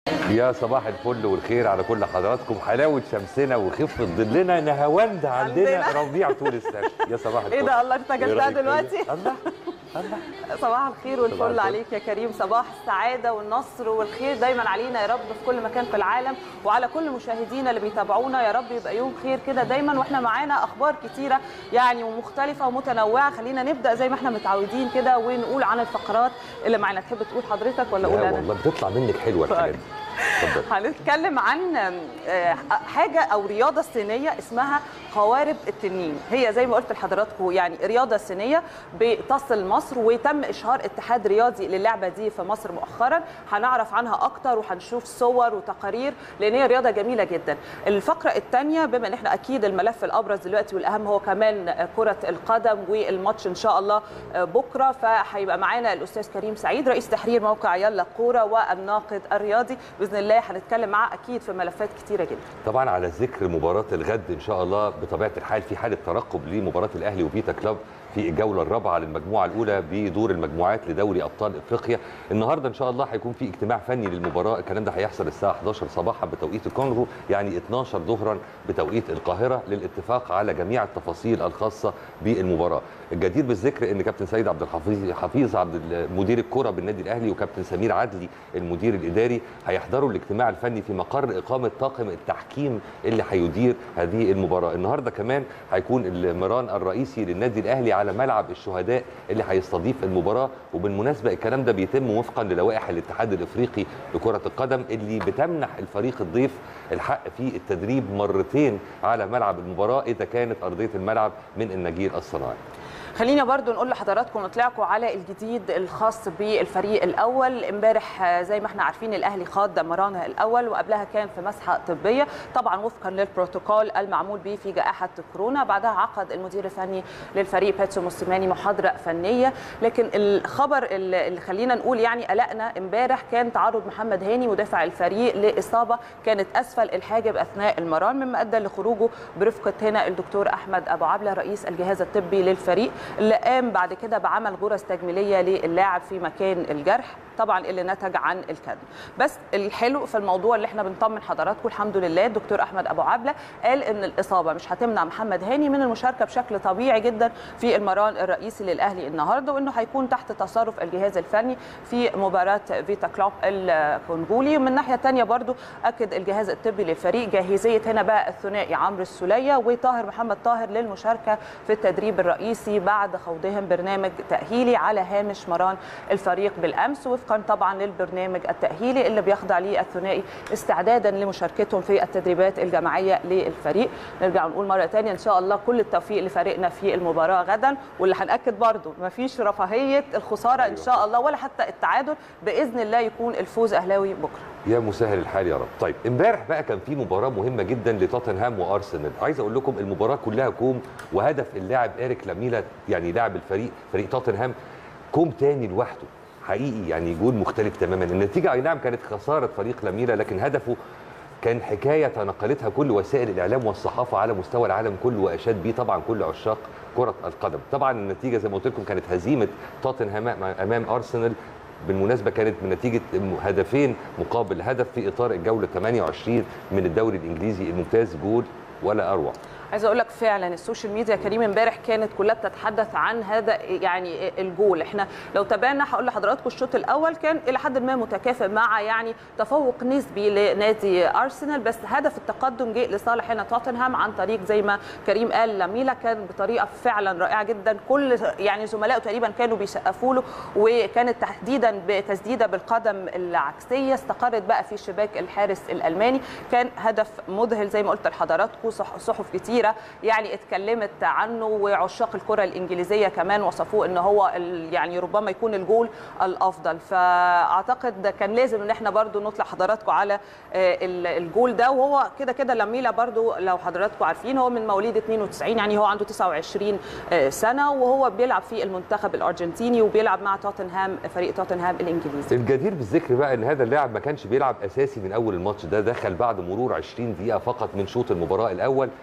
يا صباح الفل والخير على كل حضراتكم حلاوه شمسنا وخفه ظلنا نهاوند عندنا عندنا. ربيع طول السنه يا صباح الفل ايه ده الله انت إيه جبتها رأيك فيا؟ دلوقتي الله الله صباح الخير صباح والفل الفل. عليك يا كريم صباح السعادة والنصر والخير دايما علينا يا رب في كل مكان في العالم وعلى كل مشاهدينا اللي بيتابعونا يا رب يبقى يوم خير كده دايما واحنا معانا اخبار كتيرة يعني ومختلفة ومتنوعة خلينا نبدأ زي ما احنا متعودين كده ونقول عن الفقرات اللي معانا تحب تقول حضرتك ولا اقول لا انا والله بتطلع منك حلوه الحاجات دي اتفضل هنتكلم عن آه، حاجه او رياضه صينيه اسمها قوارب التنين هي زي ما قلت لحضراتكم يعني رياضه صينيه بتصل مصر وتم اشهار اتحاد رياضي للعبه دي في مصر مؤخرا هنعرف عنها اكتر وهنشوف صور وتقارير لان هي رياضه جميله جدا الفقره الثانيه بما ان احنا اكيد الملف الابرز دلوقتي والاهم هو كمان آه، كره القدم والماتش ان شاء الله آه، بكره فهيبقى معانا الاستاذ كريم سعيد رئيس تحرير موقع يلا كوره والناقد الرياضي باذن الله هنتكلم معاه اكيد في ملفات كتيره جدا طبعا على ذكر مباراه الغد ان شاء الله بطبيعه الحال في حاله ترقب لمباراه الاهلي وفيتا كلوب في الجوله الرابعه للمجموعه الاولى بدور المجموعات لدوري ابطال افريقيا النهارده ان شاء الله هيكون في اجتماع فني للمباراه الكلام ده هيحصل الساعه 11 صباحا بتوقيت الكونغو يعني 12 ظهرا بتوقيت القاهره للاتفاق على جميع التفاصيل الخاصه بالمباراه الجدير بالذكر ان كابتن سيد عبد الحفيظ حفيظ عبد ال- مدير الكره بالنادي الاهلي وكابتن سمير عدلي المدير الاداري هيحضروا الاجتماع الفني في مقر اقامه طاقم التحكيم اللي هيدير هذه المباراه النهارده كمان هيكون المران الرئيسي للنادي الاهلي على ملعب الشهداء اللي هيستضيف المباراه وبالمناسبه الكلام ده بيتم وفقا للوائح الاتحاد الافريقي لكره القدم اللي بتمنح الفريق الضيف الحق في التدريب مرتين على ملعب المباراه اذا كانت ارضيه الملعب من النجيل الصناعي خلينا برضو نقول لحضراتكم نطلعكم على الجديد الخاص بالفريق الاول امبارح آه، زي ما احنا عارفين الاهلي خاض مرانه الاول وقبلها كان في مسحه طبيه طبعا وفقا للبروتوكول المعمول به في جائحه كورونا بعدها عقد المدير الفني للفريق باتسو موسيماني محاضره فنيه لكن الخبر اللي اللي خلينا نقول يعني قلقنا امبارح كان تعرض محمد هاني مدافع الفريق لاصابه كانت اسفل الحاجب اثناء المران مما ادى لخروجه برفقه هنا الدكتور احمد ابو عبله رئيس الجهاز الطبي للفريق اللي قام بعد كده بعمل غرز تجميليه للاعب في مكان الجرح طبعا اللي نتج عن الكدم بس الحلو في الموضوع اللي احنا بنطمن حضراتكم الحمد لله الدكتور احمد ابو عبله قال ان الاصابه مش هتمنع محمد هاني من المشاركه بشكل طبيعي جدا في المران الرئيسي للاهلي النهارده وانه هيكون تحت تصرف الجهاز الفني في مباراه فيتا كلوب الكونغولي ومن ناحيه ثانيه برضو اكد الجهاز الطبي للفريق جاهزيه هنا بقى الثنائي عمرو السوليه وطاهر محمد طاهر للمشاركه في التدريب الرئيسي بعد خوضهم برنامج تاهيلي على هامش مران الفريق بالامس وفقا طبعا للبرنامج التاهيلي اللي بيخضع ليه الثنائي استعدادا لمشاركتهم في التدريبات الجماعيه للفريق نرجع نقول مره ثانيه ان شاء الله كل التوفيق لفريقنا في المباراه غدا واللي هناكد برضو مفيش رفاهيه الخساره ان شاء الله ولا حتى التعادل باذن الله يكون الفوز اهلاوي بكره يا مسهل الحال يا رب طيب امبارح بقى كان في مباراه مهمه جدا لتوتنهام وارسنال عايز اقول لكم المباراه كلها كوم وهدف اللاعب اريك لاميلا يعني لاعب الفريق فريق توتنهام كوم تاني لوحده حقيقي يعني جول مختلف تماما النتيجه اي نعم كانت خساره فريق لاميلا لكن هدفه كان حكايه تناقلتها كل وسائل الاعلام والصحافه على مستوى العالم كله واشاد بيه طبعا كل عشاق كره القدم طبعا النتيجه زي ما قلت لكم كانت هزيمه توتنهام امام ارسنال بالمناسبه كانت من نتيجه هدفين مقابل هدف في اطار الجوله 28 من الدوري الانجليزي الممتاز جول ولا اروع عايزه اقول لك فعلا السوشيال ميديا كريم امبارح كانت كلها بتتحدث عن هذا يعني الجول احنا لو تابعنا هقول لحضراتكم الشوط الاول كان الى حد ما متكافئ مع يعني تفوق نسبي لنادي ارسنال بس هدف التقدم جه لصالح هنا توتنهام عن طريق زي ما كريم قال لاميلا كان بطريقه فعلا رائعه جدا كل يعني زملائه تقريبا كانوا بيسقفوا له وكانت تحديدا بتسديده بالقدم العكسيه استقرت بقى في شباك الحارس الالماني كان هدف مذهل زي ما قلت لحضراتكم صح صحف كتير كتيره يعني اتكلمت عنه وعشاق الكره الانجليزيه كمان وصفوه ان هو ال- يعني ربما يكون الجول الافضل فاعتقد كان لازم ان احنا برضو نطلع حضراتكم على آه، ال- الجول ده وهو كده كده لميلا برضو لو حضراتكم عارفين هو من مواليد 92 يعني هو عنده 29 آه، سنه وهو بيلعب في المنتخب الارجنتيني وبيلعب مع توتنهام فريق توتنهام الانجليزي الجدير بالذكر بقى ان هذا اللاعب ما كانش بيلعب اساسي من اول الماتش ده دخل بعد مرور 20 دقيقه فقط من شوط المباراه الاول بعد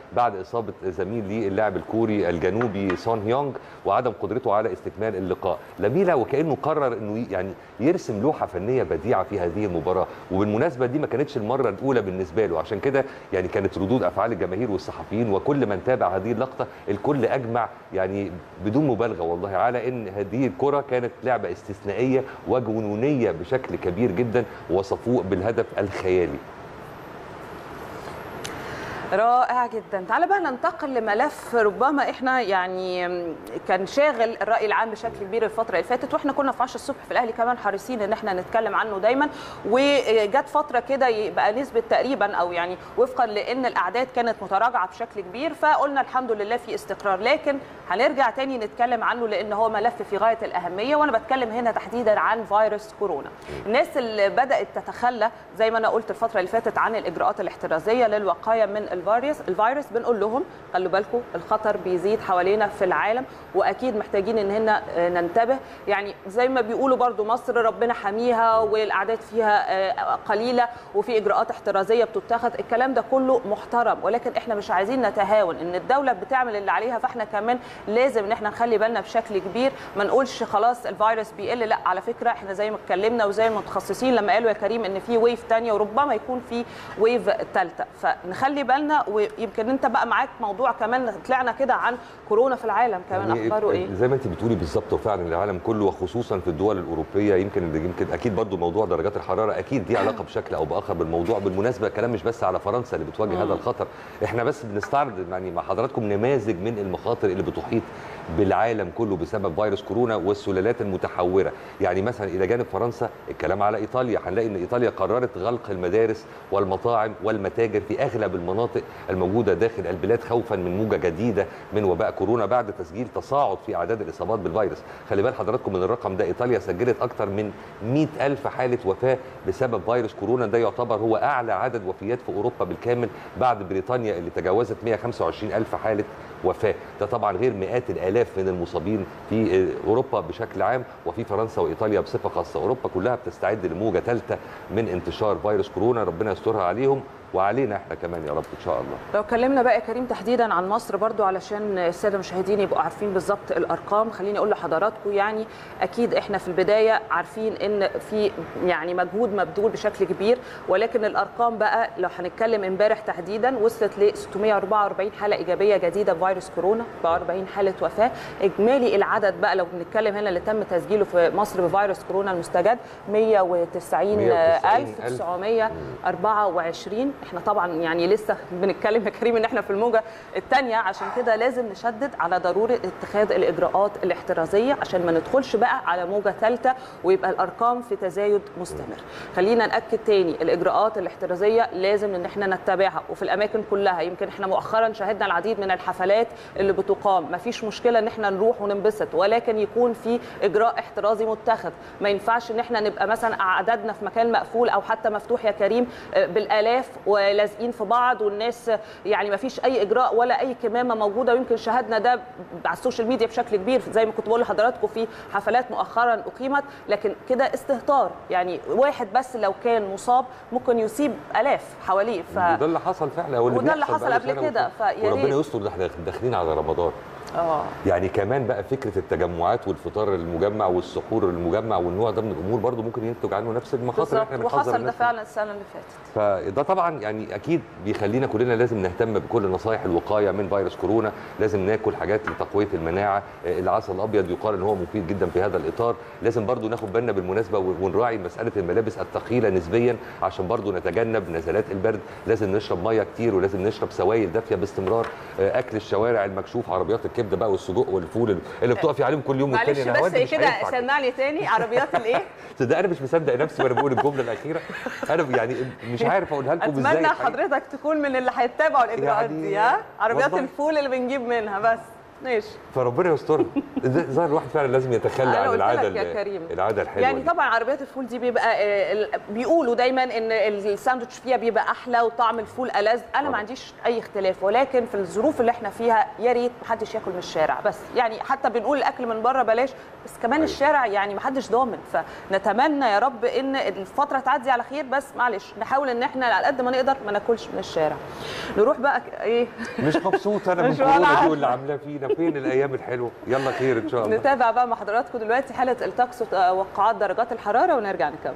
اصابه زميل ليه اللاعب الكوري الجنوبي سون هيونغ وعدم قدرته على استكمال اللقاء لميلا وكانه قرر انه يعني يرسم لوحه فنيه بديعه في هذه المباراه وبالمناسبه دي ما كانتش المره الاولى بالنسبه له عشان كده يعني كانت ردود افعال الجماهير والصحفيين وكل من تابع هذه اللقطه الكل اجمع يعني بدون مبالغه والله على ان هذه الكره كانت لعبه استثنائيه وجنونيه بشكل كبير جدا وصفوه بالهدف الخيالي رائع جدا تعال بقى ننتقل لملف ربما احنا يعني كان شاغل الراي العام بشكل كبير الفتره اللي فاتت واحنا كنا في 10 الصبح في الاهلي كمان حريصين ان احنا نتكلم عنه دايما وجت فتره كده يبقى نسبه تقريبا او يعني وفقا لان الاعداد كانت متراجعه بشكل كبير فقلنا الحمد لله في استقرار لكن هنرجع تاني نتكلم عنه لان هو ملف في غايه الاهميه وانا بتكلم هنا تحديدا عن فيروس كورونا الناس اللي بدات تتخلى زي ما انا قلت الفتره اللي فاتت عن الاجراءات الاحترازيه للوقايه من الفيروس الفيروس بنقول لهم خلوا بالكم الخطر بيزيد حوالينا في العالم واكيد محتاجين ان هنا ننتبه يعني زي ما بيقولوا برضو مصر ربنا حميها والاعداد فيها قليله وفي اجراءات احترازيه بتتخذ الكلام ده كله محترم ولكن احنا مش عايزين نتهاون ان الدوله بتعمل اللي عليها فاحنا كمان لازم ان احنا نخلي بالنا بشكل كبير ما نقولش خلاص الفيروس بيقل لا على فكره احنا زي ما اتكلمنا وزي المتخصصين لما قالوا يا كريم ان في ويف ثانيه وربما يكون في ويف ثالثه فنخلي بالنا ويمكن انت بقى معاك موضوع كمان طلعنا كده عن كورونا في العالم كمان يعني اخباره ايه زي ما انت بتقولي بالظبط وفعلا العالم كله وخصوصا في الدول الاوروبيه يمكن يمكن اكيد برضو موضوع درجات الحراره اكيد دي علاقه بشكل او باخر بالموضوع بالمناسبه كلام مش بس على فرنسا اللي بتواجه هذا الخطر احنا بس بنستعرض يعني مع حضراتكم نماذج من المخاطر اللي بتحيط بالعالم كله بسبب فيروس كورونا والسلالات المتحوره يعني مثلا الى جانب فرنسا الكلام على ايطاليا هنلاقي ان ايطاليا قررت غلق المدارس والمطاعم والمتاجر في اغلب المناطق الموجوده داخل البلاد خوفا من موجه جديده من وباء كورونا بعد تسجيل تصاعد في اعداد الاصابات بالفيروس خلي بال حضراتكم من الرقم ده ايطاليا سجلت اكثر من 100 الف حاله وفاه بسبب فيروس كورونا ده يعتبر هو اعلى عدد وفيات في اوروبا بالكامل بعد بريطانيا اللي تجاوزت 125 الف حاله وفاه ده طبعا غير مئات الالاف من المصابين في اوروبا بشكل عام وفي فرنسا وايطاليا بصفه خاصه اوروبا كلها بتستعد لموجه ثالثه من انتشار فيروس كورونا ربنا يسترها عليهم وعلينا احنا كمان يا رب ان شاء الله لو اتكلمنا بقى يا كريم تحديدا عن مصر برضو علشان الساده المشاهدين يبقوا عارفين بالظبط الارقام خليني اقول لحضراتكم يعني اكيد احنا في البدايه عارفين ان في يعني مجهود مبذول بشكل كبير ولكن الارقام بقى لو هنتكلم امبارح تحديدا وصلت ل 644 حاله ايجابيه جديده بفيروس كورونا 44 حاله وفاه اجمالي العدد بقى لو بنتكلم هنا اللي تم تسجيله في مصر بفيروس كورونا المستجد 190924 احنا طبعا يعني لسه بنتكلم يا كريم ان احنا في الموجه الثانيه عشان كده لازم نشدد على ضروره اتخاذ الاجراءات الاحترازيه عشان ما ندخلش بقى على موجه ثالثه ويبقى الارقام في تزايد مستمر خلينا ناكد تاني الاجراءات الاحترازيه لازم ان احنا نتبعها وفي الاماكن كلها يمكن احنا مؤخرا شاهدنا العديد من الحفلات اللي بتقام ما فيش مشكله ان احنا نروح وننبسط ولكن يكون في اجراء احترازي متخذ ما ينفعش ان احنا نبقى مثلا اعدادنا في مكان مقفول او حتى مفتوح يا كريم بالالاف ولازقين في بعض والناس يعني ما فيش اي اجراء ولا اي كمامه موجوده ويمكن شاهدنا ده على السوشيال ميديا بشكل كبير زي ما كنت بقول لحضراتكم في حفلات مؤخرا اقيمت لكن كده استهتار يعني واحد بس لو كان مصاب ممكن يصيب الاف حواليه ف... وده اللي حصل فعلا وده اللي حصل قبل كده وربنا يستر ده احنا داخلين على رمضان اه يعني كمان بقى فكره التجمعات والفطار المجمع والسحور المجمع والنوع ده من الامور برضو ممكن ينتج عنه نفس المخاطر اللي احنا بنحذر وحصل ده فعلا السنه اللي فاتت فده طبعا يعني اكيد بيخلينا كلنا لازم نهتم بكل نصائح الوقايه من فيروس كورونا لازم ناكل حاجات لتقويه المناعه العسل الابيض يقال ان هو مفيد جدا في هذا الاطار لازم برضو ناخد بالنا بالمناسبه ونراعي مساله الملابس الثقيله نسبيا عشان برضو نتجنب نزلات البرد لازم نشرب ميه كتير ولازم نشرب سوائل دافيه باستمرار اكل الشوارع المكشوف عربيات الكبده بقى والسجق والفول اللي بتقفي عليهم كل يوم والتاني معلش بس كده سمع لي تاني عربيات الايه؟ تصدق انا مش مصدق نفسي وانا بقول الجمله الاخيره انا يعني مش عارف اقولها لكم ازاي اتمنى حضرتك تكون من اللي هيتبعوا الاجراءات يعني دي ها عربيات الفول اللي بنجيب منها بس ماشي فربنا يسترها ده- ظاهر الواحد فعلا لازم يتخلى أنا عن قلت العاده لك يا ال- كريم. العاده الحلوه يعني دي. طبعا عربيات الفول دي بيبقى آه، ال- بيقولوا دايما ان الساندوتش فيها بيبقى احلى وطعم الفول ألذ انا طبعا. ما عنديش اي اختلاف ولكن في الظروف اللي احنا فيها يا ريت محدش ياكل من الشارع بس يعني حتى بنقول الاكل من بره بلاش بس كمان أيوة. الشارع يعني محدش ضامن فنتمنى يا رب ان الفتره تعدي على خير بس معلش نحاول ان احنا على قد ما نقدر ما ناكلش من الشارع نروح بقى ك- ايه مش مبسوط انا من مش ولا كورونا دي عارفة. واللي عاملاه فينا فين الايام الحلوه يلا خير ان شاء الله نتابع بقى مع حضراتكم دلوقتي حاله الطقس وتوقعات درجات الحراره ونرجع نكمل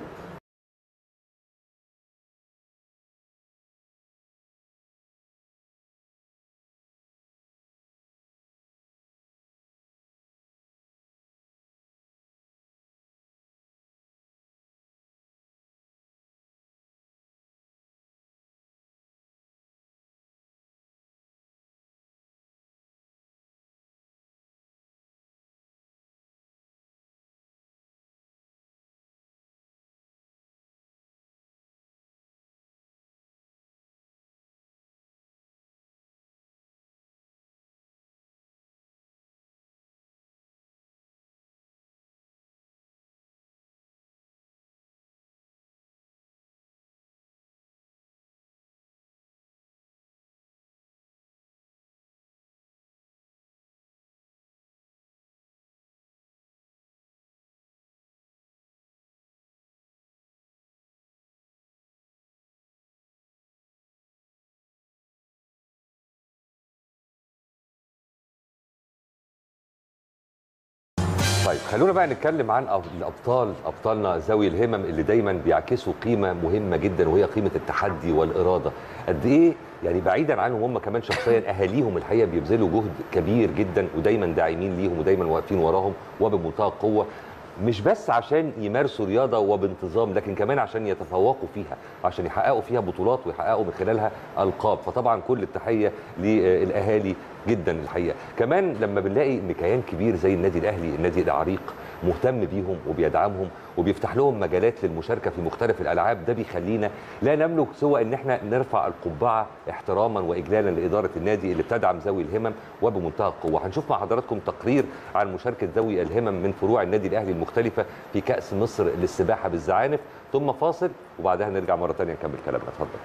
طيب خلونا بقى نتكلم عن أب- الابطال ابطالنا ذوي الهمم اللي دايما بيعكسوا قيمه مهمه جدا وهي قيمه التحدي والاراده قد ايه يعني بعيدا عنهم هم كمان شخصيا اهاليهم الحقيقه بيبذلوا جهد كبير جدا ودايما داعمين ليهم ودايما واقفين وراهم وبمنتهى القوه مش بس عشان يمارسوا رياضه وبانتظام لكن كمان عشان يتفوقوا فيها عشان يحققوا فيها بطولات ويحققوا من خلالها القاب فطبعا كل التحيه للاهالي جدا الحقيقه كمان لما بنلاقي ان كيان كبير زي النادي الاهلي النادي العريق مهتم بيهم وبيدعمهم وبيفتح لهم مجالات للمشاركه في مختلف الالعاب ده بيخلينا لا نملك سوى ان احنا نرفع القبعه احتراما واجلالا لاداره النادي اللي بتدعم ذوي الهمم وبمنتهى القوه هنشوف مع حضراتكم تقرير عن مشاركه ذوي الهمم من فروع النادي الاهلي المختلفه في كاس مصر للسباحه بالزعانف ثم فاصل وبعدها نرجع مره ثانيه نكمل كلامنا اتفضل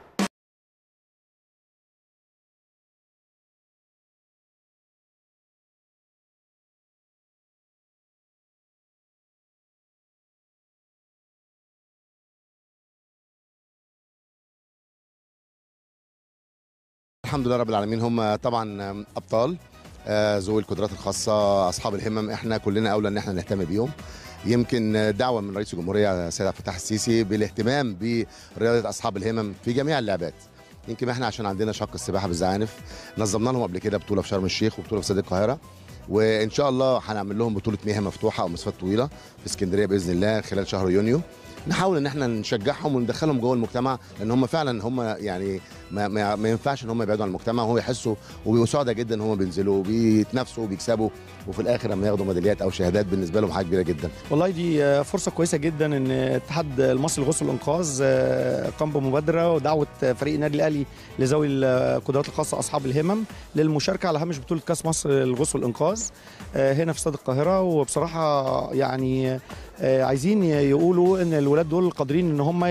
الحمد لله رب العالمين هم طبعا ابطال آه، ذوي القدرات الخاصه اصحاب الهمم احنا كلنا اولى ان احنا نهتم بيهم يمكن دعوه من رئيس الجمهوريه السيد عبد الفتاح السيسي بالاهتمام برياضه اصحاب الهمم في جميع اللعبات يمكن احنا عشان عندنا شق السباحه بالزعانف نظمنا لهم قبل كده بطوله في شرم الشيخ وبطوله في استاد القاهره وان شاء الله هنعمل لهم بطوله مياه مفتوحه او مسافات طويله في اسكندريه باذن الله خلال شهر يونيو نحاول ان احنا نشجعهم وندخلهم جوه المجتمع لان هم فعلا هم يعني ما, ما, ما ينفعش ان هم يبعدوا عن المجتمع وهم يحسوا وبيبقوا سعداء جدا ان هم بينزلوا وبيتنافسوا وبيكسبوا وفي الاخر لما ياخدوا ميداليات او شهادات بالنسبه لهم حاجه كبيره جدا والله دي فرصة كويسة جدا ان الاتحاد المصري للغوص والانقاذ قام بمبادرة ودعوة فريق النادي الاهلي لذوي القدرات الخاصة اصحاب الهمم للمشاركة على هامش بطولة كاس مصر للغوص والانقاذ هنا في استاد القاهرة وبصراحة يعني عايزين يقولوا ان الولاد دول قادرين ان هم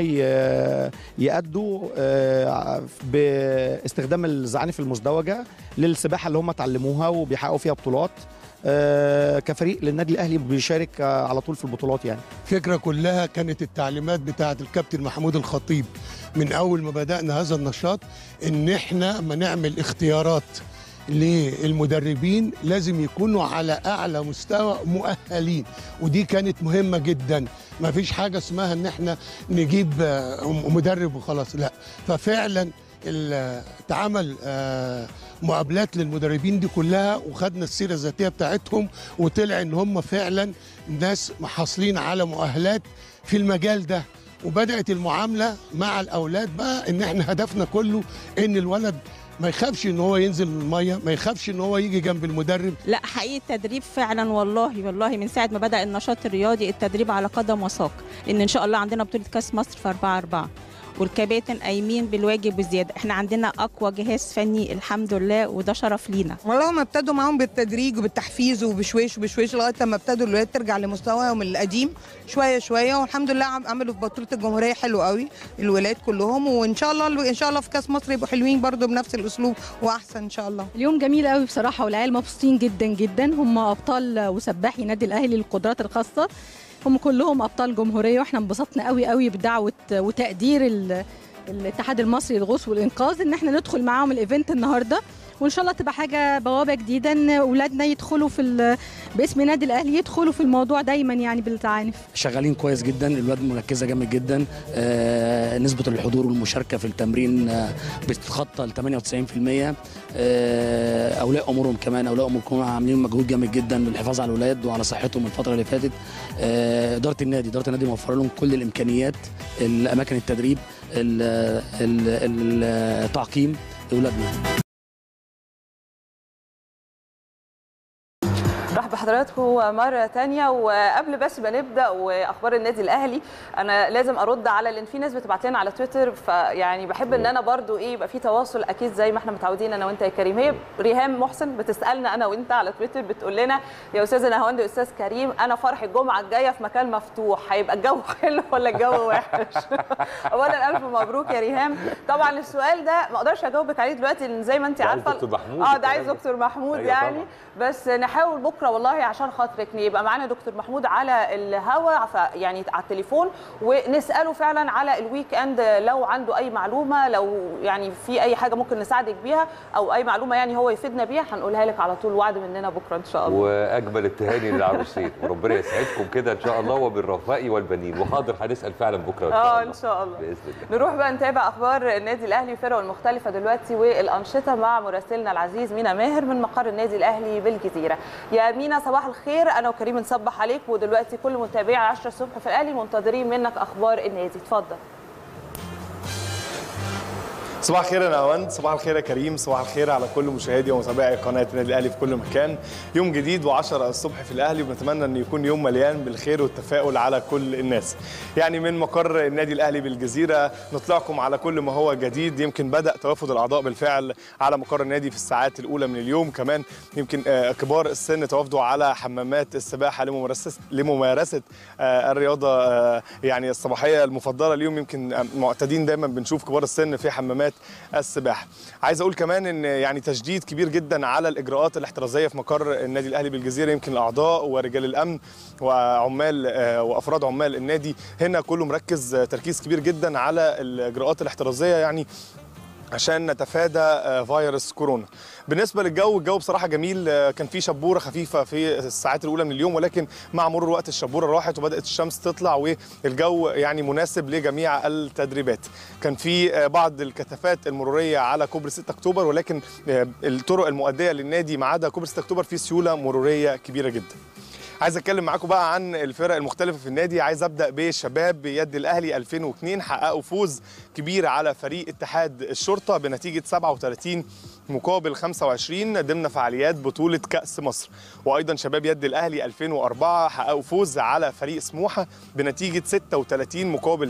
يأدوا باستخدام الزعانف المزدوجة للسباحة اللي هم اتعلموها وبيحققوا فيها بطولات آه، كفريق للنادي الاهلي بيشارك آه، على طول في البطولات يعني الفكرة كلها كانت التعليمات بتاعة الكابتن محمود الخطيب من أول ما بدأنا هذا النشاط إن إحنا ما نعمل اختيارات للمدربين لازم يكونوا على أعلى مستوى مؤهلين ودي كانت مهمة جدا ما فيش حاجة اسمها إن إحنا نجيب آه، مدرب وخلاص لا ففعلا ال- اتعمل آه، مقابلات للمدربين دي كلها وخدنا السيره الذاتيه بتاعتهم وطلع ان هم فعلا ناس محصلين على مؤهلات في المجال ده وبدات المعامله مع الاولاد بقى ان احنا هدفنا كله ان الولد ما يخافش ان هو ينزل من الميه ما يخافش ان هو يجي جنب المدرب لا حقيقي التدريب فعلا والله والله من ساعه ما بدا النشاط الرياضي التدريب على قدم وساق لان ان شاء الله عندنا بطوله كاس مصر في 4 4 والكباتن قايمين بالواجب وزياده احنا عندنا اقوى جهاز فني الحمد لله وده شرف لينا والله هم ابتدوا معاهم بالتدريج وبالتحفيز وبشويش وبشويش لغايه لما ابتدوا الولاد ترجع لمستواهم القديم شويه شويه والحمد لله عم- عملوا في بطوله الجمهوريه حلو قوي الولاد كلهم وان شاء الله ان شاء الله في كاس مصر يبقوا حلوين برضو بنفس الاسلوب واحسن ان شاء الله اليوم جميل قوي بصراحه والعيال مبسوطين جدا جدا هم ابطال وسباحي نادي الاهلي للقدرات الخاصه هم كلهم ابطال جمهوريه واحنا انبسطنا قوي قوي بدعوه وتقدير ال- الاتحاد المصري للغوص والانقاذ ان احنا ندخل معاهم الايفنت النهارده وان شاء الله تبقى حاجه بوابه جديده ان اولادنا يدخلوا في ال- باسم نادي الاهلي يدخلوا في الموضوع دايما يعني بالتعانف شغالين كويس جدا الولاد مركزه جامد جدا آه، نسبه الحضور والمشاركه في التمرين آه، بتتخطى ال 98% آه، اولياء امورهم كمان اولياء امورهم عاملين مجهود جامد جدا للحفاظ على الولاد وعلى صحتهم الفتره اللي فاتت آه، اداره النادي اداره النادي موفره لهم كل الامكانيات الاماكن التدريب ال- ال- التعقيم لاولادنا رحب بحضراتكم مرة تانية وقبل بس ما نبدأ وأخبار النادي الأهلي أنا لازم أرد على لأن في ناس بتبعت لنا على تويتر فيعني بحب إن أنا برضو إيه يبقى في تواصل أكيد زي ما إحنا متعودين أنا وأنت يا كريم هي ريهام محسن بتسألنا أنا وأنت على تويتر بتقول لنا يا أستاذ نهاوند يا أستاذ كريم أنا فرح الجمعة الجاية في مكان مفتوح هيبقى الجو حلو ولا الجو وحش؟ أولا ألف مبروك يا ريهام طبعا السؤال ده ما أقدرش أجاوبك عليه دلوقتي لأن زي ما أنت ده عايز عارفة دكتور محمود اه ده الكلام عايز ده. دكتور محمود أيوة يعني طبعاً. بس نحاول بكره والله عشان خاطرك يبقى معانا دكتور محمود على الهوا ف- يعني على التليفون ونساله فعلا على الويك اند لو عنده اي معلومه لو يعني في اي حاجه ممكن نساعدك بيها او اي معلومه يعني هو يفيدنا بيها هنقولها لك على طول وعد مننا بكره ان شاء الله واجمل التهاني للعروسين وربنا يسعدكم كده ان شاء الله وبالرفاء والبنين وحاضر هنسال فعلا بكره ان شاء اه الله ان شاء الله باذن الله نروح بقى نتابع اخبار النادي الاهلي وفرقه المختلفه دلوقتي والانشطه مع مراسلنا العزيز مينا ماهر من مقر النادي الاهلي بالجزيره يا مينا صباح الخير انا وكريم نصبح عليك ودلوقتي كل متابعي 10 الصبح في الاهلي منتظرين منك اخبار النادي اتفضل صباح الخير يا نهاوند صباح الخير يا كريم صباح الخير على كل مشاهدي ومتابعي قناه النادي الاهلي في كل مكان يوم جديد و10 الصبح في الاهلي وبنتمنى ان يكون يوم مليان بالخير والتفاؤل على كل الناس يعني من مقر النادي الاهلي بالجزيره نطلعكم على كل ما هو جديد يمكن بدا توافد الاعضاء بالفعل على مقر النادي في الساعات الاولى من اليوم كمان يمكن آه، كبار السن توافدوا على حمامات السباحه لممارسه لممارسه آه، الرياضه آه، يعني الصباحيه المفضله اليوم يمكن آه، معتادين دايما بنشوف كبار السن في حمامات السباحه عايز اقول كمان ان يعني تشديد كبير جدا على الاجراءات الاحترازيه في مقر النادي الاهلي بالجزيره يمكن الاعضاء ورجال الامن وعمال آه، وافراد عمال النادي هنا كله مركز آه، تركيز كبير جدا على الاجراءات الاحترازيه يعني عشان نتفادى آه، فيروس كورونا بالنسبه للجو الجو بصراحه جميل آه، كان في شبوره خفيفه في الساعات الاولى من اليوم ولكن مع مرور الوقت الشبوره راحت وبدات الشمس تطلع والجو يعني مناسب لجميع التدريبات كان في آه، بعض الكثافات المروريه على كوبري 6 اكتوبر ولكن آه، الطرق المؤديه للنادي ما عدا كوبري 6 اكتوبر في سيوله مروريه كبيره جدا عايز اتكلم معاكم بقى عن الفرق المختلفه في النادي عايز ابدا بشباب يد الاهلي 2002 حققوا فوز كبير على فريق اتحاد الشرطه بنتيجه 37 مقابل 25 ضمن فعاليات بطوله كاس مصر وايضا شباب يد الاهلي 2004 حققوا فوز على فريق سموحه بنتيجه 36 مقابل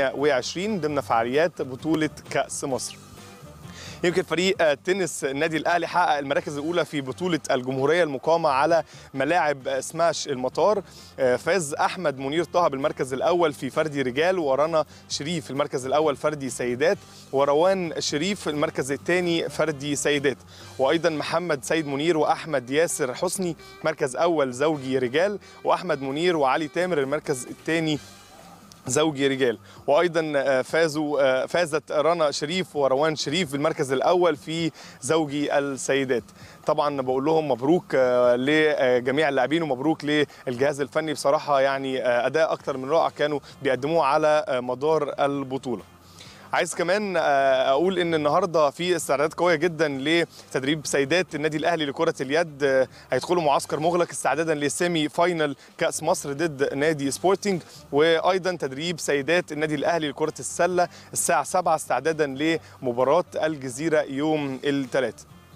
28 ضمن فعاليات بطوله كاس مصر يمكن فريق آه، تنس النادي الاهلي حقق المراكز الاولى في بطوله الجمهوريه المقامه على ملاعب آه، سماش المطار آه، فاز احمد منير طه بالمركز الاول في فردي رجال ورنا شريف المركز الاول فردي سيدات وروان شريف المركز الثاني فردي سيدات وايضا محمد سيد منير واحمد ياسر حسني مركز اول زوجي رجال واحمد منير وعلي تامر المركز الثاني زوجي رجال وايضا آه، فازوا آه، فازت رنا شريف وروان شريف بالمركز الاول في زوجي السيدات طبعا بقول لهم مبروك آه، لجميع اللاعبين ومبروك للجهاز الفني بصراحه يعني آه، اداء اكتر من رائع كانوا بيقدموه على آه، مدار البطوله عايز كمان آه، اقول ان النهارده في استعدادات قويه جدا لتدريب سيدات النادي الاهلي لكره اليد آه، هيدخلوا معسكر مغلق استعدادا لسيمي فاينل كاس مصر ضد نادي سبورتنج وايضا تدريب سيدات النادي الاهلي لكره السله الساعه 7 استعدادا لمباراه الجزيره يوم الثلاث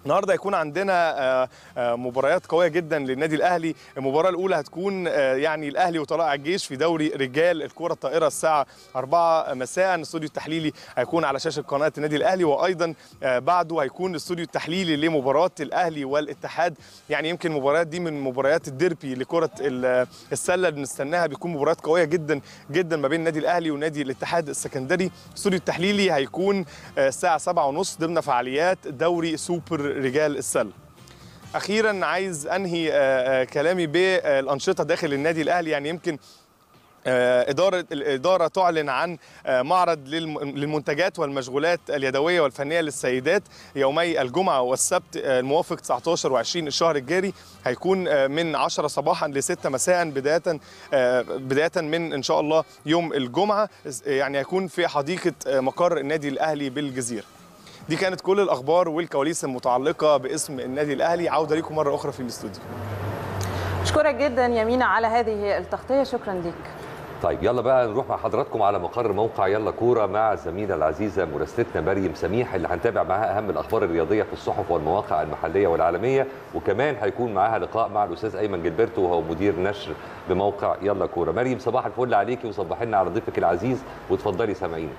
النهارده هيكون عندنا آه، آه، مباريات قويه جدا للنادي الاهلي المباراه الاولى هتكون آه، يعني الاهلي وطلائع الجيش في دوري رجال الكره الطائره الساعه 4 مساء الاستوديو التحليلي هيكون على شاشه قناه النادي الاهلي وايضا آه، بعده هيكون الاستوديو التحليلي لمباراه الاهلي والاتحاد يعني يمكن المباريات دي من مباريات الديربي لكره ال- السله اللي بنستناها بيكون مباريات قويه جدا جدا ما بين النادي الاهلي ونادي الاتحاد السكندري الاستوديو التحليلي هيكون آه، الساعه 7:30 ضمن فعاليات دوري سوبر رجال السله اخيرا عايز انهي آه، آه، كلامي بالانشطه داخل النادي الاهلي يعني يمكن آه، إدارة الإدارة تعلن عن آه، معرض للم- للمنتجات والمشغولات اليدوية والفنية للسيدات يومي الجمعة والسبت آه، الموافق 19 و20 الشهر الجاري هيكون آه، من 10 صباحا ل 6 مساء بداية آه، بداية من إن شاء الله يوم الجمعة يعني هيكون في حديقة آه، مقر النادي الأهلي بالجزيرة دي كانت كل الأخبار والكواليس المتعلقة باسم النادي الأهلي عودة لكم مرة أخرى في الاستوديو اشكرك جدا يمينة على هذه التغطيه شكرا ليك طيب يلا بقى نروح مع حضراتكم على مقر موقع يلا كوره مع زميلة العزيزه مراسلتنا مريم سميح اللي هنتابع معاها اهم الاخبار الرياضيه في الصحف والمواقع المحليه والعالميه وكمان هيكون معاها لقاء مع الاستاذ ايمن جilberto وهو مدير نشر بموقع يلا كوره مريم صباح الفل عليكي وصباح لنا على ضيفك العزيز وتفضلي سامعينك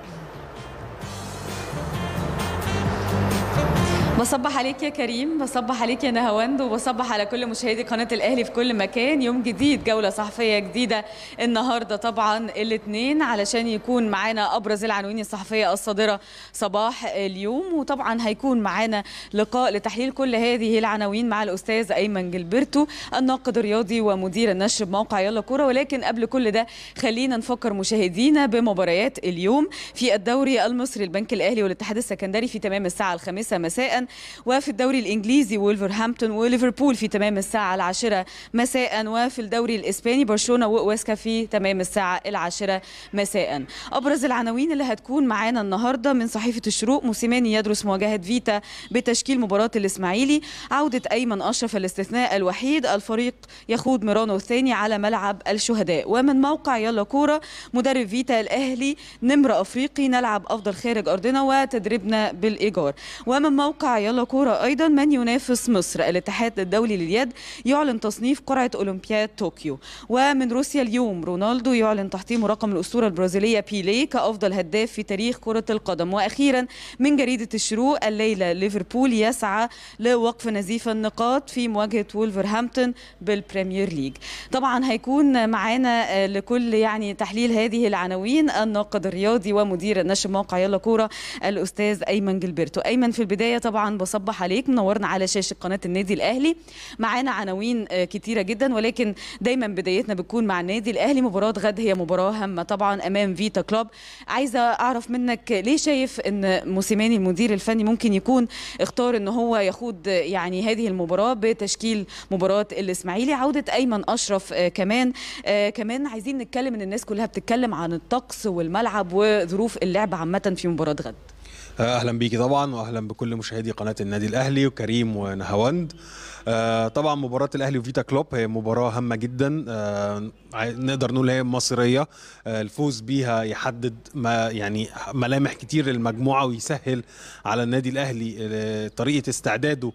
بصبح عليك يا كريم بصبح عليك يا نهاوند وبصبح على كل مشاهدي قناة الأهلي في كل مكان يوم جديد جولة صحفية جديدة النهاردة طبعا الاثنين علشان يكون معانا أبرز العناوين الصحفية الصادرة صباح اليوم وطبعا هيكون معانا لقاء لتحليل كل هذه العناوين مع الأستاذ أيمن جilberto الناقد الرياضي ومدير النشر بموقع يلا كورة ولكن قبل كل ده خلينا نفكر مشاهدينا بمباريات اليوم في الدوري المصري البنك الأهلي والاتحاد السكندري في تمام الساعة الخامسة مساء وفي الدوري الإنجليزي وولفرهامبتون وليفربول في تمام الساعة العاشرة مساء وفي الدوري الإسباني برشلونة وأواسكا في تمام الساعة العاشرة مساء أبرز العناوين اللي هتكون معانا النهاردة من صحيفة الشروق موسيماني يدرس مواجهة فيتا بتشكيل مباراة الإسماعيلي عودة أيمن أشرف الاستثناء الوحيد الفريق يخوض ميرانو الثاني على ملعب الشهداء ومن موقع يلا كورة مدرب فيتا الأهلي نمر أفريقي نلعب أفضل خارج أرضنا وتدريبنا بالإيجار ومن موقع يلا كورة أيضا من ينافس مصر الاتحاد الدولي لليد يعلن تصنيف قرعة أولمبياد طوكيو ومن روسيا اليوم رونالدو يعلن تحطيم رقم الأسطورة البرازيلية بيليه كأفضل هداف في تاريخ كرة القدم وأخيرا من جريدة الشروق الليلة ليفربول يسعى لوقف نزيف النقاط في مواجهة وولفرهامبتون بالبريمير ليج طبعا هيكون معانا آه، لكل يعني تحليل هذه العناوين الناقد الرياضي ومدير نشر موقع يلا كورة الأستاذ أيمن جilberto أيمن في البداية طبعا بصبح عليك منورنا على شاشة قناة النادي الأهلي معانا عناوين آه، كتيرة جدا ولكن دايما بدايتنا بتكون مع النادي الأهلي مباراة غد هي مباراة هامة طبعا أمام فيتا كلوب عايزة أعرف منك ليه شايف أن موسيماني المدير الفني ممكن يكون اختار أن هو يخوض آه، يعني هذه المباراة بتشكيل مباراة الإسماعيلي عودة أيمن أشرف آه، كمان آه، كمان عايزين نتكلم ان الناس كلها بتتكلم عن الطقس والملعب وظروف اللعب عامة في مباراة غد اهلا بيكي طبعا واهلا بكل مشاهدي قناه النادي الاهلي وكريم ونهاوند آه، طبعا مباراة الأهلي وفيتا كلوب هي مباراة هامة جدا آه، عاي- نقدر نقول هي مصيرية آه، الفوز بيها يحدد ما يعني ملامح كتير للمجموعة ويسهل على النادي الأهلي آه، طريقة استعداده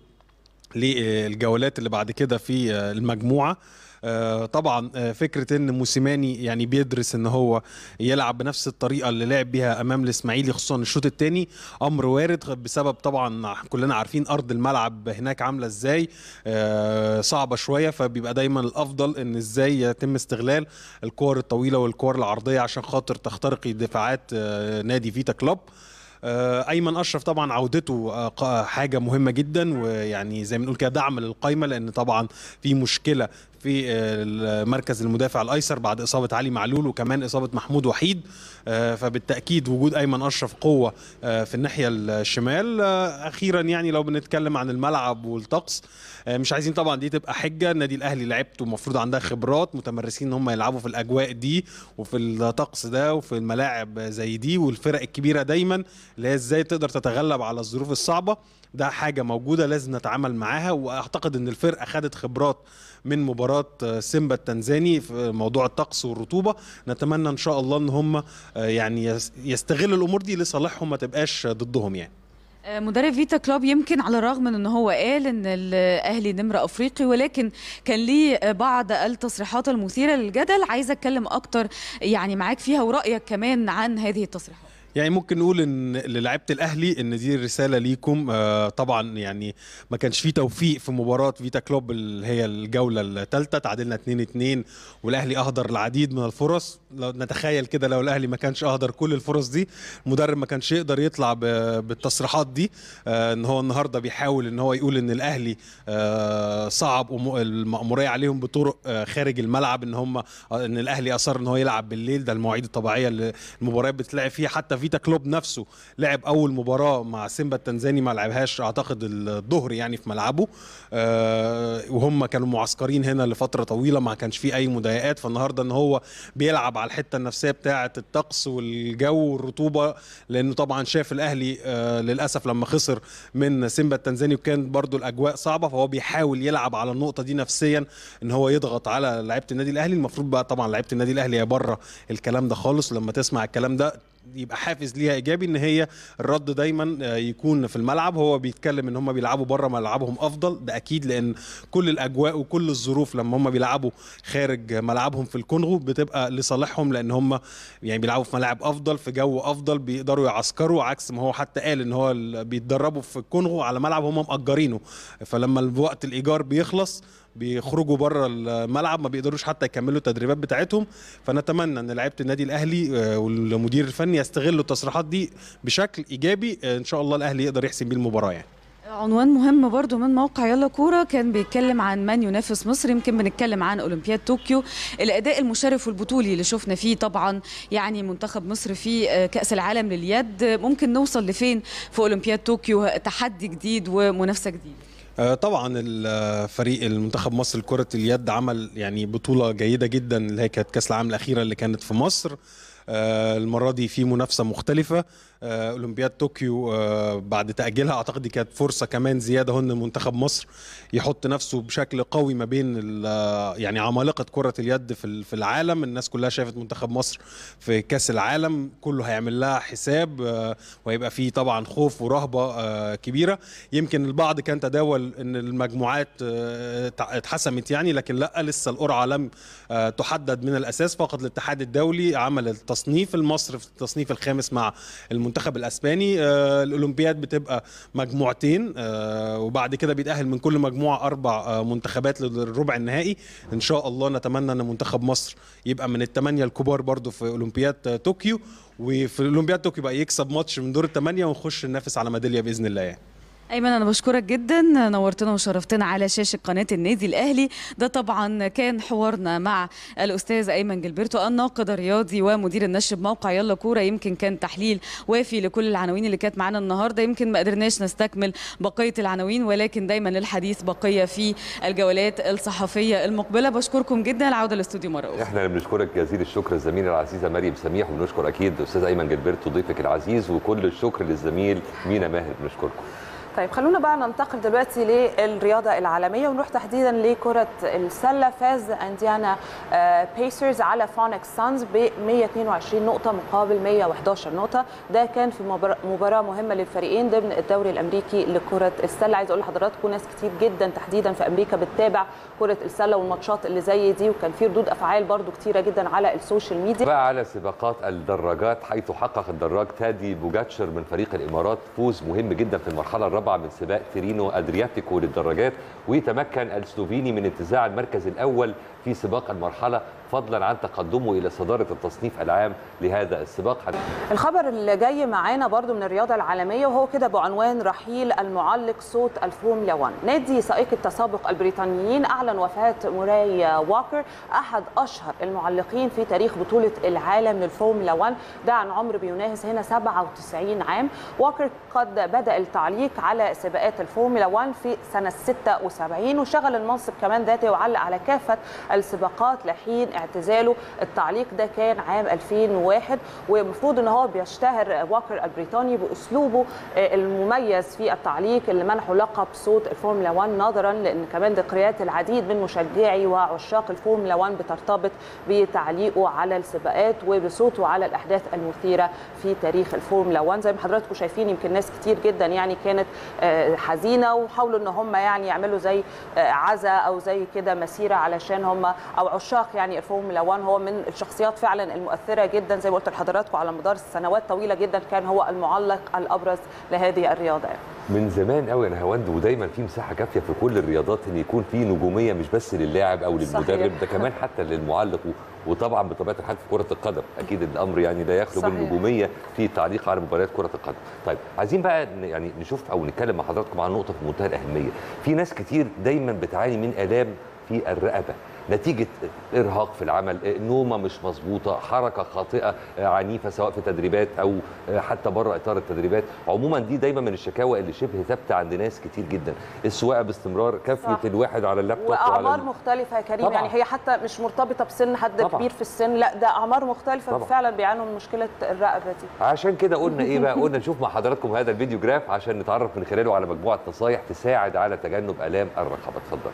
للجولات اللي بعد كده في آه، المجموعة آه، طبعا آه، فكره ان موسيماني يعني بيدرس ان هو يلعب بنفس الطريقه اللي لعب بيها امام الاسماعيلي خصوصا الشوط الثاني امر وارد بسبب طبعا كلنا عارفين ارض الملعب هناك عامله ازاي آه، صعبه شويه فبيبقى دايما الافضل ان ازاي يتم استغلال الكور الطويله والكور العرضيه عشان خاطر تخترقي دفاعات آه، نادي فيتا كلوب آه، ايمن اشرف طبعا عودته آه، ق- حاجه مهمه جدا ويعني زي ما بنقول كده دعم للقايمه لان طبعا في مشكله في آه، مركز المدافع الايسر بعد اصابه علي معلول وكمان اصابه محمود وحيد آه، فبالتاكيد وجود ايمن اشرف قوه آه، في الناحيه الشمال آه، اخيرا يعني لو بنتكلم عن الملعب والطقس آه، مش عايزين طبعا دي تبقى حجه النادي الاهلي لعبته المفروض عندها خبرات متمرسين ان هم يلعبوا في الاجواء دي وفي الطقس ده وفي الملاعب زي دي والفرق الكبيره دايما اللي هي ازاي تقدر تتغلب على الظروف الصعبه ده حاجه موجوده لازم نتعامل معاها واعتقد ان الفرقه خدت خبرات من مباراه آه، سيمبا التنزاني في موضوع الطقس والرطوبه نتمنى ان شاء الله ان هم آه، يعني يس- يستغلوا الامور دي لصالحهم ما تبقاش ضدهم يعني مدرب فيتا كلوب يمكن على الرغم من ان هو قال ان الاهلي نمر افريقي ولكن كان ليه بعض التصريحات المثيره للجدل عايزه اتكلم اكتر يعني معاك فيها ورايك كمان عن هذه التصريحات يعني ممكن نقول ان للاعيبه الاهلي ان دي رساله ليكم آه طبعا يعني ما كانش في توفيق في مباراه فيتا كلوب اللي هي الجوله الثالثه تعادلنا 2 2 والاهلي اهدر العديد من الفرص لو نتخيل كده لو الاهلي ما كانش اهدر كل الفرص دي المدرب ما كانش يقدر يطلع بالتصريحات دي آه ان هو النهارده بيحاول ان هو يقول ان الاهلي آه صعب المأموريه عليهم بطرق آه خارج الملعب ان هم ان الاهلي اصر ان هو يلعب بالليل ده المواعيد الطبيعيه اللي المباريات بتلعب فيها حتى فيتا كلوب نفسه لعب اول مباراه مع سيمبا التنزاني ما لعبهاش اعتقد الظهر يعني في ملعبه أه وهم كانوا معسكرين هنا لفتره طويله ما كانش فيه اي مضايقات فالنهارده ان هو بيلعب على الحته النفسيه بتاعه الطقس والجو والرطوبه لانه طبعا شاف الاهلي أه للاسف لما خسر من سيمبا التنزاني وكان برضو الاجواء صعبه فهو بيحاول يلعب على النقطه دي نفسيا ان هو يضغط على لعيبه النادي الاهلي المفروض بقى طبعا لعيبه النادي الاهلي هي بره الكلام ده خالص لما تسمع الكلام ده يبقى حافز ليها ايجابي ان هي الرد دايما يكون في الملعب هو بيتكلم ان هم بيلعبوا بره ملعبهم افضل ده اكيد لان كل الاجواء وكل الظروف لما هم بيلعبوا خارج ملعبهم في الكونغو بتبقى لصالحهم لان هم يعني بيلعبوا في ملاعب افضل في جو افضل بيقدروا يعسكروا عكس ما هو حتى قال ان هو بيتدربوا في الكونغو على ملعب هم مأجرينه فلما وقت الايجار بيخلص بيخرجوا بره الملعب ما بيقدروش حتى يكملوا التدريبات بتاعتهم فنتمنى ان لعيبه النادي الاهلي والمدير الفني يستغلوا التصريحات دي بشكل ايجابي ان شاء الله الاهلي يقدر يحسم بيه المباراه يعني عنوان مهم برضو من موقع يلا كورة كان بيتكلم عن من ينافس مصر يمكن بنتكلم عن أولمبياد طوكيو الأداء المشرف والبطولي اللي شفنا فيه طبعا يعني منتخب مصر في كأس العالم لليد ممكن نوصل لفين في أولمبياد طوكيو تحدي جديد ومنافسة جديدة طبعا الفريق المنتخب مصر لكرة اليد عمل يعني بطولة جيدة جدا اللي هي كانت كأس العالم الأخيرة اللي كانت في مصر المرة دي في منافسة مختلفة اولمبياد طوكيو بعد تاجيلها اعتقد دي كانت فرصه كمان زياده هن منتخب مصر يحط نفسه بشكل قوي ما بين يعني عمالقه كره اليد في في العالم الناس كلها شافت منتخب مصر في كاس العالم كله هيعمل لها حساب وهيبقى فيه طبعا خوف ورهبه كبيره يمكن البعض كان تداول ان المجموعات اتحسمت يعني لكن لا لسه القرعه لم تحدد من الاساس فقط الاتحاد الدولي عمل التصنيف المصر في التصنيف الخامس مع المنتخب المنتخب الاسباني آه الاولمبياد بتبقى مجموعتين آه وبعد كده بيتاهل من كل مجموعه اربع آه منتخبات للربع النهائي ان شاء الله نتمنى ان منتخب مصر يبقى من الثمانيه الكبار برضو في اولمبياد طوكيو وفي اولمبياد طوكيو بقى يكسب ماتش من دور الثمانيه ونخش ننافس على ميداليه باذن الله يعني. ايمن انا بشكرك جدا نورتنا وشرفتنا على شاشه قناه النادي الاهلي ده طبعا كان حوارنا مع الاستاذ ايمن جلبرتو الناقد الرياضي ومدير النشر بموقع يلا كوره يمكن كان تحليل وافي لكل العناوين اللي كانت معانا النهارده يمكن ما قدرناش نستكمل بقيه العناوين ولكن دايما للحديث بقيه في الجولات الصحفيه المقبله بشكركم جدا العوده للاستوديو مره اخرى احنا بنشكرك جزيل الشكر الزميله العزيزه مريم سميح وبنشكر اكيد الاستاذ ايمن جلبرتو ضيفك العزيز وكل الشكر للزميل مينا ماهر بنشكركم طيب خلونا بقى ننتقل دلوقتي للرياضه العالميه ونروح تحديدا لكره السله فاز انديانا بيسرز على فونكس سانز ب 122 نقطه مقابل 111 نقطه ده كان في مباراه مهمه للفريقين ضمن الدوري الامريكي لكره السله عايز اقول لحضراتكم ناس كتير جدا تحديدا في امريكا بتتابع كره السله والماتشات اللي زي دي وكان في ردود افعال برضو كتيره جدا على السوشيال ميديا بقى على سباقات الدراجات حيث حقق الدراج تادي بوجاتشر من فريق الامارات فوز مهم جدا في المرحله الرابعه الرابعه من سباق تيرينو ادرياتيكو للدراجات ويتمكن السلوفيني من انتزاع المركز الاول في سباق المرحله فضلا عن تقدمه الى صداره التصنيف العام لهذا السباق الخبر اللي جاي معانا برضو من الرياضه العالميه وهو كده بعنوان رحيل المعلق صوت الفورمولا 1 نادي سائق التسابق البريطانيين اعلن وفاه موراي واكر احد اشهر المعلقين في تاريخ بطوله العالم للفورمولا 1 ده عن عمر بيناهز هنا 97 عام واكر قد بدا التعليق على سباقات الفورمولا 1 في سنه 76 وشغل المنصب كمان ذاته وعلق على كافه السباقات لحين اعتزاله التعليق ده كان عام 2001 والمفروض ان هو بيشتهر واكر البريطاني باسلوبه آه، المميز في التعليق اللي منحه لقب صوت الفورمولا 1 نظرا لان كمان ذكريات العديد من مشجعي وعشاق الفورمولا 1 بترتبط بتعليقه على السباقات وبصوته على الاحداث المثيره في تاريخ الفورمولا 1 زي ما حضراتكم شايفين يمكن ناس كتير جدا يعني كانت آه، حزينه وحاولوا ان هم يعني يعملوا زي آه، عزا او زي كده مسيره علشان هم او عشاق يعني الفورمولا 1 هو من الشخصيات فعلا المؤثره جدا زي ما قلت لحضراتكم على مدار سنوات طويله جدا كان هو المعلق الابرز لهذه الرياضه يعني. من زمان قوي انا هوند ودايما في مساحه كافيه في كل الرياضات ان يكون في نجوميه مش بس للاعب او صحيح. للمدرب ده كمان حتى للمعلق و- وطبعا بطبيعه الحال في كره القدم اكيد الامر يعني لا يخلو من صحيح. نجوميه في التعليق على مباريات كره القدم طيب عايزين بقى ن- يعني نشوف او نتكلم مع حضراتكم عن نقطه في منتهى الاهميه في ناس كتير دايما بتعاني من الام في الرقبه نتيجه ارهاق في العمل نومه مش مظبوطه حركه خاطئه عنيفه سواء في تدريبات او حتى بره اطار التدريبات عموما دي دايما من الشكاوى اللي شبه ثابته عند ناس كتير جدا السواقه باستمرار كافيه صح. الواحد على اللابتوب واعمار وعلى مختلفه يا كريم طبعاً. يعني هي حتى مش مرتبطه بسن حد طبعاً. كبير في السن لا ده اعمار مختلفه طبعاً. فعلا بيعانوا من مشكله الرقبه دي عشان كده قلنا ايه بقى قلنا نشوف مع حضراتكم هذا الفيديو جراف عشان نتعرف من خلاله على مجموعه نصايح تساعد على تجنب الام الرقبه اتفضل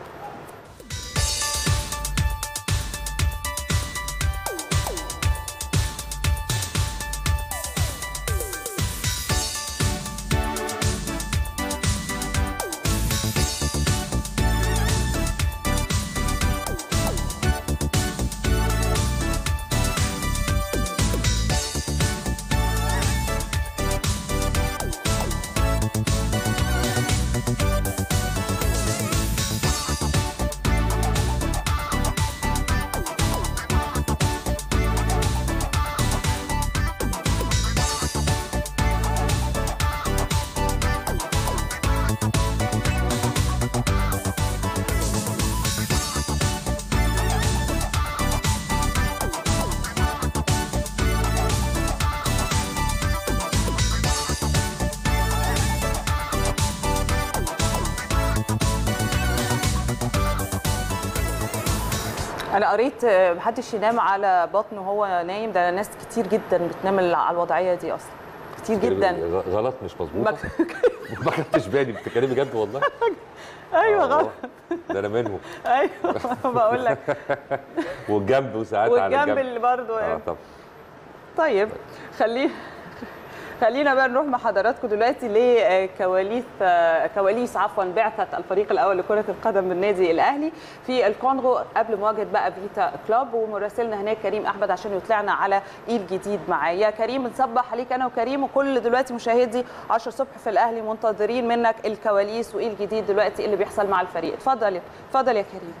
انا قريت آه، محدش ينام على بطنه وهو نايم ده ناس كتير جدا بتنام على الوضعيه دي اصلا كتير جدا غ- غلط مش مظبوطه ما خدتش بالي بتتكلمي جد والله ايوه آه، غلط ده انا منهم ايوه بقول لك والجنب وساعات على والجنب الجنب اللي برضه اه طب طيب خلينا خلينا بقى نروح مع حضراتكم دلوقتي لكواليس كواليس عفوا بعثه الفريق الاول لكره القدم بالنادي الاهلي في الكونغو قبل مواجهه بقى فيتا كلوب ومراسلنا هناك كريم احمد عشان يطلعنا على ايه الجديد معايا يا كريم نصبح عليك انا وكريم وكل دلوقتي مشاهدي 10 الصبح في الاهلي منتظرين منك الكواليس وايه الجديد دلوقتي اللي بيحصل مع الفريق اتفضل اتفضل يا كريم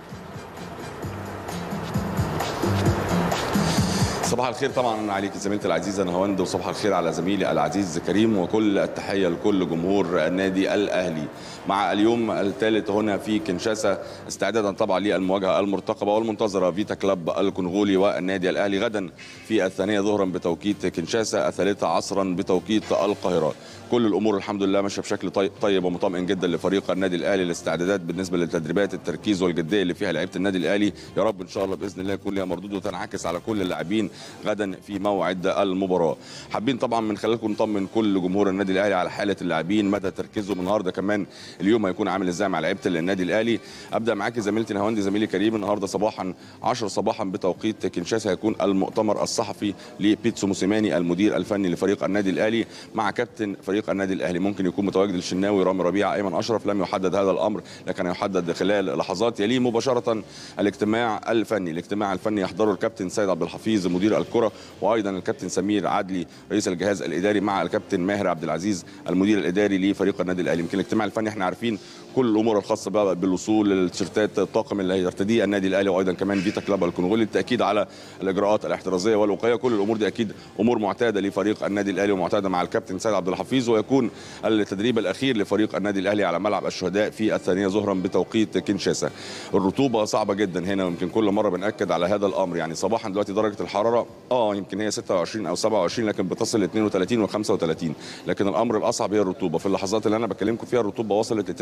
صباح الخير طبعا عليك زميلتي العزيزه نهاوند وصباح الخير على زميلي العزيز كريم وكل التحيه لكل جمهور النادي الاهلي مع اليوم الثالث هنا في كنشاسا استعدادا طبعا للمواجهه المرتقبه والمنتظره فيتا كلاب الكونغولي والنادي الاهلي غدا في الثانيه ظهرا بتوقيت كنشاسا الثالثه عصرا بتوقيت القاهره كل الامور الحمد لله ماشيه بشكل طي- طيب ومطمئن جدا لفريق النادي الاهلي الاستعدادات بالنسبه للتدريبات التركيز والجديه اللي فيها لعيبه النادي الاهلي يا رب ان شاء الله باذن الله يكون لها مردود وتنعكس على كل اللاعبين غدا في موعد المباراه حابين طبعا من خلالكم نطمن كل جمهور النادي الاهلي على حاله اللاعبين مدى تركيزهم النهارده كمان اليوم هيكون عامل ازاي مع لعيبه النادي الاهلي ابدا معاكي زميلتي نهاوندي زميلي كريم النهارده صباحا 10 صباحا بتوقيت كنشاسا هيكون المؤتمر الصحفي لبيتسو موسيماني المدير الفني لفريق النادي الاهلي مع كابتن فريق النادي الاهلي ممكن يكون متواجد الشناوي رامي ربيعه ايمن اشرف لم يحدد هذا الامر لكن يحدد خلال لحظات يليه مباشره الاجتماع الفني الاجتماع الفني يحضره الكابتن سيد عبد الحفيظ مدير الكره وايضا الكابتن سمير عدلي رئيس الجهاز الاداري مع الكابتن ماهر عبد العزيز المدير الاداري لفريق النادي الاهلي يمكن الاجتماع الفني احنا عارفين كل الامور الخاصه بقى بالوصول للتيشيرتات الطاقم اللي هيرتديه النادي الاهلي وايضا كمان فيتا كلاب الكونغولي للتاكيد على الاجراءات الاحترازيه والوقايه كل الامور دي اكيد امور معتاده لفريق النادي الاهلي ومعتاده مع الكابتن سيد عبد الحفيظ ويكون التدريب الاخير لفريق النادي الاهلي على ملعب الشهداء في الثانيه ظهرا بتوقيت كنشاسا الرطوبه صعبه جدا هنا ويمكن كل مره بناكد على هذا الامر يعني صباحا دلوقتي درجه الحراره المباراه اه يمكن هي 26 او 27 لكن بتصل ل 32 و35 لكن الامر الاصعب هي الرطوبه في اللحظات اللي انا بكلمكم فيها الرطوبه وصلت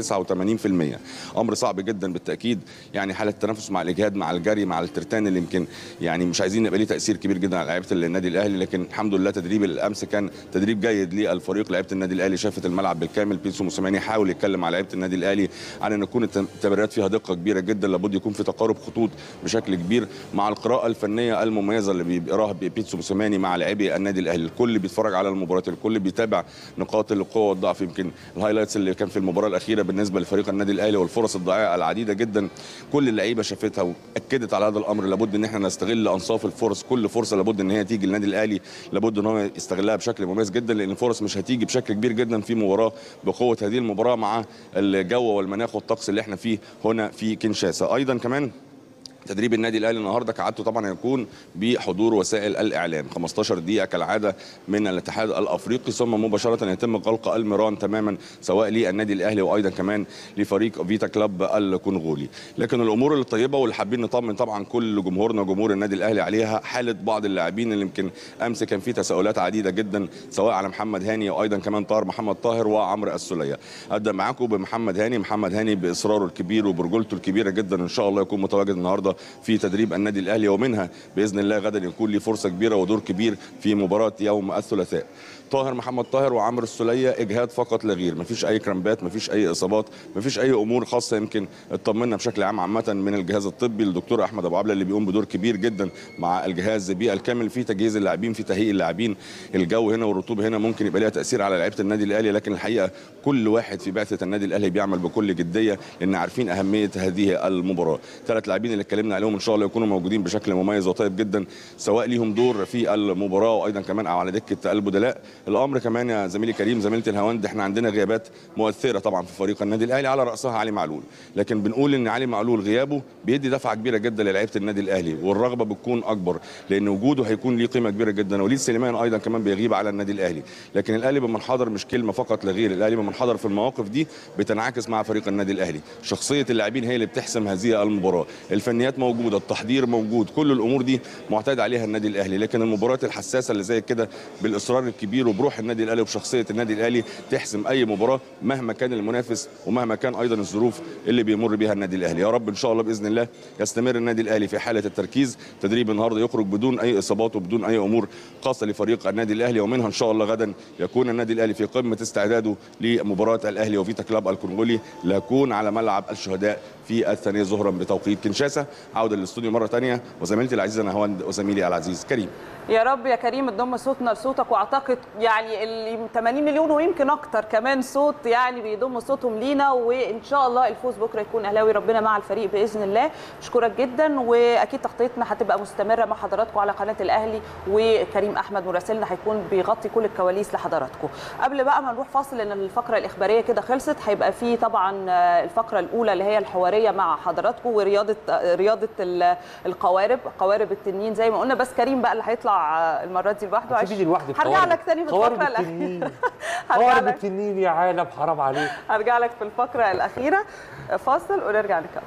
ل 89% امر صعب جدا بالتاكيد يعني حاله التنافس مع الاجهاد مع الجري مع الترتان اللي يمكن يعني مش عايزين يبقى ليه تاثير كبير جدا على لعيبه النادي الاهلي لكن الحمد لله تدريب الامس كان تدريب جيد للفريق لعيبه النادي الاهلي شافت الملعب بالكامل بيتسو موسيماني حاول يتكلم مع لعيبه النادي الاهلي على ان تكون التمريرات فيها دقه كبيره جدا لابد يكون في تقارب خطوط بشكل كبير مع القراءه الفنيه المميزه اللي بيقراها بيتسو موسيماني مع لاعبي النادي الاهلي الكل بيتفرج على المباريات الكل بيتابع نقاط القوه والضعف يمكن الهايلايتس اللي كان في المباراه الاخيره بالنسبه لفريق النادي الاهلي والفرص الضائعه العديده جدا كل اللعيبه شافتها واكدت على هذا الامر لابد ان احنا نستغل انصاف الفرص كل فرصه لابد ان هي تيجي للنادي الاهلي لابد ان هو يستغلها بشكل مميز جدا لان الفرص مش هتيجي بشكل كبير جدا في مباراه بقوه هذه المباراه مع الجو والمناخ والطقس اللي احنا فيه هنا في كينشاسا ايضا كمان تدريب النادي الاهلي النهارده كعادته طبعا هيكون بحضور وسائل الاعلام 15 دقيقه كالعاده من الاتحاد الافريقي ثم مباشره يتم غلق الميران تماما سواء للنادي الاهلي وايضا كمان لفريق فيتا كلاب الكونغولي لكن الامور الطيبه واللي حابين نطمن طبعا كل جمهورنا وجمهور النادي الاهلي عليها حاله بعض اللاعبين اللي يمكن امس كان في تساؤلات عديده جدا سواء على محمد هاني وايضا كمان طاهر محمد طاهر وعمرو السوليه ابدا معاكم بمحمد هاني محمد هاني باصراره الكبير وبرجولته الكبيره جدا ان شاء الله يكون متواجد النهارده في تدريب النادي الاهلي ومنها باذن الله غدا يكون ليه فرصه كبيره ودور كبير في مباراه يوم الثلاثاء طاهر محمد طاهر وعمرو السوليه اجهاد فقط لا غير مفيش اي كرامبات مفيش اي اصابات مفيش اي امور خاصه يمكن اطمنا بشكل عام عامه من الجهاز الطبي الدكتور احمد ابو عبله اللي بيقوم بدور كبير جدا مع الجهاز بالكامل في تجهيز اللاعبين في تهيئ اللاعبين الجو هنا والرطوبه هنا ممكن يبقى ليها تاثير على لعيبه النادي الاهلي لكن الحقيقه كل واحد في بعثه النادي الاهلي بيعمل بكل جديه لان عارفين اهميه هذه المباراه ثلاث لاعبين اللي اتكلمنا عليهم ان شاء الله يكونوا موجودين بشكل مميز وطيب جدا سواء ليهم دور في المباراه وايضا كمان او على دكه البدلاء الامر كمان يا زميلي كريم زميلتي الهواند احنا عندنا غيابات مؤثره طبعا في فريق النادي الاهلي على راسها علي معلول لكن بنقول ان علي معلول غيابه بيدي دفعه كبيره جدا للعيبه النادي الاهلي والرغبه بتكون اكبر لان وجوده هيكون ليه قيمه كبيره جدا وليد سليمان ايضا كمان بيغيب على النادي الاهلي لكن الاهلي بمنحدر مش كلمه فقط لا غير الاهلي بمنحدر في المواقف دي بتنعكس مع فريق النادي الاهلي شخصيه اللاعبين هي اللي بتحسم هذه المباراه الفنيات موجوده التحضير موجود كل الامور دي معتاد عليها النادي الاهلي لكن المباريات الحساسه اللي زي كده بالاصرار الكبير وبروح النادي الاهلي وبشخصيه النادي الاهلي تحسم اي مباراه مهما كان المنافس ومهما كان ايضا الظروف اللي بيمر بها النادي الاهلي يا رب ان شاء الله باذن الله يستمر النادي الاهلي في حاله التركيز تدريب النهارده يخرج بدون اي اصابات وبدون اي امور خاصه لفريق النادي الاهلي ومنها ان شاء الله غدا يكون النادي الاهلي في قمه استعداده لمباراه الاهلي وفيتا كلاب الكونغولي ليكون على ملعب الشهداء في الثانيه ظهرا بتوقيت كنشاسا عوده للاستوديو مره ثانيه وزميلتي العزيزه نهاوند وزميلي العزيز كريم يا رب يا كريم تضم صوتنا لصوتك واعتقد يعني ال 80 مليون ويمكن اكتر كمان صوت يعني بيضم صوتهم لينا وان شاء الله الفوز بكره يكون اهلاوي ربنا مع الفريق باذن الله اشكرك جدا واكيد تغطيتنا هتبقى مستمره مع حضراتكم على قناه الاهلي وكريم احمد مراسلنا هيكون بيغطي كل الكواليس لحضراتكم قبل بقى ما نروح فاصل لان الفقره الاخباريه كده خلصت هيبقى في طبعا الفقره الاولى اللي هي الحواريه مع حضراتكم ورياضه رياضه القوارب قوارب التنين زي ما قلنا بس كريم بقى اللي هيطلع المره دي لوحده هتسيبيني لوحدي في هرجع قوارب. لك تاني في قوارب الفقره الاخيره التنين هرجع قوارب لك التنين يا عالم حرام عليك هرجع لك في الفقره الاخيره فاصل ونرجع نكمل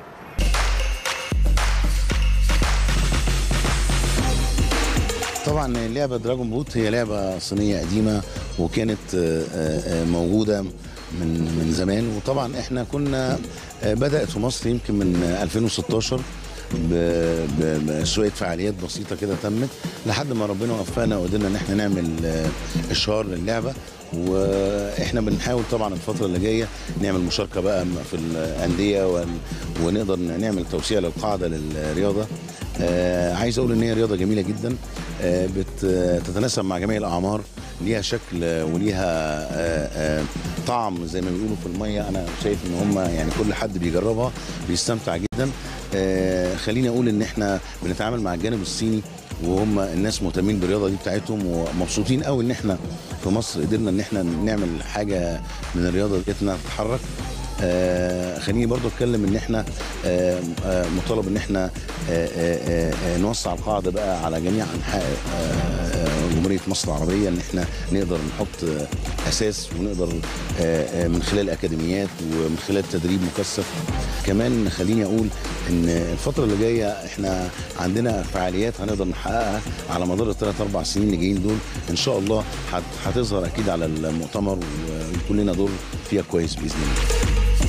طبعا لعبه دراجون بوت هي لعبه صينيه قديمه وكانت آه، آه، موجوده من من زمان وطبعا احنا كنا آه، بدات في مصر يمكن من 2016 ب- ب- بشويه فعاليات بسيطه كده تمت لحد ما ربنا وفقنا وقدرنا ان احنا نعمل آه، اشهار للعبه واحنا بنحاول طبعا الفتره اللي جايه نعمل مشاركه بقى في الانديه ون- ونقدر نعمل توسيع للقاعده للرياضه آه عايز اقول ان هي رياضه جميله جدا آه بتتناسب مع جميع الاعمار ليها شكل آه، وليها آه آه طعم زي ما بيقولوا في الميه انا شايف ان هم يعني كل حد بيجربها بيستمتع جدا آه خليني اقول ان احنا بنتعامل مع الجانب الصيني وهم الناس مهتمين بالرياضه دي بتاعتهم ومبسوطين قوي ان احنا في مصر قدرنا ان احنا نعمل حاجه من الرياضه دي انها تتحرك آه خليني برضو اتكلم ان احنا آه آه مطالب ان احنا آه آه آه نوسع القاعده بقى على جميع انحاء آه جمهوريه مصر العربيه ان احنا نقدر نحط آه، اساس ونقدر آه، آه، من خلال اكاديميات ومن خلال تدريب مكثف كمان خليني اقول ان الفتره اللي جايه احنا عندنا فعاليات هنقدر نحققها على مدار الثلاث اربع سنين اللي جايين دول ان شاء الله هت- هتظهر اكيد على المؤتمر ويكون لنا دور فيها كويس باذن الله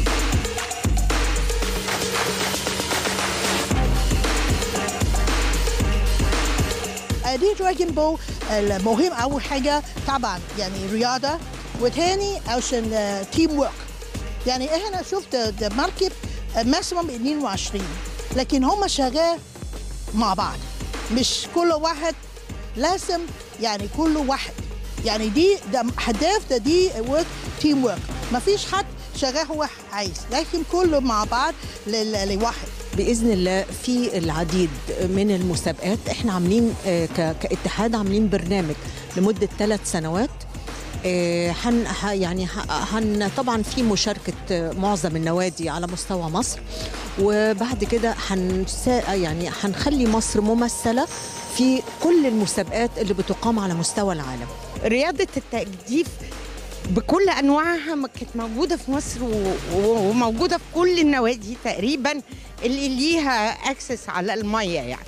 دي دراجون بو المهم اول حاجه طبعا يعني رياضه وتاني عشان تيم ورك يعني احنا شفت ده مركب ماكسيموم 22 لكن هم شغال مع بعض مش كل واحد لازم يعني كل واحد يعني دي ده هدف ده دي ورك تيم ورك ما فيش حد شغال هو عايز لكن كله مع بعض لل- لواحد باذن الله في العديد من المسابقات احنا عاملين آه، ك- كاتحاد عاملين برنامج لمده ثلاث سنوات آه، هن ح- يعني ح- هن طبعا في مشاركه آه، معظم النوادي على مستوى مصر وبعد كده هنسا يعني هنخلي مصر ممثله في كل المسابقات اللي بتقام على مستوى العالم رياضة التجديف بكل أنواعها ما كانت موجودة في مصر و- و- وموجودة في كل النوادي تقريبا اللي ليها أكسس على المية يعني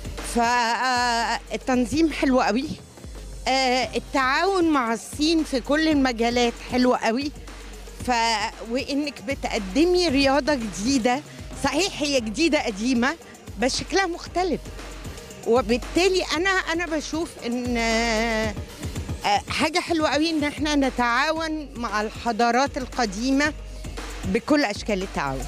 فالتنظيم حلو قوي آه، التعاون مع الصين في كل المجالات حلو قوي ف وانك بتقدمي رياضه جديده صحيح هي جديده قديمه بس شكلها مختلف وبالتالي انا انا بشوف ان آه، آه، حاجه حلوه قوي ان احنا نتعاون مع الحضارات القديمه بكل اشكال التعاون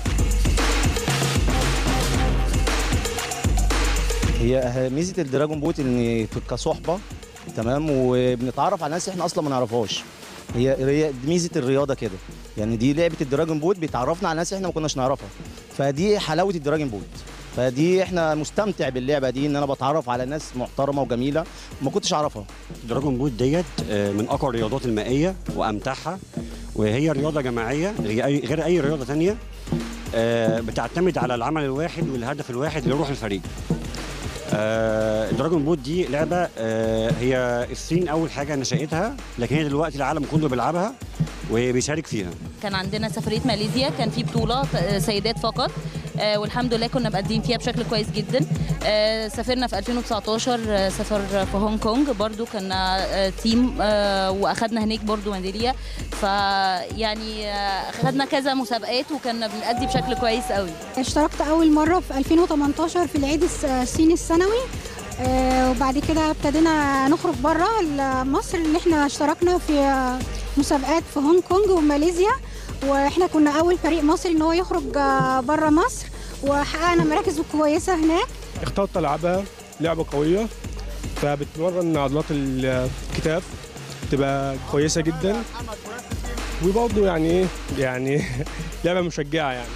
هي ميزه الدراجون بوت ان في كصحبه تمام وبنتعرف على ناس احنا اصلا ما نعرفهاش هي هي دي ميزه الرياضه كده يعني دي لعبه الدراجون بوت بتعرفنا على ناس احنا ما كناش نعرفها فدي حلاوه الدراجون بوت فدي احنا مستمتع باللعبه دي ان انا بتعرف على ناس محترمه وجميله ما كنتش اعرفها دراجون بوت ديت آه، من اقوى الرياضات المائيه وامتعها وهي رياضه جماعيه غير اي غير اي رياضه تانية آه، بتعتمد على العمل الواحد والهدف الواحد لروح الفريق آه، الدراجون بوت دي لعبه آه، هي الصين اول حاجه نشاتها لكن هي دلوقتي العالم كله بيلعبها وبيشارك فيها كان عندنا سفريه ماليزيا كان في بطوله آه، سيدات فقط آه، والحمد لله كنا مقدمين فيها بشكل كويس جدا آه، سافرنا في 2019 آه، سافر في هونج كونج برضو كنا آه، تيم آه، واخدنا هناك برضو ميداليه فيعني آه، خدنا كذا مسابقات وكنا بنأدي بشكل كويس قوي اشتركت أول مرة في 2018 في العيد الس- الصيني السنوي آه، وبعد كده ابتدينا نخرج بره مصر اللي احنا اشتركنا في آه، مسابقات في هونج كونج وماليزيا واحنا كنا أول فريق مصري إن هو يخرج بره مصر وحققنا مراكز كويسة هناك اخترت العبها لعبه قويه فبتمرن عضلات الكتاف تبقى كويسه جدا وبرضه يعني ايه يعني لعبه مشجعه يعني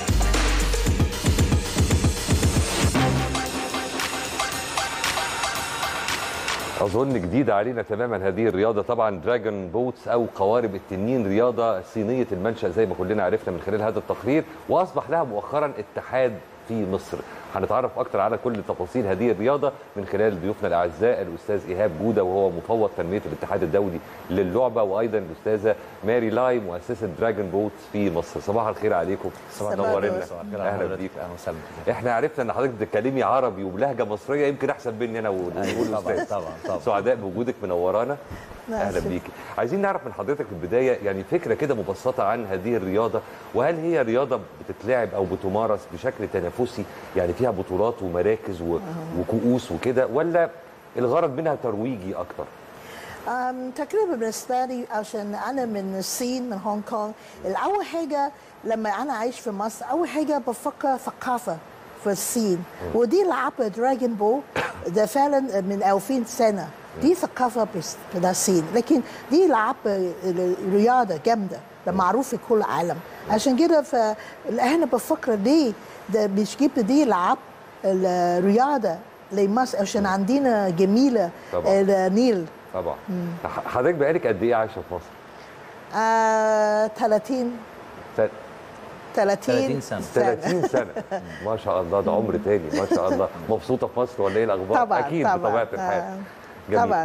اظن جديده علينا تماما هذه الرياضه طبعا دراجون بوتس او قوارب التنين رياضه صينيه المنشا زي ما كلنا عرفنا من خلال هذا التقرير واصبح لها مؤخرا اتحاد في مصر هنتعرف اكتر على كل تفاصيل هذه الرياضه من خلال ضيوفنا الاعزاء الاستاذ ايهاب جوده وهو مفوض تنميه الاتحاد الدولي للعبه وايضا الاستاذه ماري لاي مؤسسه دراجون بوتس في مصر صباح الخير عليكم صباح الخير. نورنا صباح الخير على اهلا حضرتك. بيك اهلا وسهلا احنا عرفنا ان حضرتك بتتكلمي عربي وبلهجه مصريه يمكن احسن مني انا أيوة والأستاذ طبعاً، طبعاً، طبعاً. سعداء بوجودك منورانا نعم. اهلا بيكي عايزين نعرف من حضرتك في البدايه يعني فكره كده مبسطه عن هذه الرياضه وهل هي رياضه بتتلعب او بتمارس بشكل تنافسي يعني فيها بطولات ومراكز و... وكؤوس وكده ولا الغرض منها ترويجي اكتر أم، تقريبا بالنسبة لي عشان أنا من الصين من هونغ كونغ الأول حاجة لما أنا عايش في مصر أول حاجة بفكر ثقافة في الصين ودي لعبة دراجون بول ده فعلا من 2000 سنة دي ثقافة بس- بتاع الصين لكن دي لعبة رياضة جامدة ده معروف في كل العالم عشان كده فاحنا بفكر ليه ده مش جبت دي لعب الرياضة لمصر عشان عندنا جميلة طبعاً. النيل طبعا مم. ح- حضرتك بقالك قد ايه عايشه في مصر آه 30 س- 30 30 سنه ما شاء الله ده عمر تاني ما شاء الله مبسوطه في مصر ولا ايه الاخبار طبعا اكيد طبعا بطبيعه الحال آه، جميل. طبعا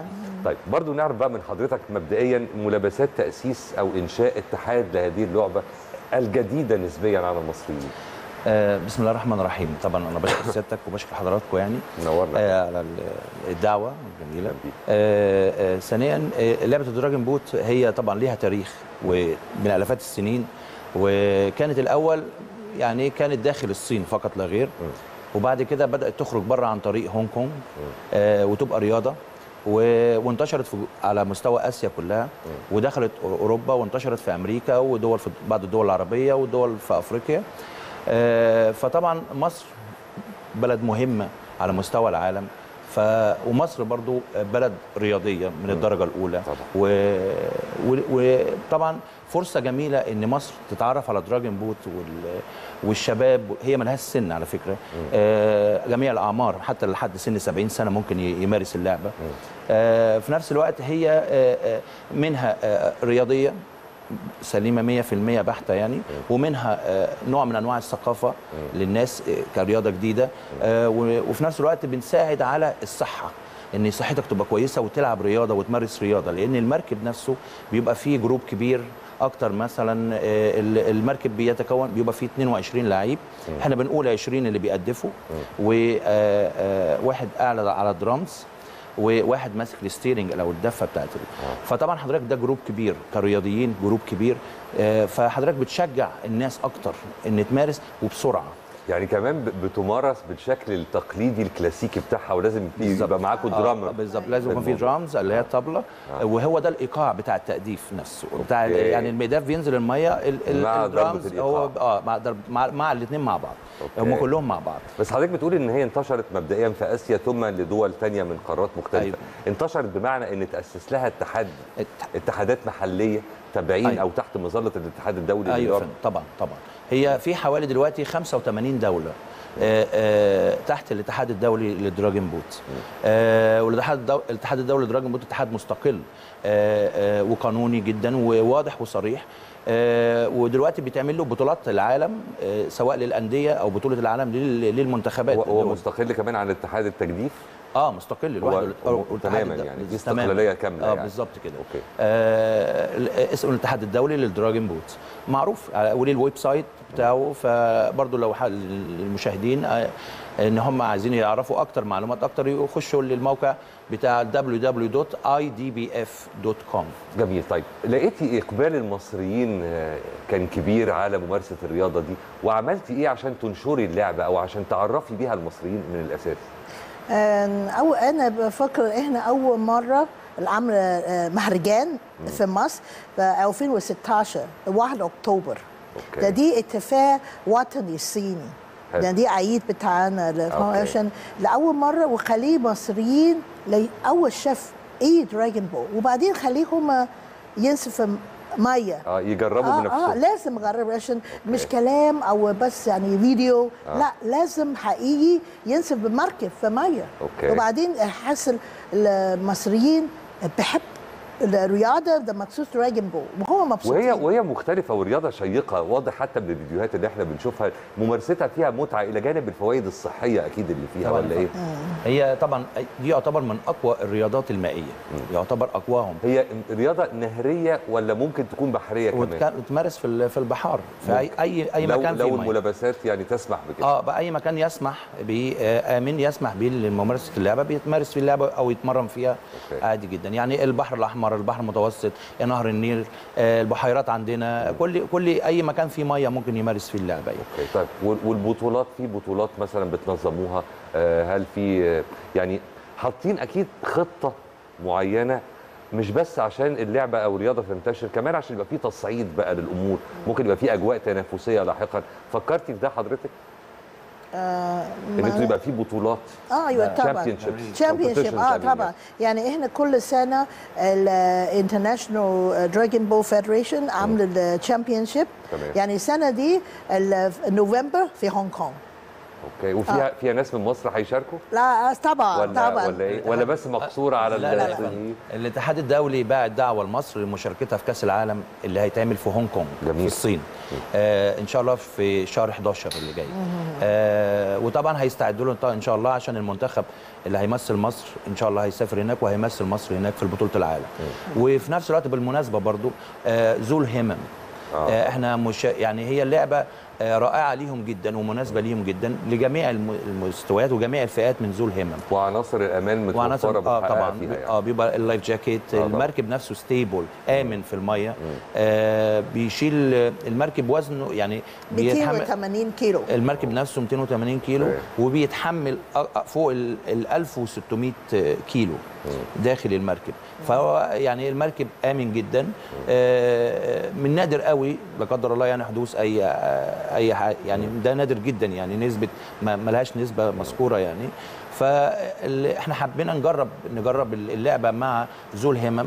طيب برضو نعرف بقى من حضرتك مبدئيا ملابسات تاسيس او انشاء اتحاد لهذه اللعبه الجديده نسبيا على المصريين آه، بسم الله الرحمن الرحيم طبعا انا بشكر سيادتك وبشكر حضراتكم يعني نورنا آه على ال- الدعوه الجميله آه آه ثانيا آه لعبه الدراجون بوت هي طبعا ليها تاريخ ومن الافات السنين وكانت الاول يعني كانت داخل الصين فقط لا غير وبعد كده بدات تخرج بره عن طريق هونج كونج آه وتبقى رياضه و- وانتشرت في على مستوى اسيا كلها ودخلت اوروبا وانتشرت في امريكا ودول في بعض الدول العربيه ودول في افريقيا آه، فطبعا مصر بلد مهمه على مستوى العالم ف ومصر برضو بلد رياضيه من الدرجه الاولى و... و... وطبعا فرصه جميله ان مصر تتعرف على دراجون بوت وال... والشباب هي ملهاش سن على فكره آه جميع الاعمار حتى لحد سن 70 سنه ممكن ي- يمارس اللعبه آه في نفس الوقت هي آه آه منها آه رياضيه سليمه 100% بحته يعني ومنها آه، نوع من انواع الثقافه للناس آه، كرياضه جديده آه، و- وفي نفس الوقت بنساعد على الصحه ان صحتك تبقى كويسه وتلعب رياضه وتمارس رياضه لان المركب نفسه بيبقى فيه جروب كبير اكتر مثلا آه، ال- المركب بيتكون بيبقى فيه 22 لعيب احنا بنقول 20 اللي بيقدفوا وواحد اعلى على الدرامز وواحد ماسك الستيرنج او الدفه بتاعت ال- فطبعا حضرتك ده جروب كبير كرياضيين جروب كبير آه، فحضرتك بتشجع الناس اكتر ان تمارس وبسرعه يعني كمان ب- بتمارس بالشكل التقليدي الكلاسيكي بتاعها ولازم في- يبقى معاكم درامر آه بالظبط لازم يكون في درامز اللي هي الطبله آه. وهو ده الايقاع بتاع التأديف نفسه بتاع ال- أوكي. يعني الميداف بينزل الميه ال- ال- مع ضربة الدرامز هو اه مع ضرب مع, مع الاثنين مع بعض هم أوكي. كلهم مع بعض بس حضرتك بتقول ان هي انتشرت مبدئيا في اسيا ثم لدول تانية من قارات مختلفه أيوة. انتشرت بمعنى ان تاسس لها اتحاد اتحادات محليه تابعين أيوة. او تحت مظله الاتحاد الدولي ايوه للرياضة. فندم، طبعا طبعا هي في حوالي دلوقتي 85 دوله آه، آه، تحت الاتحاد الدولي للدراجون بوت آه، والاتحاد الدو- الاتحاد الدولي للدراجون بوت اتحاد مستقل آه، آه، وقانوني جدا وواضح وصريح آه، ودلوقتي بيتعمل له بطولات العالم آه، سواء للانديه او بطوله العالم لل- للمنتخبات هو, هو الدول. مستقل كمان عن اتحاد التجديف اه مستقل هو- لوحده هو والاتحاد تماما الد- يعني دي تماماً. استقلاليه كامله اه يعني. بالظبط كده اوكي آه ال- اسمه الاتحاد الدولي للدراجون بوت معروف على- وليه الويب سايت بتاعه فبرضه لو حد المشاهدين آه ان هم عايزين يعرفوا اكتر معلومات اكتر يخشوا للموقع بتاع www.idbf.com جميل طيب لقيتي اقبال المصريين آه، كان كبير على ممارسه الرياضه دي وعملتي ايه عشان تنشري اللعبه او عشان تعرفي بيها المصريين من الاساس آه، أو أنا بفكر إحنا أول مرة العمل آه، مهرجان في مصر في 2016 1 أكتوبر أوكي. ده دي اتفاق وطني صيني حلو. ده دي عيد بتاعنا ل- أوكي. عشان لأول مرة وخليه مصريين لي- أول شاف إيه دراجون بول وبعدين خليهم ينسف مية اه يجربوا آه بنفسهم اه لازم اجرب عشان مش كلام او بس يعني فيديو آه. آه. لا لازم حقيقي ينسف بمركب في ميه أوكي. وبعدين حاسس المصريين بحب الرياضه ده مخصوص دراجون بول وهو مبسوط وهي وهي مختلفه ورياضه شيقه واضح حتى من الفيديوهات اللي احنا بنشوفها ممارستها فيها متعه الى جانب الفوائد الصحيه اكيد اللي فيها طبعاً. ولا ايه؟ هي طبعا دي يعتبر من اقوى الرياضات المائيه يعتبر اقواهم هي رياضه نهريه ولا ممكن تكون بحريه كمان؟ وتمارس في ال- في البحار في اي اي اي لو مكان لو فيه ميه الملابسات يعني تسمح بكده اه باي مكان يسمح بامن يسمح به لممارسه اللعبه بيتمارس في اللعبه او يتمرن فيها أوكي. عادي جدا يعني البحر الاحمر البحر المتوسط نهر النيل آه، البحيرات عندنا كل كل اي مكان فيه ميه ممكن يمارس فيه اللعبه يعني. اوكي طيب وال- والبطولات في بطولات مثلا بتنظموها آه، هل في آه، يعني حاطين اكيد خطه معينه مش بس عشان اللعبه او الرياضه تنتشر كمان عشان يبقى في تصعيد بقى للامور ممكن يبقى في اجواء تنافسيه لاحقا فكرتي في ده حضرتك آه ان انتوا يبقى في بطولات اه ايوه طبعا Championships, تشامبيون شيب competitions اه I mean. طبعا يعني احنا كل سنه الانترناشونال دراجون بول فيدريشن عامل الشامبيون شيب تمام. يعني السنه دي ال- نوفمبر في هونج كونج اوكي وفيها فيها ناس من مصر هيشاركوا لا طبعا ولا طبعا ولا ايه ولا بس مقصوره على لا لا لا الصينيين الاتحاد الدولي باعت دعوه لمصر لمشاركتها في كاس العالم اللي هيتعمل في هونج كونج جميل. في الصين آه ان شاء الله في شهر 11 اللي جاي آه وطبعا هيستعدوا له ان شاء الله عشان المنتخب اللي هيمثل مصر ان شاء الله هيسافر هناك وهيمثل مصر هناك في بطوله العالم وفي نفس الوقت بالمناسبه برضو آه ذو الهمم آه احنا مش يعني هي اللعبه آه، رائعه ليهم جدا ومناسبه ليهم جدا لجميع الم- المستويات وجميع الفئات من ذو الهمم وعناصر الامان متوفره وعناصر اه بتحققها طبعا فيها يعني. اه بيبقى اللايف جاكيت طبعاً. المركب نفسه ستيبل امن في الميه آه بيشيل المركب وزنه يعني بيتحمل 280 كيلو المركب نفسه 280 كيلو وبيتحمل أ- أ- فوق ال ال 1600 كيلو داخل المركب فهو يعني المركب امن جدا آه، من نادر قوي لا قدر الله يعني حدوث اي اي حاجة يعني ده نادر جدا يعني نسبه ما ما لهاش نسبه مذكوره يعني فاحنا حبينا نجرب نجرب اللعبه مع ذو الهمم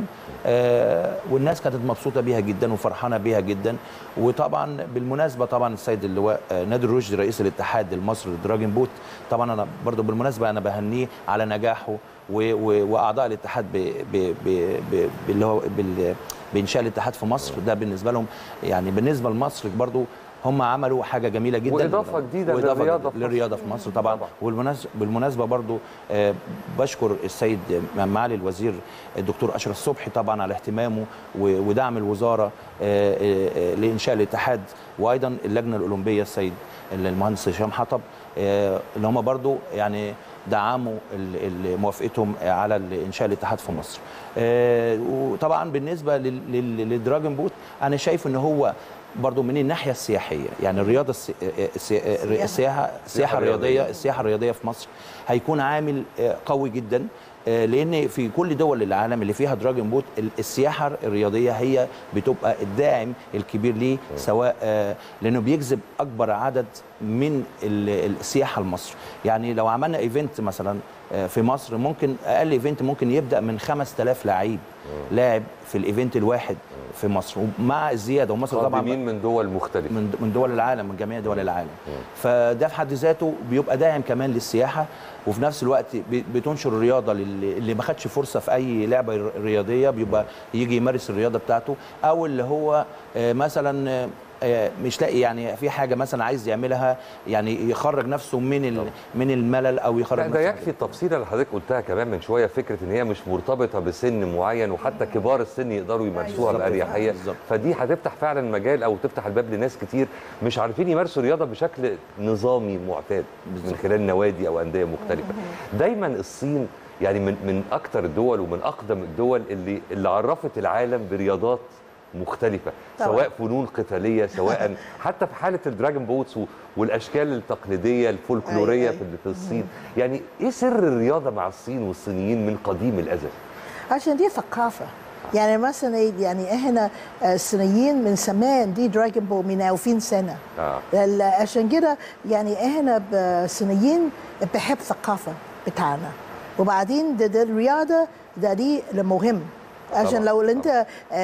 آه، والناس كانت مبسوطه بيها جدا وفرحانه بيها جدا وطبعا بالمناسبه طبعا السيد اللواء آه، نادر رشدي رئيس الاتحاد المصري للدراجون بوت طبعا انا برضو بالمناسبه انا بهنيه على نجاحه و- و- واعضاء الاتحاد ب- ب- ب- ب- باللي هو بال- بانشاء الاتحاد في مصر ده بالنسبه لهم يعني بالنسبه لمصر برضو هم عملوا حاجه جميله جدا وإضافة جديدة وإضافة للرياضة في مصر. للرياضه في مصر طبعا والمناسبه بالمناسبه برضو آه، بشكر السيد معالي الوزير الدكتور اشرف صبحي طبعا على اهتمامه و- ودعم الوزاره آه، آه، آه، لانشاء الاتحاد وايضا اللجنه الاولمبيه السيد المهندس هشام حطب آه، اللي هم برضو يعني دعموا ال- ال- موافقتهم على ال- انشاء الاتحاد في مصر آه، وطبعا بالنسبه لل- لل- للدراجون بوت انا شايف ان هو برضو من الناحيه السياحيه يعني الرياضه السي... السي... السياحه السياحه الرياضيه السياحه الرياضيه في مصر هيكون عامل آه، قوي جدا آه، لان في كل دول العالم اللي فيها دراجون بوت ال- السياحه الرياضيه هي بتبقى الداعم الكبير ليه سواء آه، لانه بيجذب اكبر عدد من ال- السياحه لمصر يعني لو عملنا ايفنت مثلا آه، في مصر ممكن اقل ايفنت ممكن يبدا من 5000 لعيب لاعب في الايفنت الواحد في مصر ومع الزياده ومصر طبعا قادمين من دول مختلفه من من دول العالم من جميع دول العالم فده في حد ذاته بيبقى داعم كمان للسياحه وفي نفس الوقت بي- بتنشر الرياضه للي اللي ما خدش فرصه في اي لعبه ر- رياضيه بيبقى يجي يمارس الرياضه بتاعته او اللي هو آه، مثلا آه، آه، مش لاقي يعني في حاجه مثلا عايز يعملها يعني يخرج نفسه من ال- من الملل او يخرج لا ده نفسه يكفي التفصيله اللي حضرتك قلتها كمان من شويه فكره ان هي مش مرتبطه بسن معين وحتى كبار السن يقدروا يمارسوها بالظبط. باريحيه فدي هتفتح فعلا مجال او تفتح الباب لناس كتير مش عارفين يمارسوا الرياضه بشكل نظامي معتاد من خلال نوادي او انديه مختلفه دايما الصين يعني من من اكثر الدول ومن اقدم الدول اللي اللي عرفت العالم برياضات مختلفة طبعاً. سواء فنون قتالية سواء حتى في حالة الدراجون بوتس و- والأشكال التقليدية الفولكلورية في في الصين يعني إيه سر الرياضة مع الصين والصينيين من قديم الأزل؟ عشان دي ثقافة يعني مثلا إيه، يعني احنا آه، الصينيين من زمان دي دراجون بول من 2000 سنة آه. ال- عشان كده يعني احنا الصينيين بحب الثقافة بتاعنا وبعدين ده, ده الرياضة ده دي المهم عشان طبعاً، لو انت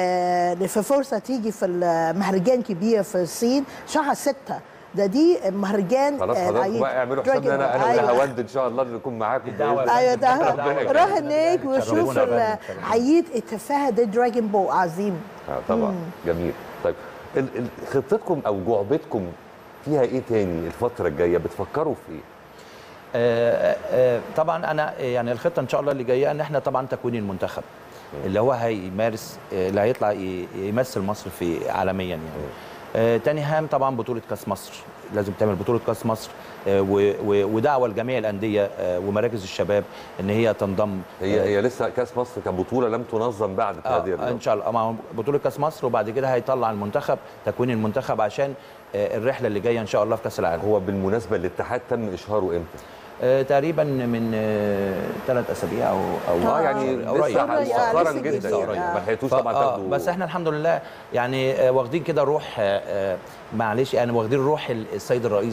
آه في فرصة تيجي في المهرجان كبير في الصين شهر ستة ده دي مهرجان خلاص آه، حضرتك العيد. بقى اعملوا Dragon حسابنا أنا أنا Ball. أيوة. والهواند إن شاء الله اللي نكون معاكم بإذن الله. ايوه ده ربنا يكرمك. روح هناك وشوف شرفونا يا فندم. عيد التفاهه ده دراجون بول عظيم آه طبعا مم. جميل طيب ال- ال- خطتكم أو جعبتكم فيها إيه تاني الفترة الجاية بتفكروا في إيه؟ آه، آه، طبعا انا يعني الخطه ان شاء الله اللي جايه ان احنا طبعا تكوين المنتخب اللي هو هيمارس آه، اللي هيطلع ي- يمثل مصر في عالميا يعني آه، تاني هام طبعا بطوله كاس مصر لازم تعمل بطوله كاس مصر آه، و- و- ودعوه لجميع الانديه آه، ومراكز الشباب ان هي تنضم هي هي لسه كاس مصر كبطولة لم تنظم بعد في هذه آه الرياضة ان شاء الله مع بطوله كاس مصر وبعد كده هيطلع المنتخب تكوين المنتخب عشان آه، الرحله اللي جايه ان شاء الله في كاس العالم هو بالمناسبه الاتحاد تم اشهاره امتى؟ آه تقريبا من ثلاث اسابيع او او آه، يعني أو لسه قريب. مؤخرا جدا لسه يعني قريب. ما لحقتوش ف- طبعا آه، تاخدوا بس احنا الحمد لله يعني آه، واخدين كده روح آه، آه، معلش يعني واخدين روح ال- السيد الرئيس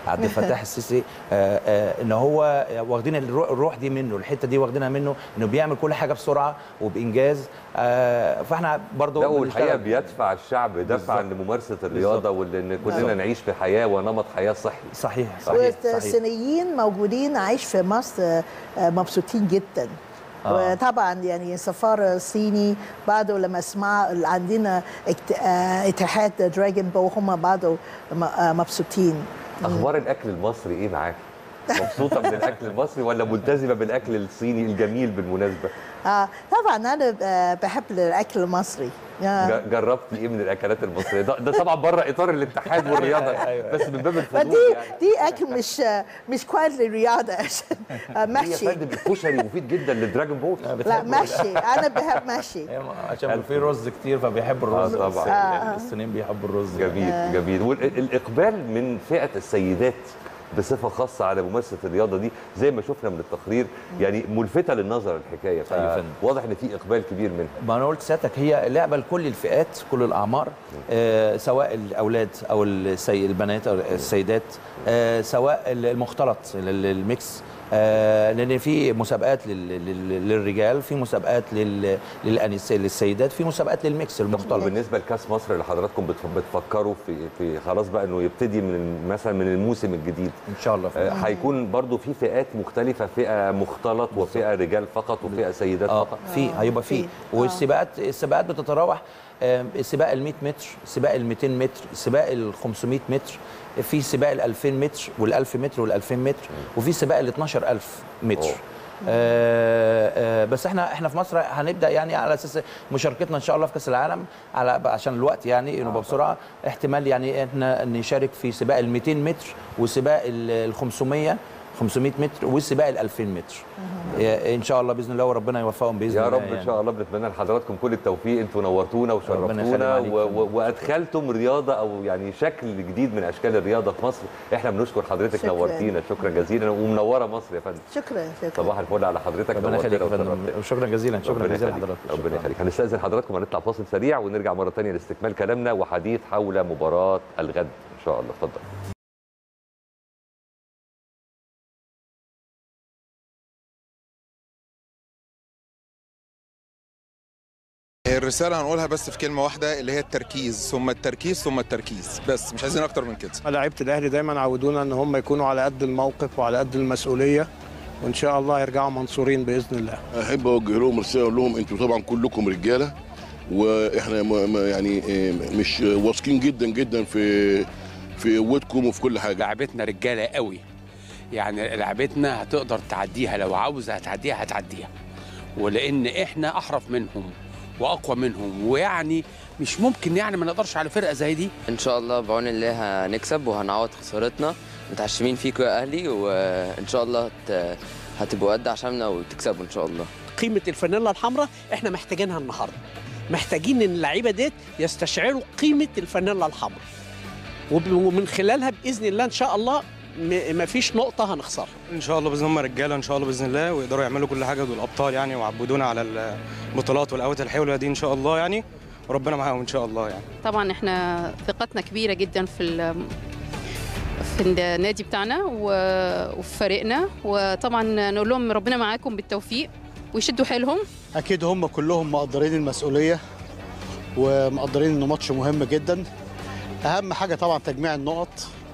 عبد الفتاح السيسي آه، آه، ان هو واخدين الرو- الروح دي منه الحته دي واخدينها منه انه بيعمل كل حاجه بسرعه وبانجاز آه، فاحنا برضو لا والحقيقه بنشتغل. بيدفع الشعب دفعا لممارسه الرياضه وان كلنا بالظبط. نعيش في حياه ونمط حياه صحي صحيح والصينيين موجودين عايش في مصر آه، مبسوطين جدا آه. وطبعا يعني السفارة الصيني بعده لما اسمع عندنا اكت- آه، اتحاد دراجون بو هم بعده م- آه، مبسوطين اخبار الاكل المصري ايه معاك مبسوطه من الاكل المصري ولا ملتزمه بالاكل الصيني الجميل بالمناسبه آه طبعا انا آه، بحب الاكل المصري آه. ج- جربتي ايه من الاكلات المصريه ده, ده طبعا بره اطار الاتحاد والرياضه بس من باب الفضول فدي يعني دي اكل مش آه، مش كويس للرياضه عشان آه، يا محشي فندم الكشري مفيد جدا للدراجون بول لا محشي انا بحب محشي عشان في رز كتير فبيحبوا الرز آه، طبعاً. آه. الصينيين بيحبوا الرز جميل جميل والاقبال من فئه السيدات بصفه خاصه على ممارسه الرياضه دي زي ما شفنا من التقرير يعني ملفته للنظر الحكايه أيوة فندم. فواضح ان في اقبال كبير منها ما انا قلت سيادتك هي لعبه لكل الفئات كل الاعمار آه سواء الاولاد او السي البنات او السيدات آه سواء المختلط ال- الميكس آه لان في مسابقات لل- لل- للرجال في مسابقات لل- للأنس- للسيدات في مسابقات للميكس المختلط بالنسبه لكاس مصر اللي حضراتكم بتف- بتفكروا في في خلاص بقى انه يبتدي من مثلا من الموسم الجديد ان شاء الله آه، هيكون برضو في فئات مختلفه فئه مختلط وفئه رجال فقط وفئه سيدات اه فقط في هيبقى في والسباقات السباقات بتتراوح آه، سباق ال 100 متر سباق ال 200 متر سباق ال 500 متر في سباق ال 2000 متر وال 1000 متر وال 2000 متر وفي سباق ال 12000 متر آه آه بس احنا احنا في مصر هنبدا يعني على اساس مشاركتنا ان شاء الله في كاس العالم على عشان الوقت يعني انه بسرعه احتمال يعني احنا نشارك في سباق ال 200 متر وسباق ال 500 500 متر وسباق ال 2000 متر آه، ان شاء الله باذن الله وربنا يوفقهم باذن يا الله رب ان يعني. شاء الله بنتمنى لحضراتكم كل التوفيق انتوا نورتونا ربنا يخلي وشرفتونا عليك. و- و- وادخلتم رياضه او يعني شكل جديد من اشكال الرياضه في مصر احنا بنشكر حضرتك شكراً. نورتينا شكرا جزيلا ومنوره مصر يا فندم شكرا شكرا صباح الفل على حضرتك ربنا نورتنا يخليك يا فندم وشرفتنا. شكرا جزيلا شكرا ربنا جزيلا يخليك. لحضرتك ربنا يخليك هنستاذن حضراتكم هنطلع فاصل سريع ونرجع مره ثانيه لاستكمال كلامنا وحديث حول مباراه الغد ان شاء الله اتفضل الرسالة هنقولها بس في كلمة واحدة اللي هي التركيز ثم التركيز ثم التركيز بس مش عايزين أكتر من كده لعيبه الاهلي دايما عودونا ان هم يكونوا على قد الموقف وعلى قد المسؤوليه وان شاء الله يرجعوا منصورين باذن الله احب اوجه لهم رساله اقول لهم انتوا طبعا كلكم رجاله واحنا م- م- يعني إيه، مش واثقين جدا جدا في في قوتكم وفي كل حاجه لعبتنا رجاله قوي يعني لعبتنا هتقدر تعديها لو عاوزه هتعديها هتعديها ولان احنا احرف منهم واقوى منهم ويعني مش ممكن يعني ما نقدرش على فرقه زي دي ان شاء الله بعون الله هنكسب وهنعوض خسارتنا متعشمين فيكم يا اهلي وان شاء الله هت... هتبقوا قد عشاننا وتكسبوا ان شاء الله قيمه الفانيلا الحمراء احنا محتاجينها النهارده محتاجين ان اللعيبه ديت يستشعروا قيمه الفانيلا الحمراء وب- ومن خلالها باذن الله ان شاء الله م- مفيش نقطه هنخسرها ان شاء الله باذن الله هم رجاله ان شاء الله باذن الله ويقدروا يعملوا كل حاجه دول ابطال يعني وعبدونا على البطولات والاوقات الحلوه دي ان شاء الله يعني وربنا معاهم ان شاء الله يعني طبعا احنا ثقتنا كبيره جدا في ال- في النادي بتاعنا و- وفي فريقنا وطبعا نقول لهم ربنا معاكم بالتوفيق ويشدوا حيلهم اكيد هم كلهم مقدرين المسؤوليه ومقدرين انه ماتش مهم جدا اهم حاجه طبعا تجميع النقط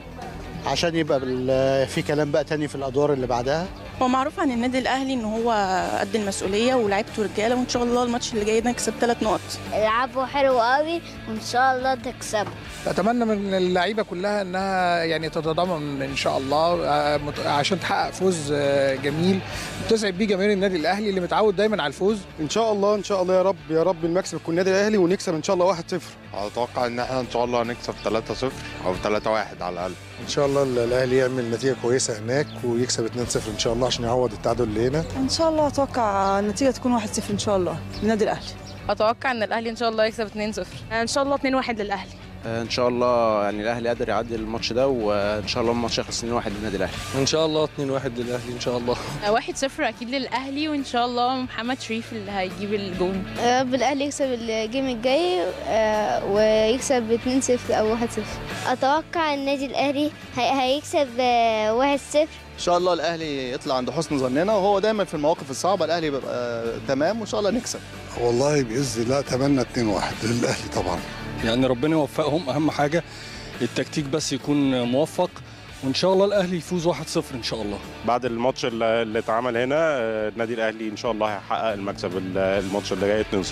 عشان يبقى بال- في كلام بقى تاني في الادوار اللي بعدها هو معروف عن النادي الاهلي ان هو قد المسؤوليه ولاعيبته رجاله وان شاء الله الماتش اللي جاي نكسب ثلاث نقط العبوا حلو قوي وان شاء الله تكسبوا اتمنى من اللعيبه كلها انها يعني تتضامن ان شاء الله آه، مت- عشان تحقق فوز آه، جميل تسعد بيه جماهير النادي الاهلي اللي متعود دايما على الفوز ان شاء الله ان شاء الله يا رب يا رب المكسب يكون النادي الاهلي ونكسب ان شاء الله 1-0 اتوقع ان احنا ان شاء الله هنكسب 3-0 او 3-1 على الاقل ان شاء الله الاهلي يعمل نتيجه كويسه هناك ويكسب 2-0 ان شاء الله عشان يعوض التعادل اللي هنا ان شاء الله اتوقع النتيجه تكون 1-0 ان شاء الله للنادي الاهلي اتوقع ان الاهلي ان شاء الله يكسب 2-0 ان شاء الله 2-1 للاهلي آه، ان شاء الله يعني الاهلي قادر يعدي الماتش ده وان شاء الله الماتش يخلص 2-1 للنادي الاهلي ان شاء الله 2-1 للاهلي ان شاء الله واحد صفر اكيد للاهلي وان شاء الله محمد شريف اللي هيجيب الجون يا رب الاهلي يكسب الجيم الجاي آه، ويكسب 2-0 او 1-0 اتوقع النادي الاهلي هي- هيكسب آه، 1-0 ان شاء الله الاهلي يطلع عند حسن ظننا وهو دايما في المواقف الصعبه الاهلي بيبقى تمام وان شاء الله نكسب والله باذن الله اتمنى 2-1 للاهلي طبعا يعني ربنا يوفقهم اهم حاجه التكتيك بس يكون موفق وان شاء الله الاهلي يفوز 1-0 ان شاء الله بعد الماتش اللي اللي اتعمل هنا آه، النادي الاهلي ان شاء الله هيحقق المكسب ال- الماتش اللي جاي 2-0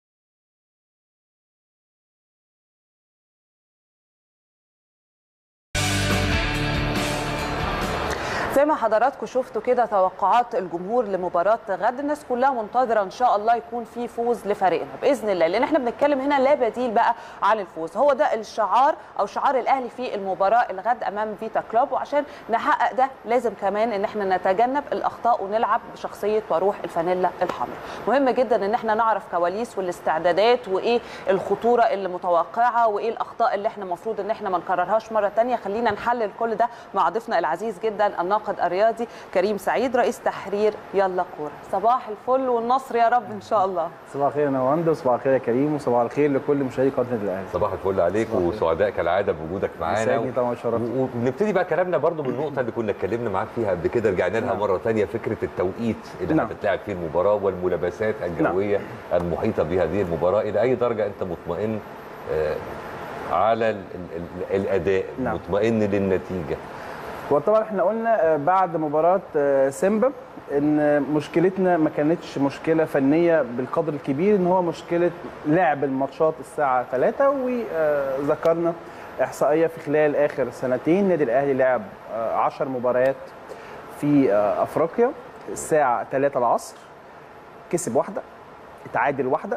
زي ما حضراتكم شفتوا كده توقعات الجمهور لمباراه غد الناس كلها منتظره ان شاء الله يكون في فوز لفريقنا باذن الله لان احنا بنتكلم هنا لا بديل بقى عن الفوز هو ده الشعار او شعار الاهلي في المباراه الغد امام فيتا كلوب وعشان نحقق ده لازم كمان ان احنا نتجنب الاخطاء ونلعب بشخصيه وروح الفانيلا الحمراء مهم جدا ان احنا نعرف كواليس والاستعدادات وايه الخطوره اللي متوقعه وايه الاخطاء اللي احنا المفروض ان احنا ما نكررهاش مره تانية خلينا نحلل كل ده مع ضيفنا العزيز جدا الناقد الرياضي كريم سعيد رئيس تحرير يلا كوره صباح الفل والنصر يا رب ان شاء الله صباح الخير يا نواند وصباح الخير يا كريم وصباح الخير لكل مشاهدي قناه النادي الاهلي صباح الفل عليك وسعداء كالعاده بوجودك معانا يسعدني طبعا وشرفت ونبتدي بقى كلامنا برضو بالنقطه اللي كنا اتكلمنا معاك فيها قبل كده رجعنا لها نعم. مره ثانيه فكره التوقيت اللي نعم. هتتلعب فيه المباراه والملابسات الجويه المحيطه بهذه المباراه الى اي درجه انت مطمئن آه، على ال ال ال الاداء نعم. مطمئن للنتيجه هو طبعا احنا قلنا آه، بعد مباراه آه، سيمبا ان مشكلتنا ما كانتش مشكله فنيه بالقدر الكبير ان هو مشكله لعب الماتشات الساعه 3 وذكرنا احصائيه في خلال اخر سنتين النادي الاهلي لعب 10 مباريات في آه، افريقيا الساعه 3 العصر كسب واحده اتعادل واحده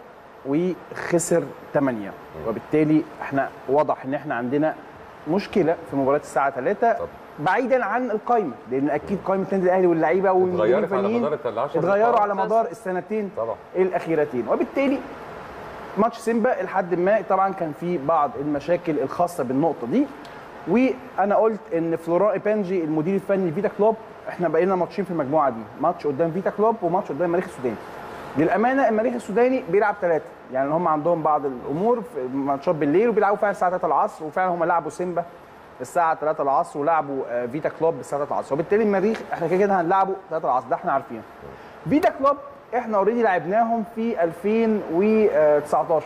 وخسر 8 وبالتالي احنا واضح ان احنا عندنا مشكله في مباراه الساعه 3 بعيدا عن القايمه لان اكيد قائمه النادي الاهلي واللعيبه والمديرين اتغيرت على الفنيين مدار العشر اتغيروا نقاط. على مدار السنتين طبعا الاخيرتين وبالتالي ماتش سيمبا لحد ما طبعا كان في بعض المشاكل الخاصه بالنقطه دي وانا قلت ان فلوران ايبانجي المدير الفني لفيتا كلوب احنا بقينا ماتشين في المجموعه دي ماتش قدام فيتا كلوب وماتش قدام المريخ السوداني للامانه المريخ السوداني بيلعب ثلاثه يعني هم عندهم بعض الامور في ماتشات بالليل وبيلعبوا فعلا الساعه 3 العصر وفعلا هم لعبوا سيمبا الساعه 3 العصر ولعبوا آه، فيتا كلوب الساعه 3 العصر وبالتالي المريخ احنا كده كده هنلعبه 3 العصر ده احنا عارفينه فيتا كلوب احنا اوريدي لعبناهم في 2019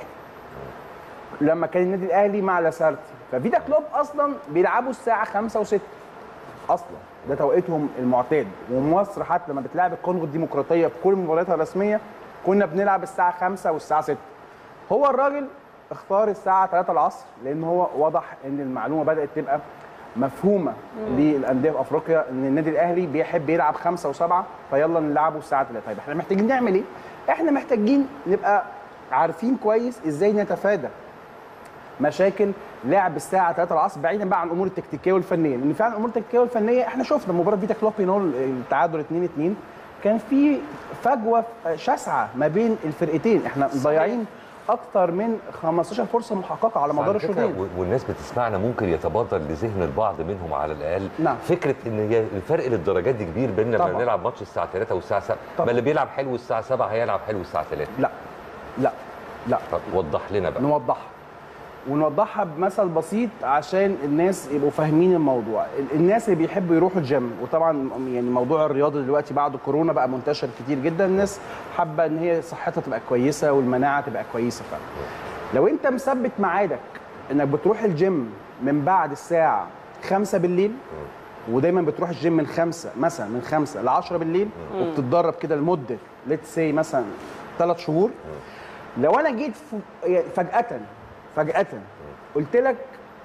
لما كان النادي الاهلي مع لاسارتي ففيتا كلوب اصلا بيلعبوا الساعه 5 و6 اصلا ده توقيتهم المعتاد ومصر حتى لما بتلعب الكونغو الديمقراطيه في كل مبارياتها الرسميه كنا بنلعب الساعه 5 والساعه 6 هو الراجل اختار الساعه 3 العصر لان هو وضح ان المعلومه بدات تبقى مفهومه مم. للانديه في افريقيا ان النادي الاهلي بيحب يلعب 5 و7 فيلا نلعبه الساعه 3 طيب احنا محتاجين نعمل ايه؟ احنا محتاجين نبقى عارفين كويس ازاي نتفادى مشاكل لعب الساعه 3 العصر بعيدا بقى عن الامور التكتيكيه والفنيه لان فعلا الامور التكتيكيه والفنيه احنا شفنا مباراه فيتا كلوب ينول التعادل 2 2 كان في فجوه شاسعه ما بين الفرقتين احنا مضيعين اكتر من 15 فرصه محققه على مدار على فكرة الشوطين و- والناس بتسمعنا ممكن يتبادر لذهن البعض منهم على الاقل نعم. فكره ان هي الفرق للدرجات دي كبير بيننا لما طبعاً. نلعب ماتش الساعه 3 والساعه 7 طبعاً. ما اللي بيلعب حلو الساعه 7 هيلعب حلو الساعه 3 لا لا لا طب وضح لنا بقى نوضحها ونوضحها بمثل بسيط عشان الناس يبقوا فاهمين الموضوع ال- الناس اللي بيحبوا يروحوا الجيم وطبعا يعني موضوع الرياضه دلوقتي بعد كورونا بقى منتشر كتير جدا الناس حابه ان هي صحتها تبقى كويسه والمناعه تبقى كويسه فعلا لو انت مثبت ميعادك انك بتروح الجيم من بعد الساعه 5 بالليل ودايما بتروح الجيم من 5 مثلا من 5 ل 10 بالليل مم. وبتتدرب كده لمده ليتس سي مثلا 3 شهور لو انا جيت ف- يعني فجاه فجاه قلت لك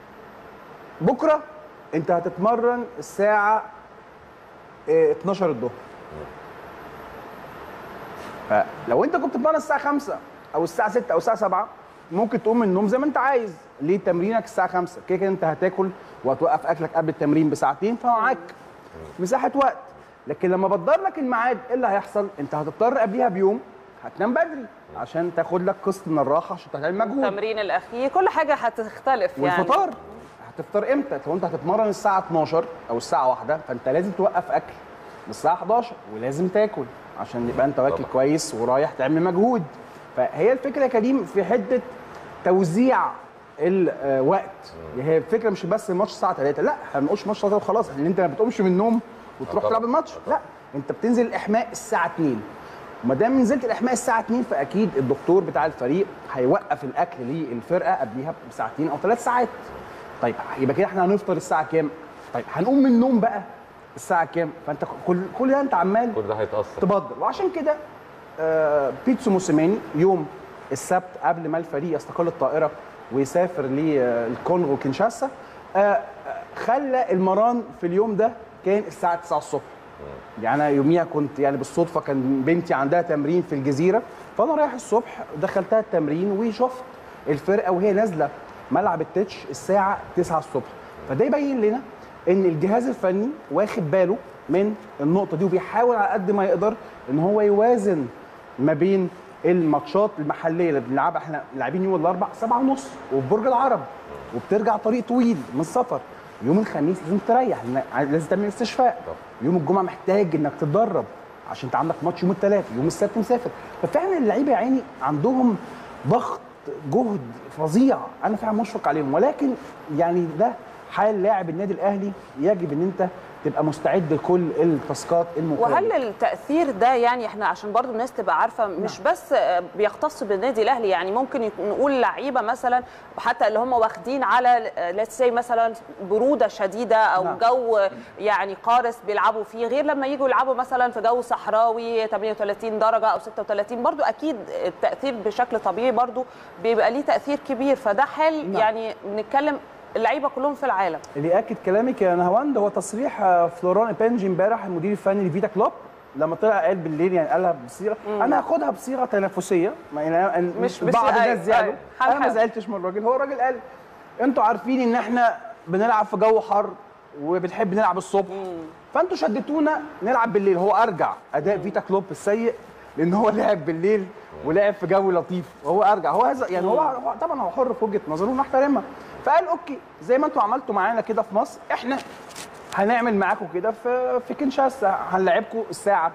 بكره انت هتتمرن الساعه اه، 12 الظهر فلو انت كنت بتتمرن الساعه 5 او الساعه 6 او الساعه 7 ممكن تقوم من النوم زي ما انت عايز ليه تمرينك الساعه 5 كده كده انت هتاكل وهتوقف اكلك قبل التمرين بساعتين فمعاك مساحه وقت لكن لما بدر لك الميعاد ايه اللي هيحصل انت هتضطر قبليها بيوم هتنام بدري عشان تاخد لك قسط من الراحه عشان تعمل مجهود التمرين الاخير كل حاجه هتختلف يعني والفطار هتفطر امتى؟ لو انت هتتمرن الساعه 12 او الساعه 1 فانت لازم توقف اكل الساعه 11 ولازم تاكل عشان يبقى انت واكل كويس ورايح تعمل مجهود فهي الفكره يا كريم في حته توزيع الوقت هي الفكره مش بس الماتش الساعه 3 لا احنا ما بنقولش ماتش الساعه 3 خلاص ان انت ما بتقومش من النوم وتروح طبعا. تلعب الماتش لا انت بتنزل الاحماء الساعه 2 وما دام نزلت الاحماء الساعه 2 فاكيد الدكتور بتاع الفريق هيوقف الاكل للفرقه قبليها بساعتين او ثلاث ساعات طيب يبقى كده احنا هنفطر الساعه كام طيب هنقوم من النوم بقى الساعه كام فانت كل كل ده انت عمال كل ده هيتاثر تبدر وعشان كده آه بيتسو موسيماني يوم السبت قبل ما الفريق يستقل الطائره ويسافر للكونغو كينشاسا آه آه، خلى المران في اليوم ده كان الساعه 9 الصبح يعني انا يوميها كنت يعني بالصدفه كان بنتي عندها تمرين في الجزيره فانا رايح الصبح دخلتها التمرين وشفت الفرقه وهي نازله ملعب التتش الساعه 9 الصبح فده يبين لنا ان الجهاز الفني واخد باله من النقطه دي وبيحاول على قد ما يقدر ان هو يوازن ما بين الماتشات المحليه اللي بنلعبها احنا لاعبين يوم الاربع سبعة ونص وفي برج العرب وبترجع طريق طويل من السفر يوم الخميس لازم تريح لأن لازم تعمل استشفاء يوم الجمعه محتاج انك تتدرب عشان انت عندك ماتش يوم الثلاث يوم السبت مسافر ففعلا اللعيبه يا عيني عندهم ضغط جهد فظيع انا فعلا مشفق عليهم ولكن يعني ده حال لاعب النادي الاهلي يجب ان انت تبقى مستعد لكل التاسكات المقابله وهل التاثير ده يعني احنا عشان برضو الناس تبقى عارفه مش بس بيختص بالنادي الاهلي يعني ممكن يكون- نقول لعيبه مثلا حتى اللي هم واخدين على ليتس سي مثلا بروده شديده او نعم. جو يعني قارس بيلعبوا فيه غير لما يجوا يلعبوا مثلا في جو صحراوي 38 درجه او 36 برضو اكيد التاثير بشكل طبيعي برضو بيبقى ليه تاثير كبير فده حال نعم. يعني بنتكلم اللعيبه كلهم في العالم اللي ياكد كلامك يا نهاوند هو تصريح آه، فلوران بينجي امبارح المدير الفني لفيتا كلوب لما طلع قال بالليل يعني قالها بصيغه انا هاخدها بصيغه تنافسيه ما يعني أنا- مش بعض بصيغة- الناس زعلوا أيوة. انا ما حلحل. زعلتش من الراجل هو الراجل قال انتوا عارفين ان احنا بنلعب في جو حر وبنحب نلعب الصبح فانتوا شدتونا نلعب بالليل هو ارجع اداء فيتا كلوب السيء لان هو لعب بالليل ولعب في جو لطيف وهو ارجع هو هذا يعني هو هو طبعا هو حر في وجهه نظره ونحترمها فقال اوكي زي ما انتوا عملتوا معانا كده في مصر احنا هنعمل معاكم كده في في كينشاسا هنلعبكم الساعه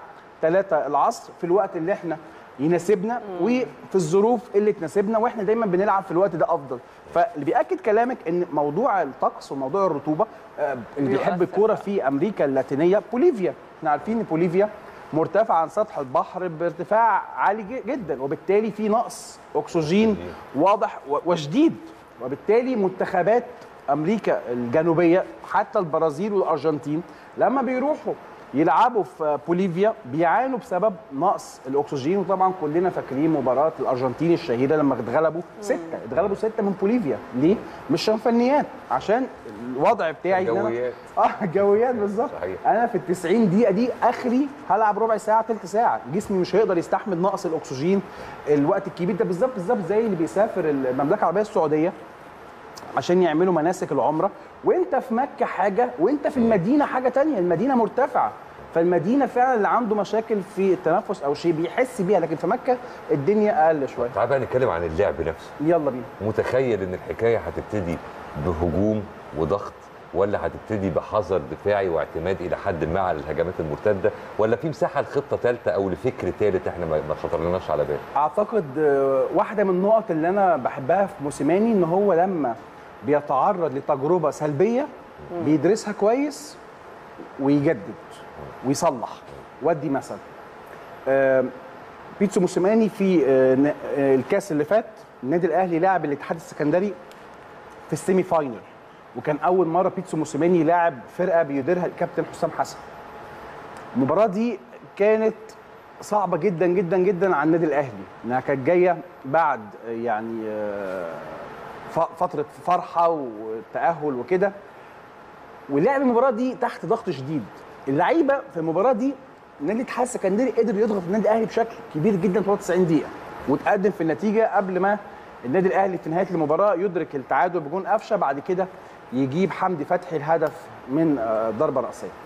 3 العصر في الوقت اللي احنا يناسبنا وفي الظروف اللي تناسبنا واحنا دايما بنلعب في الوقت ده افضل فاللي بياكد كلامك ان موضوع الطقس وموضوع الرطوبه آه، اللي بيحب بيؤثر. الكوره في امريكا اللاتينيه بوليفيا احنا عارفين ان بوليفيا مرتفع عن سطح البحر بارتفاع عالي ج- جدا وبالتالي في نقص اكسجين واضح و- وشديد وبالتالي منتخبات امريكا الجنوبيه حتى البرازيل والارجنتين لما بيروحوا يلعبوا في بوليفيا بيعانوا بسبب نقص الاكسجين وطبعا كلنا فاكرين مباراه الارجنتين الشهيره لما اتغلبوا سته اتغلبوا سته من بوليفيا ليه؟ مش عشان فنيات عشان الوضع بتاعي إن أنا- الجويات. اه الجويات بالظبط صحيح. انا في ال 90 دقيقه دي اخري هلعب ربع ساعه ثلث ساعه جسمي مش هيقدر يستحمل نقص الاكسجين الوقت الكبير ده بالظبط بالظبط زي اللي بيسافر المملكه العربيه السعوديه عشان يعملوا مناسك العمره وانت في مكه حاجه وانت في المدينه حاجه تانية المدينه مرتفعه فالمدينه فعلا اللي عنده مشاكل في التنفس او شيء بيحس بيها لكن في مكه الدنيا اقل شويه تعال بقى نتكلم عن اللعب نفسه يلا بينا متخيل ان الحكايه هتبتدي بهجوم وضغط ولا هتبتدي بحذر دفاعي واعتماد الى حد ما على الهجمات المرتده ولا في مساحه لخطه ثالثه او لفكر ثالث احنا ما ما خطرناش على بال اعتقد آه، واحده من النقط اللي انا بحبها في موسيماني ان هو لما بيتعرض لتجربه سلبيه بيدرسها كويس ويجدد ويصلح ودي مثل آه، بيتسو موسيماني في آه، ن- آه، الكاس اللي فات النادي الاهلي لعب الاتحاد السكندري في السيمي فاينل وكان اول مره بيتسو موسيماني لاعب فرقه بيديرها الكابتن حسام حسن المباراه دي كانت صعبه جدا جدا جدا على النادي الاهلي انها كانت جايه بعد يعني آه، ف- فتره فرحه وتاهل وكده ولعب المباراه دي تحت ضغط شديد اللعيبه في المباراه دي نادي الاتحاد السكندري قدر يضغط النادي الاهلي بشكل كبير جدا طول 90 دقيقه وتقدم في النتيجه قبل ما النادي الاهلي في نهايه المباراه يدرك التعادل بجون قفشه بعد كده يجيب حمدي فتحي الهدف من آه، ضربه راسيه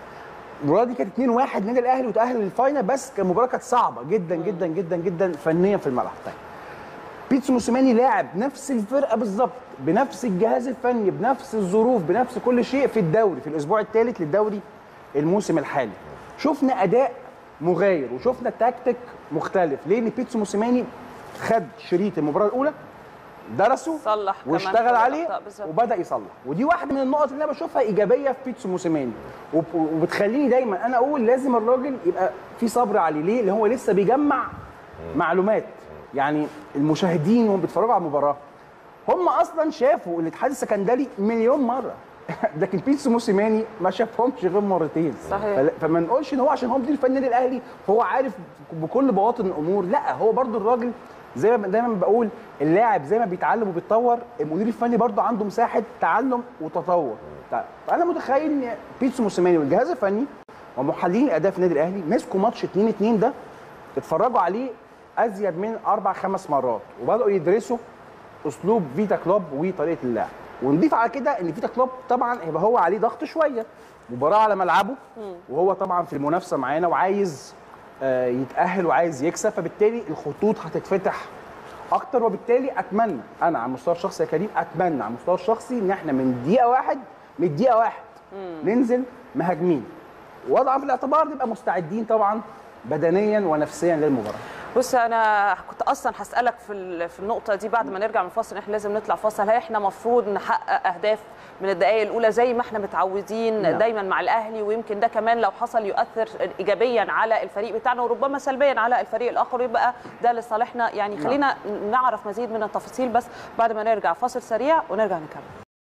المباراه دي كانت 2-1 النادي الاهلي وتاهل للفاينل بس كان المباراه كانت صعبه جدا جدا جدا جدا فنيا في الملعب طيب بيتسو موسيماني لاعب نفس الفرقه بالظبط بنفس الجهاز الفني بنفس الظروف بنفس كل شيء في الدوري في الاسبوع الثالث للدوري الموسم الحالي شفنا اداء مغاير وشفنا تكتيك مختلف ليه لان بيتسو موسيماني خد شريط المباراه الاولى درسه صلح كمان واشتغل كل عليه الأخطاء بالظبط. وبدا يصلح ودي واحده من النقط اللي انا بشوفها ايجابيه في بيتسو موسيماني وب- وبتخليني دايما انا اقول لازم الراجل يبقى في صبر عليه ليه؟ لان هو لسه بيجمع معلومات يعني المشاهدين وهم بيتفرجوا على المباراه هم اصلا شافوا الاتحاد السكندري مليون مره لكن بيتسو موسيماني ما شافهمش غير مرتين صحيح. فل- فما نقولش ان هو عشان هو مدير فني النادي الاهلي فهو عارف بكل بواطن الامور لا هو برضو الراجل زي ما دايما بقول اللاعب زي ما بيتعلم وبيتطور المدير الفني برضو عنده مساحه تعلم وتطور طيب فانا متخيل ان بيتسو موسيماني والجهاز الفني ومحللين الاداء في النادي الاهلي مسكوا ماتش 2 2 ده اتفرجوا عليه ازيد من اربع خمس مرات وبداوا يدرسوا اسلوب فيتا كلوب وطريقه اللعب ونضيف على كده ان فيتا كلوب طبعا هيبقى هو عليه ضغط شويه مباراه على ملعبه وهو طبعا في المنافسه معانا وعايز آه، يتاهل وعايز يكسب فبالتالي الخطوط هتتفتح اكتر وبالتالي اتمنى انا على المستوى الشخصي يا كريم اتمنى على المستوى الشخصي ان احنا من دقيقه واحد من دقيقه واحد ننزل مهاجمين وضعا في الاعتبار نبقى مستعدين طبعا بدنيا ونفسيا للمباراه بص انا كنت اصلا هسالك في ال- في النقطه دي بعد ما نرجع من الفاصل احنا لازم نطلع فاصل هل احنا مفروض نحقق اهداف من الدقائق الاولى زي ما احنا متعودين نعم. دايما مع الاهلي ويمكن ده كمان لو حصل يؤثر ايجابيا على الفريق بتاعنا وربما سلبيا على الفريق الاخر ويبقى ده لصالحنا يعني نعم. خلينا نعرف مزيد من التفاصيل بس بعد ما نرجع فاصل سريع ونرجع نكمل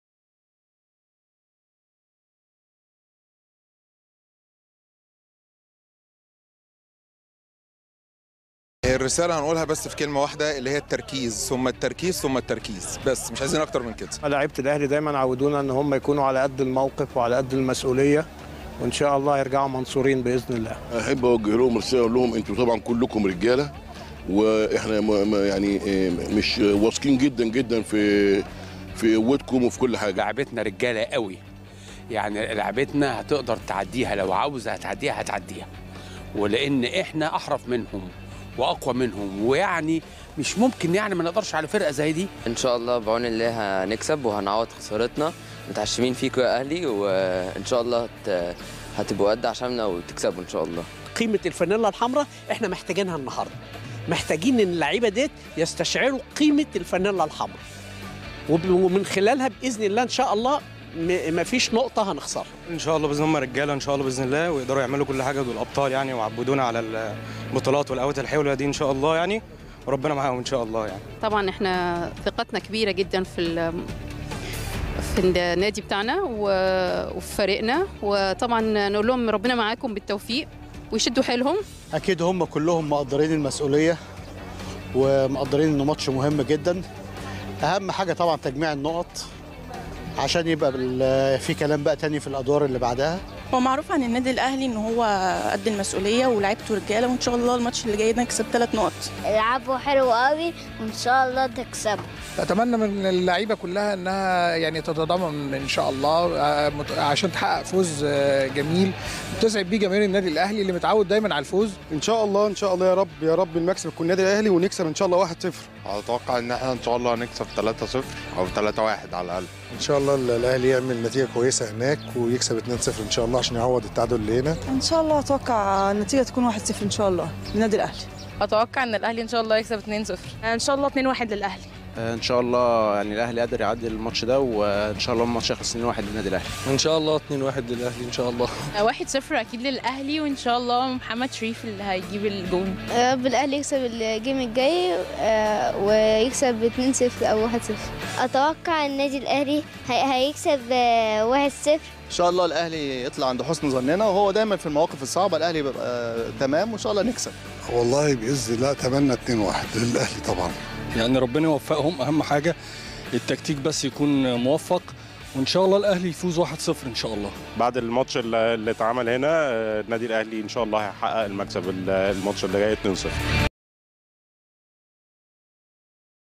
الرسالة هنقولها بس في كلمة واحدة اللي هي التركيز ثم التركيز ثم التركيز بس مش عايزين أكتر من كده لعيبه الاهلي دايما عودونا ان هم يكونوا على قد الموقف وعلى قد المسؤوليه وان شاء الله يرجعوا منصورين باذن الله احب اوجه لهم رساله اقول لهم انتوا طبعا كلكم رجاله واحنا م- م- يعني إيه، مش واثقين جدا جدا في في قوتكم وفي كل حاجه لعبتنا رجاله قوي يعني لعبتنا هتقدر تعديها لو عاوزه هتعديها هتعديها ولان احنا احرف منهم واقوى منهم ويعني مش ممكن يعني ما نقدرش على فرقه زي دي ان شاء الله بعون الله هنكسب وهنعوض خسارتنا متعشمين فيكم يا اهلي وان شاء الله هت- هتبقوا قد عشاننا وتكسبوا ان شاء الله قيمه الفانيلا الحمراء احنا محتاجينها النهارده محتاجين ان اللعيبه ديت يستشعروا قيمه الفانيلا الحمراء وب- ومن خلالها باذن الله ان شاء الله م- مفيش نقطه هنخسرها ان شاء الله باذن الله هم رجاله ان شاء الله باذن الله ويقدروا يعملوا كل حاجه دول ابطال يعني وعبدونا على البطولات والاوقات الحلوه دي ان شاء الله يعني وربنا معاهم ان شاء الله يعني طبعا احنا ثقتنا كبيره جدا في ال- في النادي بتاعنا و- وفي فريقنا وطبعا نقول لهم ربنا معاكم بالتوفيق ويشدوا حيلهم اكيد هم كلهم مقدرين المسؤوليه ومقدرين انه ماتش مهم جدا اهم حاجه طبعا تجميع النقط عشان يبقى بال- في كلام بقى تاني في الادوار اللي بعدها هو معروف عن النادي الاهلي ان هو قد المسؤوليه ولاعيبته رجاله وان شاء الله الماتش اللي جاي ده نكسب ثلاث نقط العبوا حلو قوي وان شاء الله تكسبوا اتمنى من اللعيبه كلها انها يعني تتضامن ان شاء الله آه، مت- عشان تحقق فوز آه، جميل تسعد بيه جماهير النادي الاهلي اللي متعود دايما على الفوز ان شاء الله ان شاء الله يا رب يا رب المكسب يكون النادي الاهلي ونكسب ان شاء الله 1-0 اتوقع ان احنا ان شاء الله هنكسب 3-0 او 3-1 على الاقل ان شاء الله الاهلي يعمل نتيجه كويسه هناك ويكسب 2-0 ان شاء الله عشان يعوض التعادل اللي هنا ان شاء الله اتوقع النتيجه تكون 1-0 ان شاء الله للنادي الاهلي اتوقع ان الاهلي ان شاء الله يكسب 2-0 ان شاء الله 2-1 للاهلي آه، ان شاء الله يعني الاهلي قادر يعدي الماتش ده وان شاء الله الماتش يخلص 2-1 للنادي الاهلي ان شاء الله 2-1 للاهلي ان شاء الله 1-0 اكيد للاهلي وان شاء الله محمد شريف اللي هيجيب الجون يا رب الاهلي يكسب الجيم الجاي آه، ويكسب 2-0 او 1-0 اتوقع النادي الاهلي هي- هيكسب آه، 1-0 ان شاء الله الاهلي يطلع عند حسن ظننا وهو دايما في المواقف الصعبه الاهلي بيبقى تمام وان شاء الله نكسب والله باذن الله اتمنى 2-1 للاهلي طبعا يعني ربنا يوفقهم اهم حاجه التكتيك بس يكون موفق وان شاء الله الاهلي يفوز 1-0 ان شاء الله بعد الماتش اللي اللي اتعمل هنا آه، النادي الاهلي ان شاء الله هيحقق المكسب ال- الماتش اللي جاي 2-0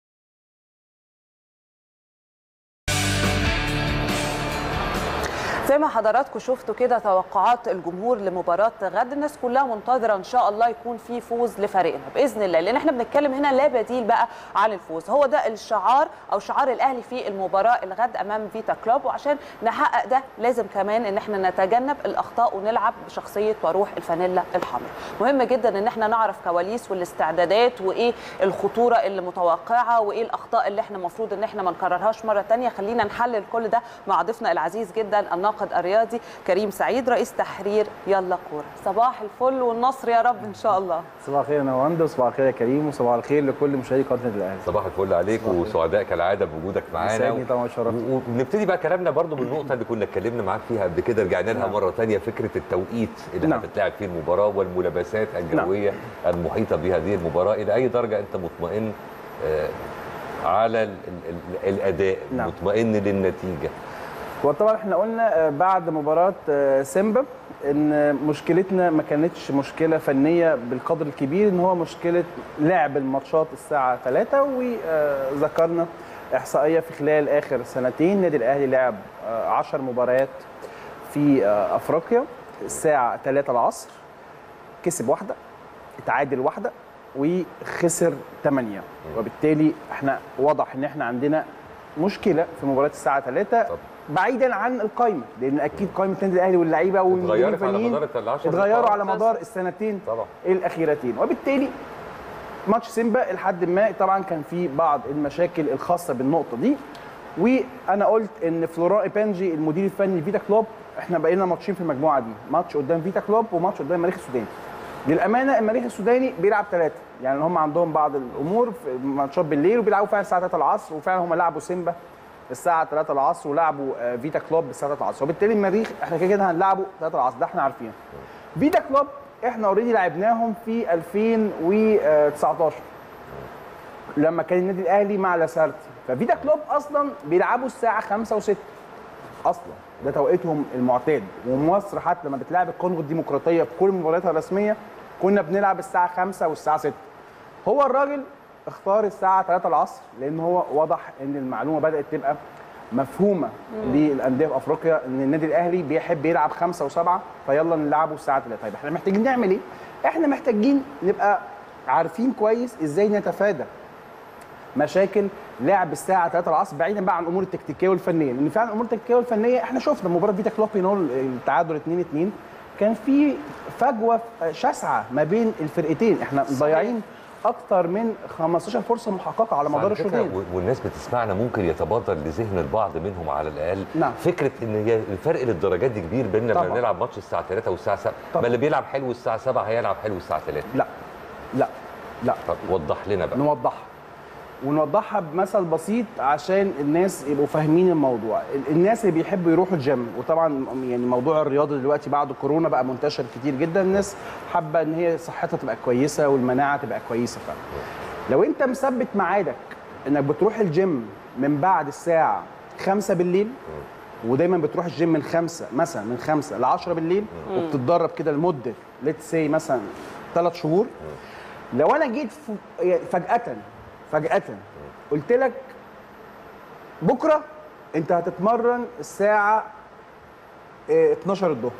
في زي ما حضراتكم شفتوا كده توقعات الجمهور لمباراه غد الناس كلها منتظره ان شاء الله يكون في فوز لفريقنا باذن الله لان احنا بنتكلم هنا لا بديل بقى عن الفوز هو ده الشعار او شعار الاهلي في المباراه الغد امام فيتا كلوب وعشان نحقق ده لازم كمان ان احنا نتجنب الاخطاء ونلعب بشخصيه وروح الفانيلا الحمراء مهم جدا ان احنا نعرف كواليس والاستعدادات وايه الخطوره اللي متوقعه وايه الاخطاء اللي احنا المفروض ان احنا ما نكررهاش مره ثانيه خلينا نحلل كل ده مع ضيفنا العزيز جدا الناقد الرياضي كريم سعيد رئيس تحرير يلا كوره صباح الفل والنصر يا رب ان شاء الله صباح الخير يا نواند وصباح الخير يا كريم وصباح الخير لكل مشاهدي قناه النادي الاهلي صباح الفل عليك وسعداء كالعاده بوجودك معانا يسعدني طبعا وشرفت ونبتدي بقى كلامنا برضو بالنقطه اللي كنا اتكلمنا معاك فيها قبل كده رجعنا لها نعم. مره ثانيه فكره التوقيت اللي نعم. هتتلعب فيه المباراه والملابسات الجويه المحيطه بهذه المباراه الى اي درجه انت مطمئن آه، على ال ال ال الاداء نعم. مطمئن للنتيجه هو طبعا احنا قلنا آه، بعد مباراه آه، سيمبا ان مشكلتنا ما كانتش مشكله فنيه بالقدر الكبير ان هو مشكله لعب الماتشات الساعه 3 وذكرنا احصائيه في خلال اخر سنتين النادي الاهلي لعب 10 مباريات في آه، افريقيا الساعه 3 العصر كسب واحده اتعادل واحده وخسر 8 وبالتالي احنا واضح ان احنا عندنا مشكله في مباراه الساعه 3 بعيدا عن القايمه لان اكيد قائمه النادي الاهلي واللعيبه والمديرين اتغيرت على الفنيين مدار العشر اتغيروا نقاط. على مدار السنتين طبعا الاخيرتين وبالتالي ماتش سيمبا لحد ما طبعا كان في بعض المشاكل الخاصه بالنقطه دي وانا قلت ان فلوران ايبانجي المدير الفني لفيتا كلوب احنا بقينا ماتشين في المجموعه دي ماتش قدام فيتا كلوب وماتش قدام المريخ السوداني للامانه المريخ السوداني بيلعب ثلاثه يعني هم عندهم بعض الامور في ماتشات بالليل وبيلعبوا فعلا الساعه 3 العصر وفعلا هم لعبوا سيمبا الساعه 3 العصر ولعبوا آه، فيتا كلوب الساعه 3 العصر وبالتالي المريخ احنا كده كده هنلعبه 3 العصر ده احنا عارفينه فيتا كلوب احنا اوريدي لعبناهم في 2019 لما كان النادي الاهلي مع لاسارتي ففيتا كلوب اصلا بيلعبوا الساعه 5 و6 اصلا ده توقيتهم المعتاد ومصر حتى لما بتلعب الكونغو الديمقراطيه في كل مبارياتها الرسميه كنا بنلعب الساعه 5 والساعه 6 هو الراجل اختار الساعه 3 العصر لان هو واضح ان المعلومه بدات تبقى مفهومه مم. للانديه في افريقيا ان النادي الاهلي بيحب يلعب 5 و7 فيلا نلعبه الساعه 3 طيب احنا محتاجين نعمل ايه؟ احنا محتاجين نبقى عارفين كويس ازاي نتفادى مشاكل لعب الساعه 3 العصر بعيدا بقى عن الامور التكتيكيه والفنيه لان فعلا الامور التكتيكيه والفنيه احنا شفنا مباراه فيتا كلوب ينول التعادل 2 2 كان في فجوه شاسعه ما بين الفرقتين احنا مضيعين اكتر من 15 فرصه محققه على مدار على فكرة الشوطين و- والناس بتسمعنا ممكن يتبادر لذهن البعض منهم على الاقل نعم. فكره ان هي الفرق للدرجات دي كبير بيننا لما طبعاً. نلعب ماتش الساعه 3 والساعه 7 ما طبعاً. اللي بيلعب حلو الساعه 7 هيلعب حلو الساعه 3 لا لا لا طب وضح لنا بقى نوضحها ونوضحها بمثل بسيط عشان الناس يبقوا فاهمين الموضوع ال- الناس اللي بيحبوا يروحوا الجيم وطبعا يعني موضوع الرياضه دلوقتي بعد كورونا بقى منتشر كتير جدا الناس حابه ان هي صحتها تبقى كويسه والمناعه تبقى كويسه فعلا لو انت مثبت ميعادك انك بتروح الجيم من بعد الساعه 5 بالليل ودايما بتروح الجيم من 5 مثلا من 5 ل 10 بالليل مم. وبتتدرب كده لمده ليتس سي مثلا 3 شهور لو انا جيت ف- يعني فجاه فجاه قلت لك بكره انت هتتمرن الساعه اه، 12 الظهر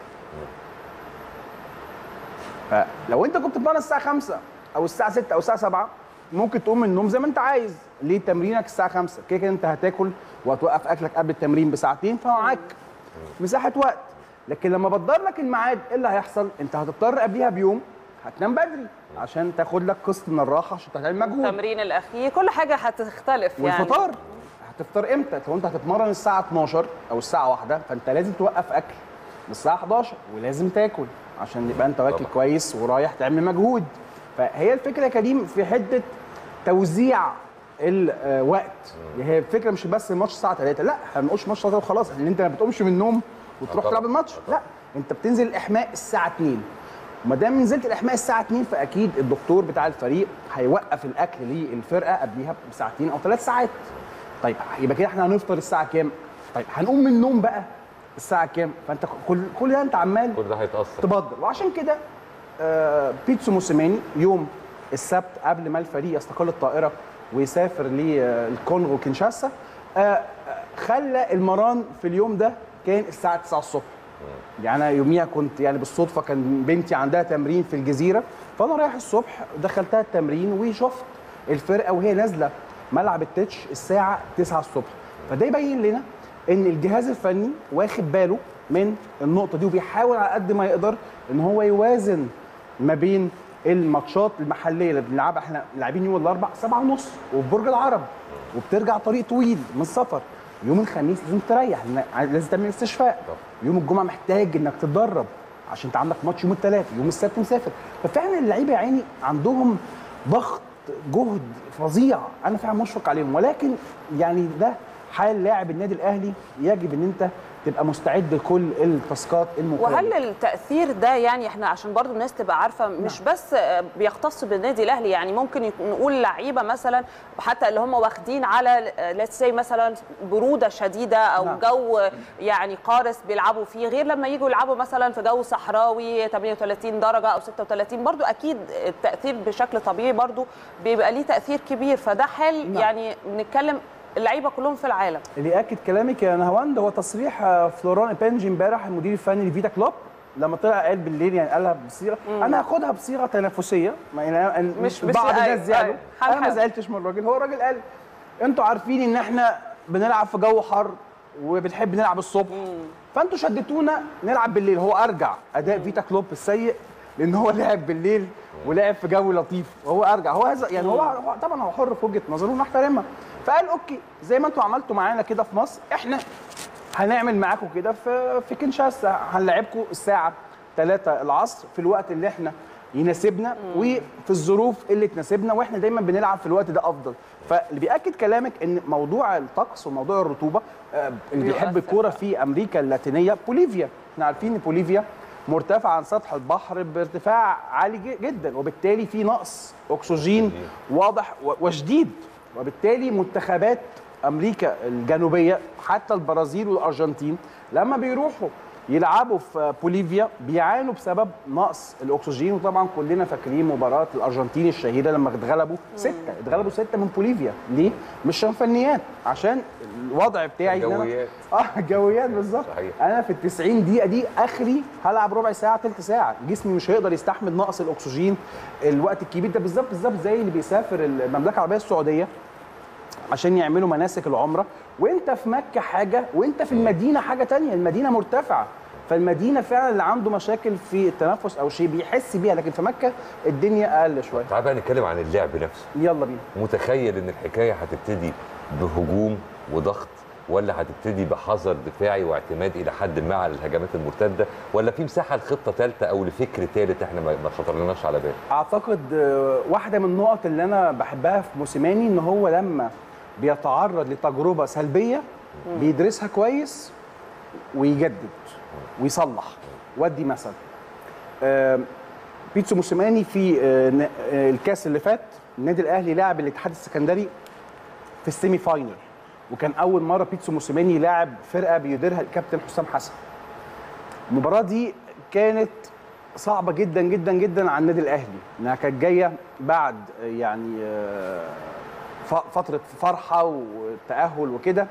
فلو انت كنت بتتمرن الساعه 5 او الساعه 6 او الساعه 7 ممكن تقوم من النوم زي ما انت عايز ليه تمرينك الساعه 5 كده كده انت هتاكل وهتوقف اكلك قبل التمرين بساعتين فمعاك مساحه وقت لكن لما بدر لك الميعاد ايه اللي هيحصل انت هتضطر قبلها بيوم هتنام بدري عشان تاخد لك قسط من الراحه عشان تعمل مجهود التمرين الاخير كل حاجه هتختلف يعني والفطار هتفطر امتى؟ لو انت هتتمرن الساعه 12 او الساعه 1 فانت لازم توقف اكل للساعه 11 ولازم تاكل عشان يبقى انت واكل كويس ورايح تعمل مجهود فهي الفكره يا كريم في حته توزيع الوقت هي الفكره مش بس الماتش الساعه 3 لا احنا ما بنقولش ماتش الساعه 3 وخلاص ان انت ما بتقومش من النوم وتروح طبعا. تلعب الماتش لا انت بتنزل الاحماء الساعه 2 وما دام نزلت الاحماء الساعه 2 فاكيد الدكتور بتاع الفريق هيوقف الاكل للفرقه قبليها بساعتين او ثلاث ساعات طيب يبقى كده احنا هنفطر الساعه كام طيب هنقوم من النوم بقى الساعه كام فانت كل كل ده انت عمال كل ده هيتاثر تبدر وعشان كده آه بيتسو موسيماني يوم السبت قبل ما الفريق يستقل الطائره ويسافر للكونغو كينشاسا آه آه، خلى المران في اليوم ده كان الساعه 9 الصبح يعني انا يوميها كنت يعني بالصدفه كان بنتي عندها تمرين في الجزيره فانا رايح الصبح دخلتها التمرين وشفت الفرقه وهي نازله ملعب التتش الساعه 9 الصبح فده يبين لنا ان الجهاز الفني واخد باله من النقطه دي وبيحاول على قد ما يقدر ان هو يوازن ما بين الماتشات المحليه اللي بنلعبها احنا لاعبين يوم الاربع سبعة ونص وفي برج العرب وبترجع طريق طويل من السفر يوم الخميس لازم تريح لأن لازم تعمل استشفاء يوم الجمعه محتاج انك تتدرب عشان انت عندك ماتش يوم الثلاث يوم السبت مسافر ففعلا اللعيبه يا عيني عندهم ضغط جهد فظيع انا فعلا مشفق عليهم ولكن يعني ده حال لاعب النادي الاهلي يجب ان انت تبقى مستعد لكل التاسكات المقابله وهل التاثير ده يعني احنا عشان برضو الناس تبقى عارفه مش بس بيختص بالنادي الاهلي يعني ممكن يكون- نقول لعيبه مثلا حتى اللي هم واخدين على ليتس سي مثلا بروده شديده او نعم. جو يعني قارس بيلعبوا فيه غير لما يجوا يلعبوا مثلا في جو صحراوي 38 درجه او 36 برضو اكيد التاثير بشكل طبيعي برضو بيبقى ليه تاثير كبير فده حال نعم. يعني بنتكلم اللعيبه كلهم في العالم اللي ياكد كلامك يا نهاوند هو تصريح آه، فلوران بينجي امبارح المدير الفني لفيتا كلوب لما طلع قال بالليل يعني قالها بصيغه انا هاخدها بصيغه تنافسيه ما يعني أنا- مش بعض بصيغة- الناس زعلوا أيوة. انا ما حلحل. زعلتش من الراجل هو الراجل قال انتوا عارفين ان احنا بنلعب في جو حر وبنحب نلعب الصبح فانتوا شدتونا نلعب بالليل هو ارجع اداء فيتا كلوب السيء لان هو لعب بالليل ولعب في جو لطيف وهو ارجع هو هذا يعني هو هو طبعا هو حر في وجهه نظره ونحترمها فقال اوكي زي ما انتوا عملتوا معانا كده في مصر احنا هنعمل معاكم كده في في كنشاسا هنلعبكم الساعه 3 العصر في الوقت اللي احنا يناسبنا وفي الظروف اللي تناسبنا واحنا دايما بنلعب في الوقت ده افضل فاللي بياكد كلامك ان موضوع الطقس وموضوع الرطوبه آه، اللي بيحب بيؤثر. الكوره في امريكا اللاتينيه بوليفيا احنا عارفين ان بوليفيا مرتفع عن سطح البحر بارتفاع عالي ج- جدا وبالتالي في نقص اكسجين واضح و- وشديد وبالتالي منتخبات امريكا الجنوبيه حتى البرازيل والارجنتين لما بيروحوا يلعبوا في بوليفيا بيعانوا بسبب نقص الاكسجين وطبعا كلنا فاكرين مباراه الارجنتين الشهيره لما اتغلبوا سته اتغلبوا سته من بوليفيا ليه؟ مش عشان فنيات عشان الوضع بتاعي إن أنا- الجويات. اه الجويات بالظبط صحيح. انا في ال 90 دقيقه دي اخري هلعب ربع ساعه ثلث ساعه جسمي مش هيقدر يستحمل نقص الاكسجين الوقت الكبير ده بالظبط بالظبط زي اللي بيسافر المملكه العربيه السعوديه عشان يعملوا مناسك العمره وانت في مكه حاجه وانت في المدينه حاجه تانية المدينه مرتفعه فالمدينه فعلا اللي عنده مشاكل في التنفس او شيء بيحس بيها لكن في مكه الدنيا اقل شويه تعال بقى نتكلم عن اللعب نفسه يلا بينا متخيل ان الحكايه هتبتدي بهجوم وضغط ولا هتبتدي بحذر دفاعي واعتماد الى حد ما على الهجمات المرتده ولا في مساحه لخطه ثالثه او لفكر ثالث احنا ما ما خطرناش على بال اعتقد آه، واحده من النقط اللي انا بحبها في موسيماني ان هو لما بيتعرض لتجربه سلبيه بيدرسها كويس ويجدد ويصلح ودي مثل آه، بيتسو موسيماني في آه، ن- آه، الكاس اللي فات النادي الاهلي لعب الاتحاد السكندري في السيمي فاينل وكان اول مره بيتسو موسيماني لاعب فرقه بيديرها الكابتن حسام حسن المباراه دي كانت صعبه جدا جدا جدا على النادي الاهلي انها كانت جايه بعد يعني آه، ف- فتره فرحه وتاهل وكده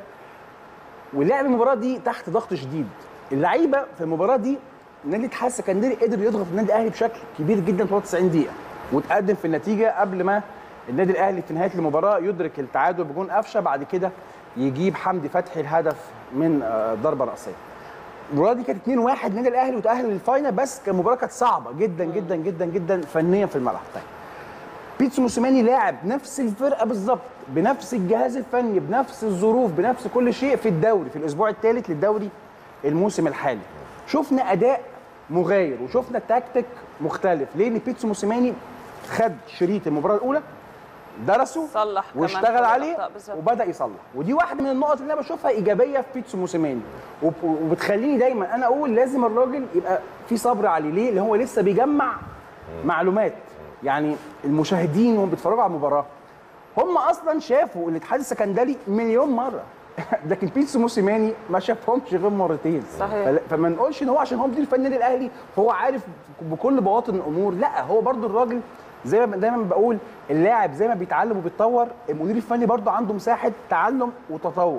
ولعب المباراه دي تحت ضغط شديد اللعيبه في المباراه دي نادي الاتحاد السكندري قدر يضغط النادي الاهلي بشكل كبير جدا طول 90 دقيقه وتقدم في النتيجه قبل ما النادي الاهلي في نهايه المباراه يدرك التعادل بجون قفشه بعد كده يجيب حمدي فتحي الهدف من آه، ضربه راسيه المباراه دي كانت 2-1 النادي الاهلي وتاهل للفاينل بس كان المباراه كانت صعبه جدا جدا جدا جدا فنيا في الملعب طيب بيتسو موسيماني لاعب نفس الفرقه بالظبط بنفس الجهاز الفني بنفس الظروف بنفس كل شيء في الدوري في الاسبوع الثالث للدوري الموسم الحالي شفنا اداء مغاير وشفنا تكتيك مختلف ليه لان بيتسو موسيماني خد شريط المباراه الاولى درسه صلح كمان واشتغل كل عليه الأخطاء بالظبط. وبدا يصلح ودي واحده من النقط اللي انا بشوفها ايجابيه في بيتسو موسيماني وب- وبتخليني دايما انا اقول لازم الراجل يبقى في صبر عليه ليه؟ لان هو لسه بيجمع معلومات يعني المشاهدين وهم بيتفرجوا على المباراه هم اصلا شافوا الاتحاد السكندري مليون مره لكن بيتسو موسيماني ما شافهمش غير مرتين صحيح. فل- فما نقولش ان هو عشان هو مدير فني النادي الاهلي فهو عارف بكل بواطن الامور لا هو برضو الراجل زي ما دايما بقول اللاعب زي ما بيتعلم وبيتطور المدير الفني برضو عنده مساحه تعلم وتطور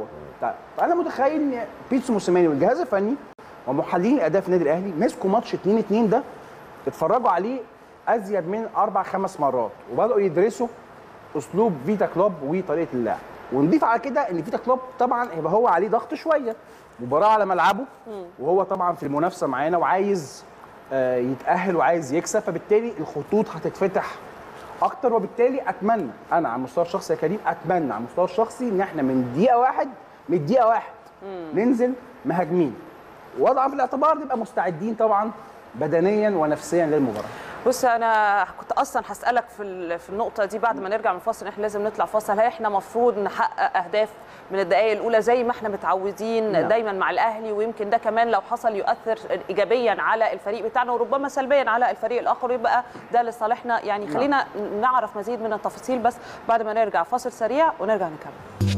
طيب انا متخيل ان بيتسو موسيماني والجهاز الفني ومحللين الاداء في النادي الاهلي مسكوا ماتش 2 2 ده اتفرجوا عليه ازيد من اربع خمس مرات وبداوا يدرسوا اسلوب فيتا كلوب وطريقه اللعب ونضيف على كده ان فيتا كلوب طبعا هيبقى هو عليه ضغط شويه مباراه على ملعبه وهو طبعا في المنافسه معانا وعايز آه، يتاهل وعايز يكسب فبالتالي الخطوط هتتفتح اكتر وبالتالي اتمنى انا على المستوى الشخصي يا كريم اتمنى على المستوى الشخصي ان احنا من دقيقه واحد من دقيقه واحد ننزل مهاجمين وضعا في الاعتبار نبقى مستعدين طبعا بدنيا ونفسيا للمباراه بص انا كنت اصلا هسالك في ال- في النقطه دي بعد ما نرجع من الفاصل احنا لازم نطلع فاصل هل احنا المفروض نحقق اهداف من الدقائق الاولى زي ما احنا متعودين نعم. دايما مع الاهلي ويمكن ده كمان لو حصل يؤثر ايجابيا على الفريق بتاعنا وربما سلبيا على الفريق الاخر ويبقى ده لصالحنا يعني نعم. خلينا نعرف مزيد من التفاصيل بس بعد ما نرجع فاصل سريع ونرجع نكمل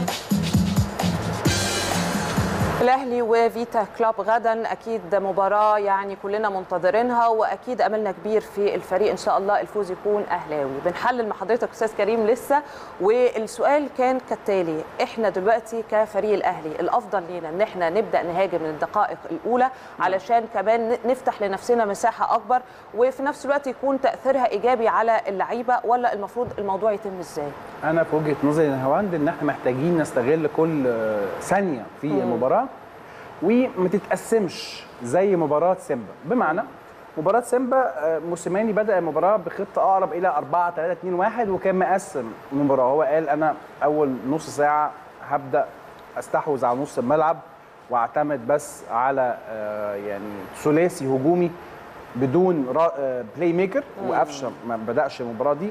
الاهلي وفيتا كلوب غدا اكيد مباراه يعني كلنا منتظرينها واكيد املنا كبير في الفريق ان شاء الله الفوز يكون اهلاوي بنحلل مع حضرتك استاذ كريم لسه والسؤال كان كالتالي احنا دلوقتي كفريق الاهلي الافضل لينا ان احنا نبدا نهاجم من الدقائق الاولى علشان كمان نفتح لنفسنا مساحه اكبر وفي نفس الوقت يكون تاثيرها ايجابي على اللعيبه ولا المفروض الموضوع يتم ازاي انا في وجهه نظري يا هواند ان احنا محتاجين نستغل كل آه، ثانيه في مم. المباراه وما تتقسمش زي مباراه سيمبا بمعنى مباراه سيمبا آه، موسيماني بدا المباراه بخطه اقرب الى 4 3 2 1 وكان مقسم المباراه هو قال انا اول نص ساعه هبدا استحوذ على نص الملعب واعتمد بس على آه، يعني ثلاثي هجومي بدون را- آه، بلاي ميكر وقفشه ما بداش المباراه دي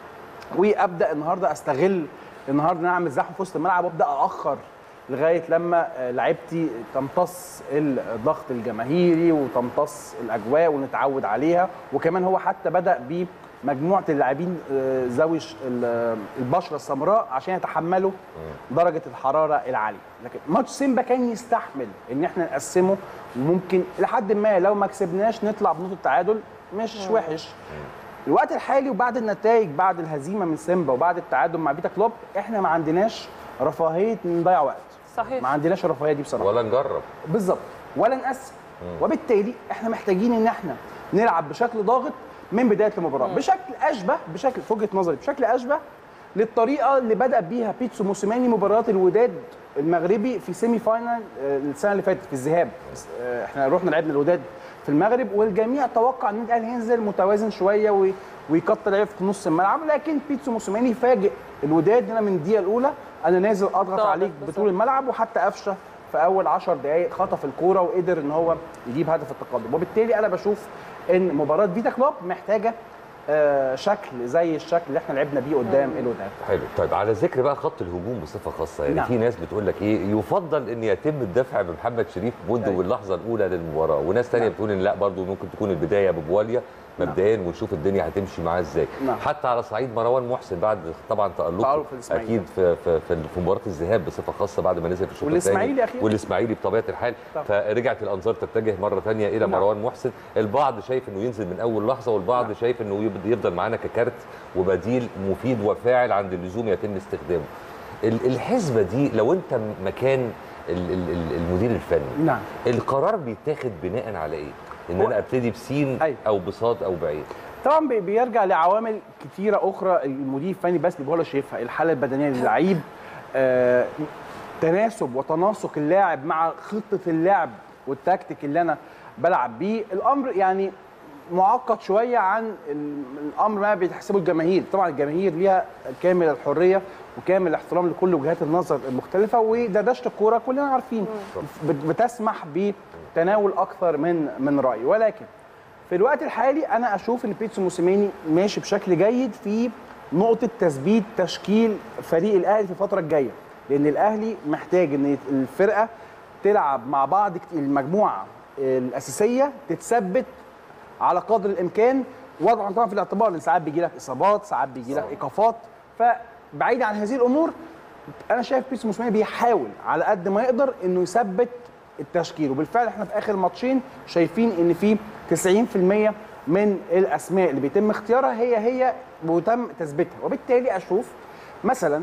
وابدا النهارده استغل النهارده نعمل زحمه في وسط الملعب وابدا اخر لغايه لما آه، لعيبتي تمتص الضغط الجماهيري وتمتص الاجواء ونتعود عليها وكمان هو حتى بدا بمجموعه اللاعبين آه، ذوي ش- ال- آه، البشره السمراء عشان يتحملوا درجه الحراره العاليه لكن ماتش سيمبا كان يستحمل ان احنا نقسمه وممكن لحد ما لو ما كسبناش نطلع بنقطه تعادل مش وحش الوقت الحالي وبعد النتائج بعد الهزيمه من سيمبا وبعد التعادل مع فيتا كلوب احنا ما عندناش رفاهيه نضيع وقت صحيح ما عندناش الرفاهيه دي بصراحه ولا نجرب بالظبط ولا نقسم وبالتالي احنا محتاجين ان احنا نلعب بشكل ضاغط من بدايه المباراه بشكل اشبه بشكل في وجهه نظري بشكل اشبه للطريقه اللي بدا بيها بيتسو موسيماني مباراه الوداد المغربي في سيمي فاينال آه، السنه اللي فاتت في الذهاب آه، احنا رحنا لعبنا الوداد في المغرب والجميع توقع ان النادي الاهلي هينزل متوازن شويه وي- ويكتر لعيبه في نص الملعب لكن بيتسو موسيماني فاجئ الوداد ان انا من الدقيقه الاولى انا نازل اضغط ضاغط عليك بطول الملعب وحتى قفشه في اول 10 دقائق خطف الكوره وقدر ان هو يجيب هدف التقدم وبالتالي انا بشوف ان مباراه فيتا كلوب محتاجه آه، شكل زي الشكل اللي احنا لعبنا بيه قدام الوداد حلو طيب على ذكر بقى خط الهجوم بصفه خاصه يعني نعم. في ناس بتقول لك ايه يفضل ان يتم الدفع بمحمد شريف منذ اللحظه الاولى للمباراه وناس ثانيه نعم. بتقول ان لا برضه ممكن تكون البدايه ببواليا مبدئيا ونشوف الدنيا هتمشي معاه ازاي نعم. حتى على صعيد مروان محسن بعد طبعا تالقه تألق في الإسماعيلي. اكيد في في في, في مباراه الذهاب بصفه خاصه بعد ما نزل في الشوط والإسماعيلي الثاني أخيراً. والاسماعيلي بطبيعه الحال طبعا. فرجعت الانظار تتجه مره ثانيه الى نعم. مروان محسن البعض شايف انه ينزل من اول لحظه والبعض شايف انه يب- يفضل معانا ككارت وبديل مفيد وفاعل عند اللزوم يتم استخدامه ال- الحسبه دي لو انت م- مكان ال- ال- ال- المدير الفني نعم القرار بيتاخد بناء على ايه ان هو- انا ابتدي بسين او بصاد او بعين طبعا بي- بيرجع لعوامل كتيره اخرى المدير الفني بس بيبقى هو اللي شايفها الحاله البدنيه للعيب آه، تناسب وتناسق اللاعب مع خطه اللعب والتكتيك اللي انا بلعب بيه الامر يعني معقد شويه عن ال- الامر ما بيتحسبه الجماهير طبعا الجماهير ليها كامل الحريه وكامل الاحترام لكل وجهات النظر المختلفه ودردشه الكوره كلنا عارفين بت- بتسمح بتناول اكثر من من راي ولكن في الوقت الحالي انا اشوف ان بيتسو موسيماني ماشي بشكل جيد في نقطه تثبيت تشكيل فريق الاهلي في الفتره الجايه لان الاهلي محتاج ان الفرقه تلعب مع بعض كت- المجموعه الاساسيه تتثبت على قدر الامكان وضعا طبعا في الاعتبار لان ساعات بيجي لك اصابات ساعات بيجي لك ايقافات فبعيد عن هذه الامور انا شايف بيتسو موسيماني بيحاول على قد ما يقدر انه يثبت التشكيل وبالفعل احنا في اخر ماتشين شايفين ان في 90% من الاسماء اللي بيتم اختيارها هي هي وتم تثبيتها وبالتالي اشوف مثلا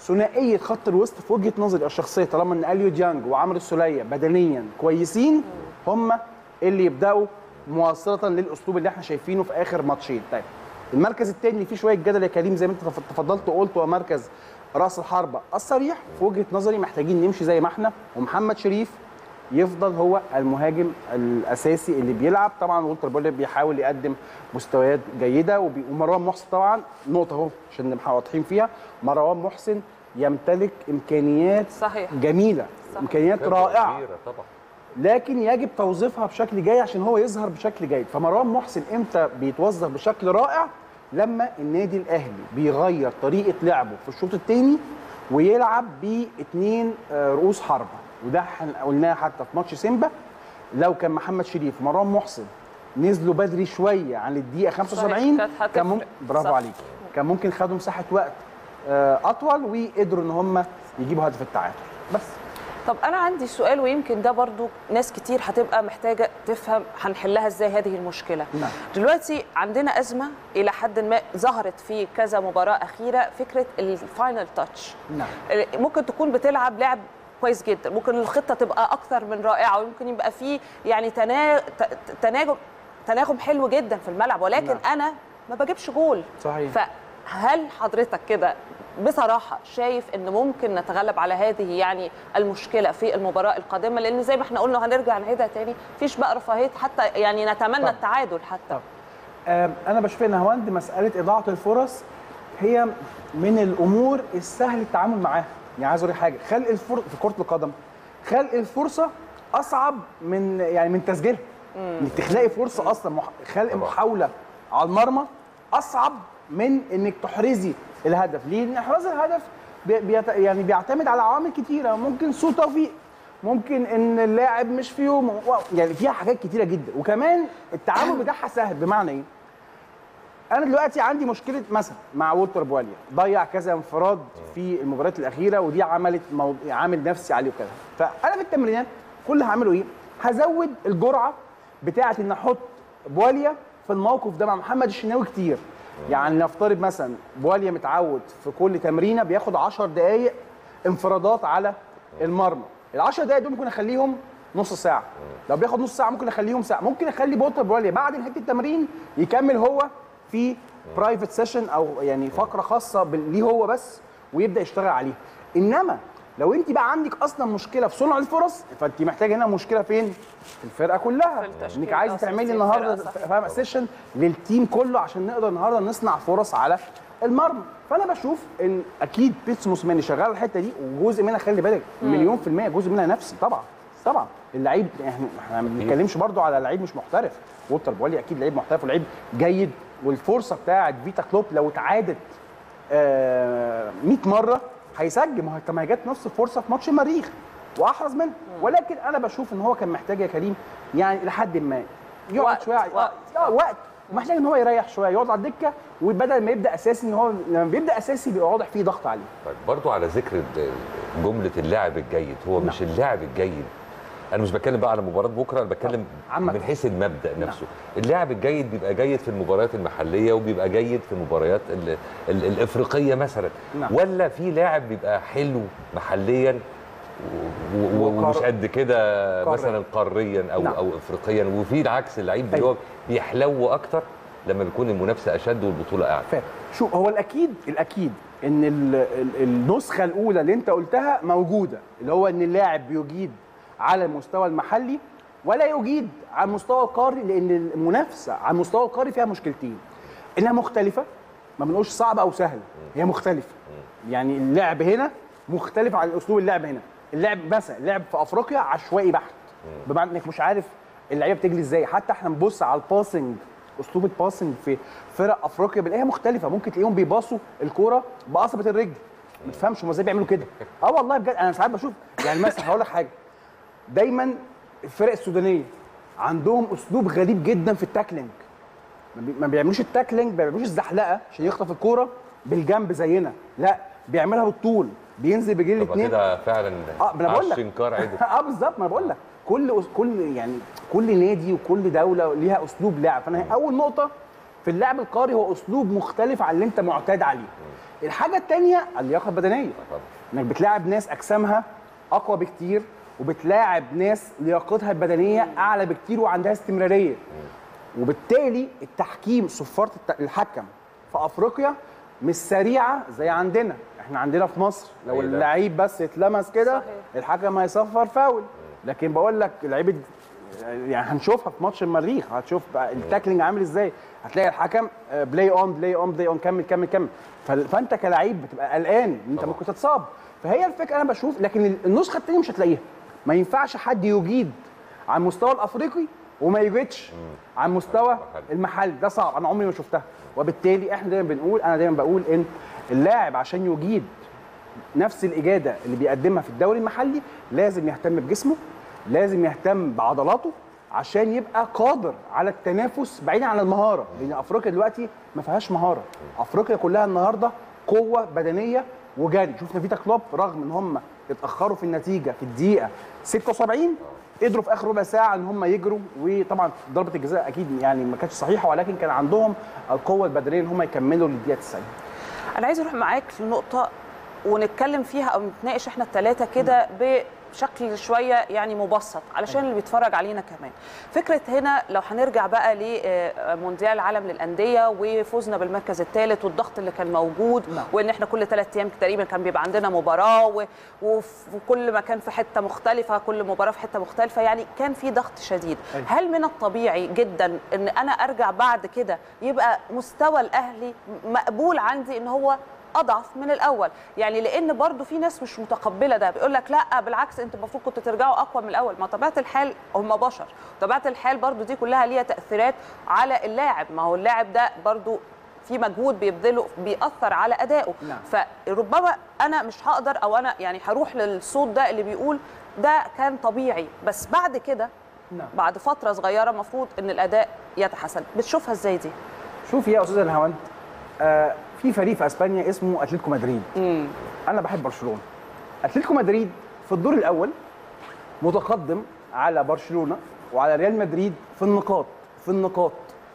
ثنائيه خط الوسط في وجهه نظري الشخصيه طالما ان اليو ديانج وعمرو السوليه بدنيا كويسين هم اللي يبداوا مواصله للاسلوب اللي احنا شايفينه في اخر ماتشين طيب المركز الثاني اللي فيه شويه جدل يا كريم زي ما انت تفضلت وقلت هو مركز راس الحربه الصريح في وجهه نظري محتاجين نمشي زي ما احنا ومحمد شريف يفضل هو المهاجم الاساسي اللي بيلعب طبعا والتر بولي بيحاول يقدم مستويات جيده وبي- ومروان محسن طبعا نقطه اهو عشان نبقى واضحين فيها مروان محسن يمتلك امكانيات صحيح جميله صحيح. امكانيات خبرة رائعه كبيرة طبعا لكن يجب توظيفها بشكل جيد عشان هو يظهر بشكل جيد فمروان محسن امتى بيتوظف بشكل رائع لما النادي الاهلي بيغير طريقه لعبه في الشوط الثاني ويلعب باثنين آه، رؤوس حربه وده احنا قلناه حتى في ماتش سيمبا لو كان محمد شريف ومروان محسن نزلوا بدري شويه عن الدقيقه 75 كانت هتفرق. كان ممكن برافو صح. عليك كان ممكن خدوا مساحه وقت آه، اطول وقدروا ان هم يجيبوا هدف التعادل بس طب انا عندي سؤال ويمكن ده برضو ناس كتير هتبقى محتاجه تفهم هنحلها ازاي هذه المشكله نعم. دلوقتي عندنا ازمه الى حد ما ظهرت في كذا مباراه اخيره فكره الفاينل تاتش نعم ممكن تكون بتلعب لعب كويس جدا ممكن الخطه تبقى اكثر من رائعه ويمكن يبقى في يعني تنا... ت- تناغم تناغم حلو جدا في الملعب ولكن نعم. انا ما بجيبش جول صحيح فهل حضرتك كده بصراحة شايف ان ممكن نتغلب على هذه يعني المشكلة في المباراة القادمة لان زي ما احنا قلنا هنرجع نعيدها تاني مفيش بقى رفاهية حتى يعني نتمنى طبعا. التعادل حتى آم، انا بشوف ان هواند مساله اضاعه الفرص هي من الامور السهل التعامل معاها يعني عايز اقول لك حاجه خلق الفرصه في كره القدم خلق الفرصه اصعب من يعني من تسجيلها انك تخلقي فرصه اصلا مح... خلق محاوله على المرمى اصعب من انك تحرزي الهدف ليه؟ لان احراز الهدف بي... بيت... يعني بيعتمد على عوامل كتيره ممكن سوء توفيق ممكن ان اللاعب مش في يومه واو، يعني فيها حاجات كتيره جدا وكمان التعامل بتاعها سهل بمعنى ايه؟ انا دلوقتي عندي مشكله مثلا مع وولتر بواليا ضيع كذا انفراد في المباريات الاخيره ودي عملت مو... عامل نفسي عليه وكذا فانا في التمرينات كل اللي هعمله ايه هزود الجرعه بتاعه ان احط بواليا في الموقف ده مع محمد الشناوي كتير يعني نفترض مثلا بواليا متعود في كل تمرينه بياخد 10 دقائق انفرادات على المرمى ال 10 دقائق دول ممكن اخليهم نص ساعه لو بياخد نص ساعه ممكن اخليهم ساعه ممكن اخلي بوتر بواليا بعد نهايه التمرين يكمل هو في برايفت سيشن او يعني فقره خاصه بال- ليه هو بس ويبدا يشتغل عليها انما لو انت بقى عندك اصلا مشكله في صنع الفرص فانت محتاجه هنا مشكله فين في الفرقه كلها التشكيل انك عايزه أصلاً تعملي في النهارده الفرقة، صح. فاهم سيشن للتيم كله عشان نقدر النهارده نصنع فرص على المرمى فانا بشوف ان اكيد بيتس موسيماني شغال الحته دي وجزء منها خلي بالك مم. مليون في الميه جزء منها نفسي طبعا طبعا اللعيب احنا احنا ما بنتكلمش برضو على لعيب مش محترف وولتر بوالي اكيد لعيب محترف ولعيب جيد والفرصه بتاعت فيتا كلوب لو اتعادت آه 100 مره هيسجل ما هو طب ما هي جت نفس الفرصه في ماتش المريخ واحرز منها ولكن انا بشوف ان هو كان محتاج يا كريم يعني لحد ما يقعد وقت، شويه وقت. اه وقت ومحتاج ان هو يريح شويه يقعد على الدكه وبدل ما يبدا اساسي ان هو لما بيبدا اساسي بيبقى واضح فيه ضغط عليه طيب برضو على ذكر ال- جمله اللاعب الجيد هو مش اللاعب الجيد انا مش بتكلم بقى على مباراه بكره انا بتكلم من حيث المبدا نفسه اللاعب الجيد بيبقى جيد في المباريات المحليه وبيبقى جيد في المباريات ال ال الافريقيه مثلا نعم. ولا في لاعب بيبقى حلو محليا و- و- وقار- ومش قد كده قاريا. مثلا قاريا او نعم. او افريقيا وفي العكس اللعيب اللي هو بيحلو اكتر لما بيكون المنافسه اشد والبطوله اعلى فاهم شو هو الاكيد الاكيد ان ال- ال- النسخه الاولى اللي انت قلتها موجوده اللي هو ان اللاعب بيجيد على المستوى المحلي ولا يجيد على المستوى القاري لان المنافسه على المستوى القاري فيها مشكلتين انها مختلفه ما بنقولش صعبه او سهله هي مختلفه يعني اللعب هنا مختلف عن اسلوب اللعب هنا اللعب مثلا اللعب في افريقيا عشوائي بحت بمعنى انك مش عارف اللعيبه بتجري ازاي حتى احنا نبص على الباسنج اسلوب الباسنج في فرق افريقيا بنلاقيها مختلفه ممكن تلاقيهم بيباصوا الكوره بقصبه الرجل ما تفهمش هم ازاي بيعملوا كده اه والله بجد انا ساعات بشوف يعني مثلا هقول لك حاجه دايما الفرق السودانيه عندهم اسلوب غريب جدا في التاكلينج ما بي- ما بيعملوش التاكلينج ما بيعملوش الزحلقه عشان يخطف الكوره بالجنب زينا لا بيعملها بالطول بينزل بيجري طب الاثنين كده فعلا اه ما انا بقول لك شنكار عدل اه بالظبط ما انا بقول لك كل أس- كل يعني كل نادي وكل دوله ليها اسلوب لعب فانا اول نقطه في اللعب القاري هو اسلوب مختلف عن اللي انت معتاد عليه الحاجه الثانيه اللياقه البدنيه انك بتلاعب ناس اجسامها اقوى بكتير وبتلاعب ناس لياقتها البدنيه اعلى بكتير وعندها استمراريه وبالتالي التحكيم صفاره الت- الحكم في افريقيا مش سريعه زي عندنا احنا عندنا في مصر لو إيه ده؟ اللعيب بس اتلمس كده الحكم هيصفر فاول لكن بقول لك لعيبه يعني هنشوفها في ماتش المريخ هتشوف بقى التاكلينج عامل ازاي هتلاقي الحكم بلاي اون بلاي اون بلاي اون كمل كمل كمل فال- فانت كلاعب بتبقى قلقان ان انت ممكن تتصاب فهي الفكره انا بشوف لكن النسخه الثانيه مش هتلاقيها ما ينفعش حد يجيد على المستوى الافريقي وما يجيدش على المستوى المحلي ده صعب انا عمري ما شفتها وبالتالي احنا دايما بنقول انا دايما بقول ان اللاعب عشان يجيد نفس الاجاده اللي بيقدمها في الدوري المحلي لازم يهتم بجسمه لازم يهتم بعضلاته عشان يبقى قادر على التنافس بعيدا عن المهاره لان افريقيا دلوقتي ما فيهاش مهاره افريقيا كلها النهارده قوه بدنيه وجري شفنا فيتا كلوب رغم ان هم اتاخروا في النتيجه في الدقيقه 76 قدروا في اخر ربع ساعه ان هم يجروا وطبعا ضربه الجزاء اكيد يعني ما كانتش صحيحه ولكن كان عندهم القوه البدنيه ان هم يكملوا للدقيقه 90 انا عايزه اروح معاك لنقطه ونتكلم فيها او نتناقش احنا الثلاثه كده بشكل شويه يعني مبسط علشان اللي بيتفرج علينا كمان فكره هنا لو هنرجع بقى لمونديال العالم للانديه وفوزنا بالمركز الثالث والضغط اللي كان موجود وان احنا كل ثلاث ايام تقريبا كان بيبقى عندنا مباراه و- وف- وكل مكان في حته مختلفه كل مباراه في حته مختلفه يعني كان في ضغط شديد أيوة. هل من الطبيعي جدا ان انا ارجع بعد كده يبقى مستوى الاهلي مقبول عندي ان هو اضعف من الاول يعني لان برضو في ناس مش متقبله ده بيقول لك لا بالعكس انتوا المفروض كنتوا ترجعوا اقوى من الاول ما طبيعه الحال هم بشر طبيعه الحال برضو دي كلها ليها تاثيرات على اللاعب ما هو اللاعب ده برضو في مجهود بيبذله بيأثر على أدائه نعم. فربما أنا مش هقدر أو أنا يعني هروح للصوت ده اللي بيقول ده كان طبيعي بس بعد كده نعم. بعد فترة صغيرة المفروض إن الأداء يتحسن بتشوفها إزاي دي؟ شوف يا استاذ الهوند آه في فريق في اسبانيا اسمه اتلتيكو مدريد مم. انا بحب برشلونه اتلتيكو مدريد في الدور الاول متقدم على برشلونه وعلى ريال مدريد في النقاط في النقاط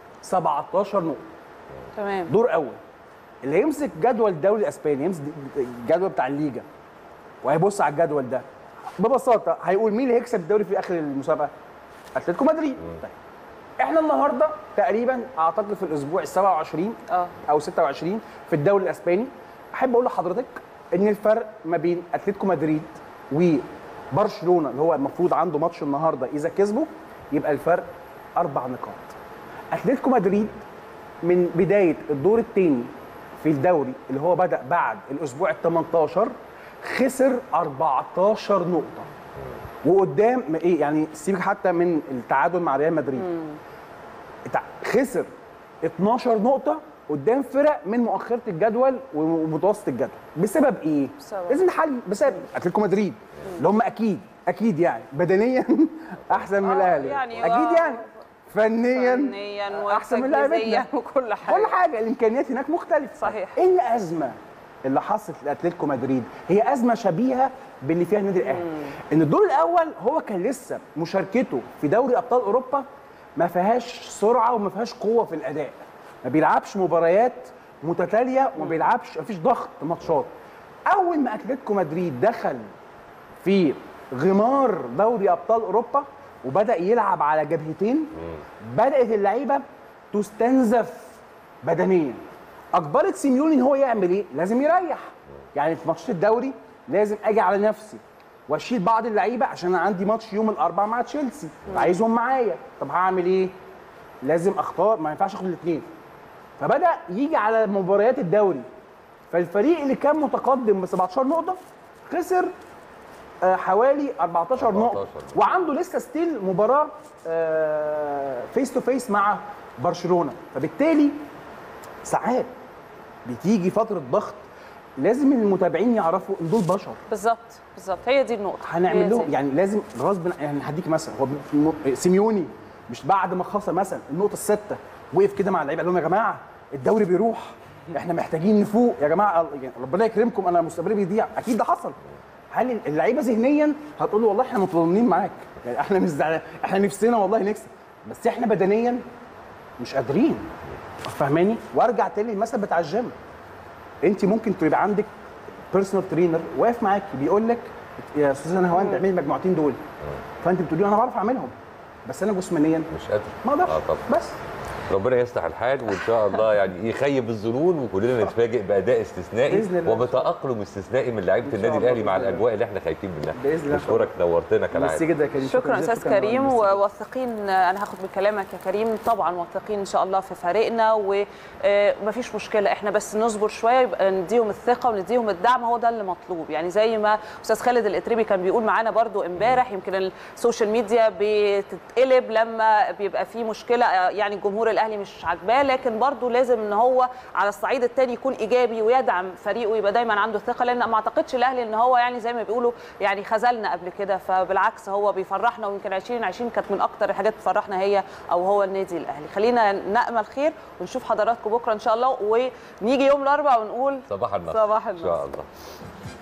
17 نقطه تمام دور اول اللي يمسك جدول الدوري الاسباني يمسك الجدول بتاع الليجا وهيبص على الجدول ده ببساطه هيقول مين اللي هيكسب الدوري في اخر المسابقه اتلتيكو مدريد طيب احنا النهارده تقريبا اعتقد في الاسبوع ال 27 اه او 26 في الدوري الاسباني احب اقول لحضرتك ان الفرق ما بين اتلتيكو مدريد وبرشلونه اللي هو المفروض عنده ماتش النهارده اذا كسبه يبقى الفرق اربع نقاط اتلتيكو مدريد من بدايه الدور الثاني في الدوري اللي هو بدا بعد الاسبوع ال 18 خسر 14 نقطه وقدام ايه يعني سيبك حتى من التعادل مع ريال مدريد تع- خسر 12 نقطة قدام فرق من مؤخرة الجدول ومتوسط الجدول بسبب ايه؟ بسبب. لازم نحل بسبب اتلتيكو مدريد اللي هم اكيد اكيد يعني بدنيا احسن من الاهلي يعني اكيد آه، يعني فنيا فنيا احسن من وتجهيزيا لعيبتنا وكل حاجة كل حاجه الامكانيات هناك مختلفه صحيح ايه الازمه اللي حصلت لاتلتيكو مدريد هي ازمه شبيهه باللي فيها النادي الاهلي ان الدور الاول هو كان لسه مشاركته في دوري ابطال اوروبا ما فيهاش سرعه وما فيهاش قوه في الاداء ما بيلعبش مباريات متتاليه وما بيلعبش ما فيش ضغط ماتشات اول ما اتلتيكو مدريد دخل في غمار دوري ابطال اوروبا وبدا يلعب على جبهتين بدات اللعيبه تستنزف بدنيا اجبرت سيميوني ان هو يعمل ايه لازم يريح يعني في ماتشات الدوري لازم اجي على نفسي واشيل بعض اللعيبه عشان انا عندي ماتش يوم الاربعاء مع تشيلسي عايزهم معايا طب هعمل ايه لازم اختار ما ينفعش اخد الاثنين فبدا يجي على مباريات الدوري فالفريق اللي كان متقدم ب 17 نقطه خسر آه، حوالي 14 نقطه وعنده لسه ستيل مباراه فيس تو فيس مع برشلونه فبالتالي ساعات بتيجي فتره ضغط لازم المتابعين يعرفوا ان دول بشر بالظبط بالظبط هي دي النقطة هي هنعمل لهم دي. يعني لازم غصب يعني هديك مثلا هو م- سيميوني مش بعد ما خسر مثلا النقطه السادسه وقف كده مع اللعيبه قال لهم يا جماعه الدوري بيروح احنا محتاجين نفوق يا جماعه يعني ربنا يكرمكم انا مستقبلي بيضيع اكيد ده حصل هل اللعيبه ذهنيا هتقول له والله احنا متضامنين معاك يعني احنا مش زعلان احنا نفسنا والله نكسب بس احنا بدنيا مش قادرين فاهماني وارجع تاني المثل بتاع الجيم انت ممكن تبقى عندك بيرسونال ترينر واقف معاكي بيقول لك يا استاذ نهوان تعملي المجموعتين دول فانت بتقولي له انا بعرف اعملهم بس انا جسمانيا مش قادر ما اقدرش آه طبعا. بس ربنا يصلح الحال وان شاء الله يعني يخيب الظنون وكلنا نتفاجئ باداء استثنائي بإذن الله. وبتاقلم استثنائي من لعيبه إن شاء النادي الله الاهلي مع بإذن الله. الاجواء اللي احنا خايفين منها بإذن الله. بشكرك نورتنا ميرسي كالعاده جدا يا كريم شكرا جزيلا. استاذ كريم وواثقين انا هاخد من كلامك يا كريم طبعا واثقين ان شاء الله في فريقنا ومفيش مشكله احنا بس نصبر شويه يبقى نديهم الثقه ونديهم الدعم هو ده اللي مطلوب يعني زي ما استاذ خالد الاتريبي كان بيقول معانا برضو امبارح يمكن السوشيال ميديا بتتقلب لما بيبقى في مشكله يعني الجمهور الاهلي مش عاجباه لكن برضو لازم ان هو على الصعيد الثاني يكون ايجابي ويدعم فريقه ويبقى دايما عنده ثقه لان ما اعتقدش الاهلي ان هو يعني زي ما بيقولوا يعني خذلنا قبل كده فبالعكس هو بيفرحنا ويمكن 2020 كانت من اكتر الحاجات اللي بتفرحنا هي او هو النادي الاهلي خلينا نامل خير ونشوف حضراتكم بكره ان شاء الله ونيجي يوم الاربعاء ونقول صباح النصر صباح ان شاء النصر. الله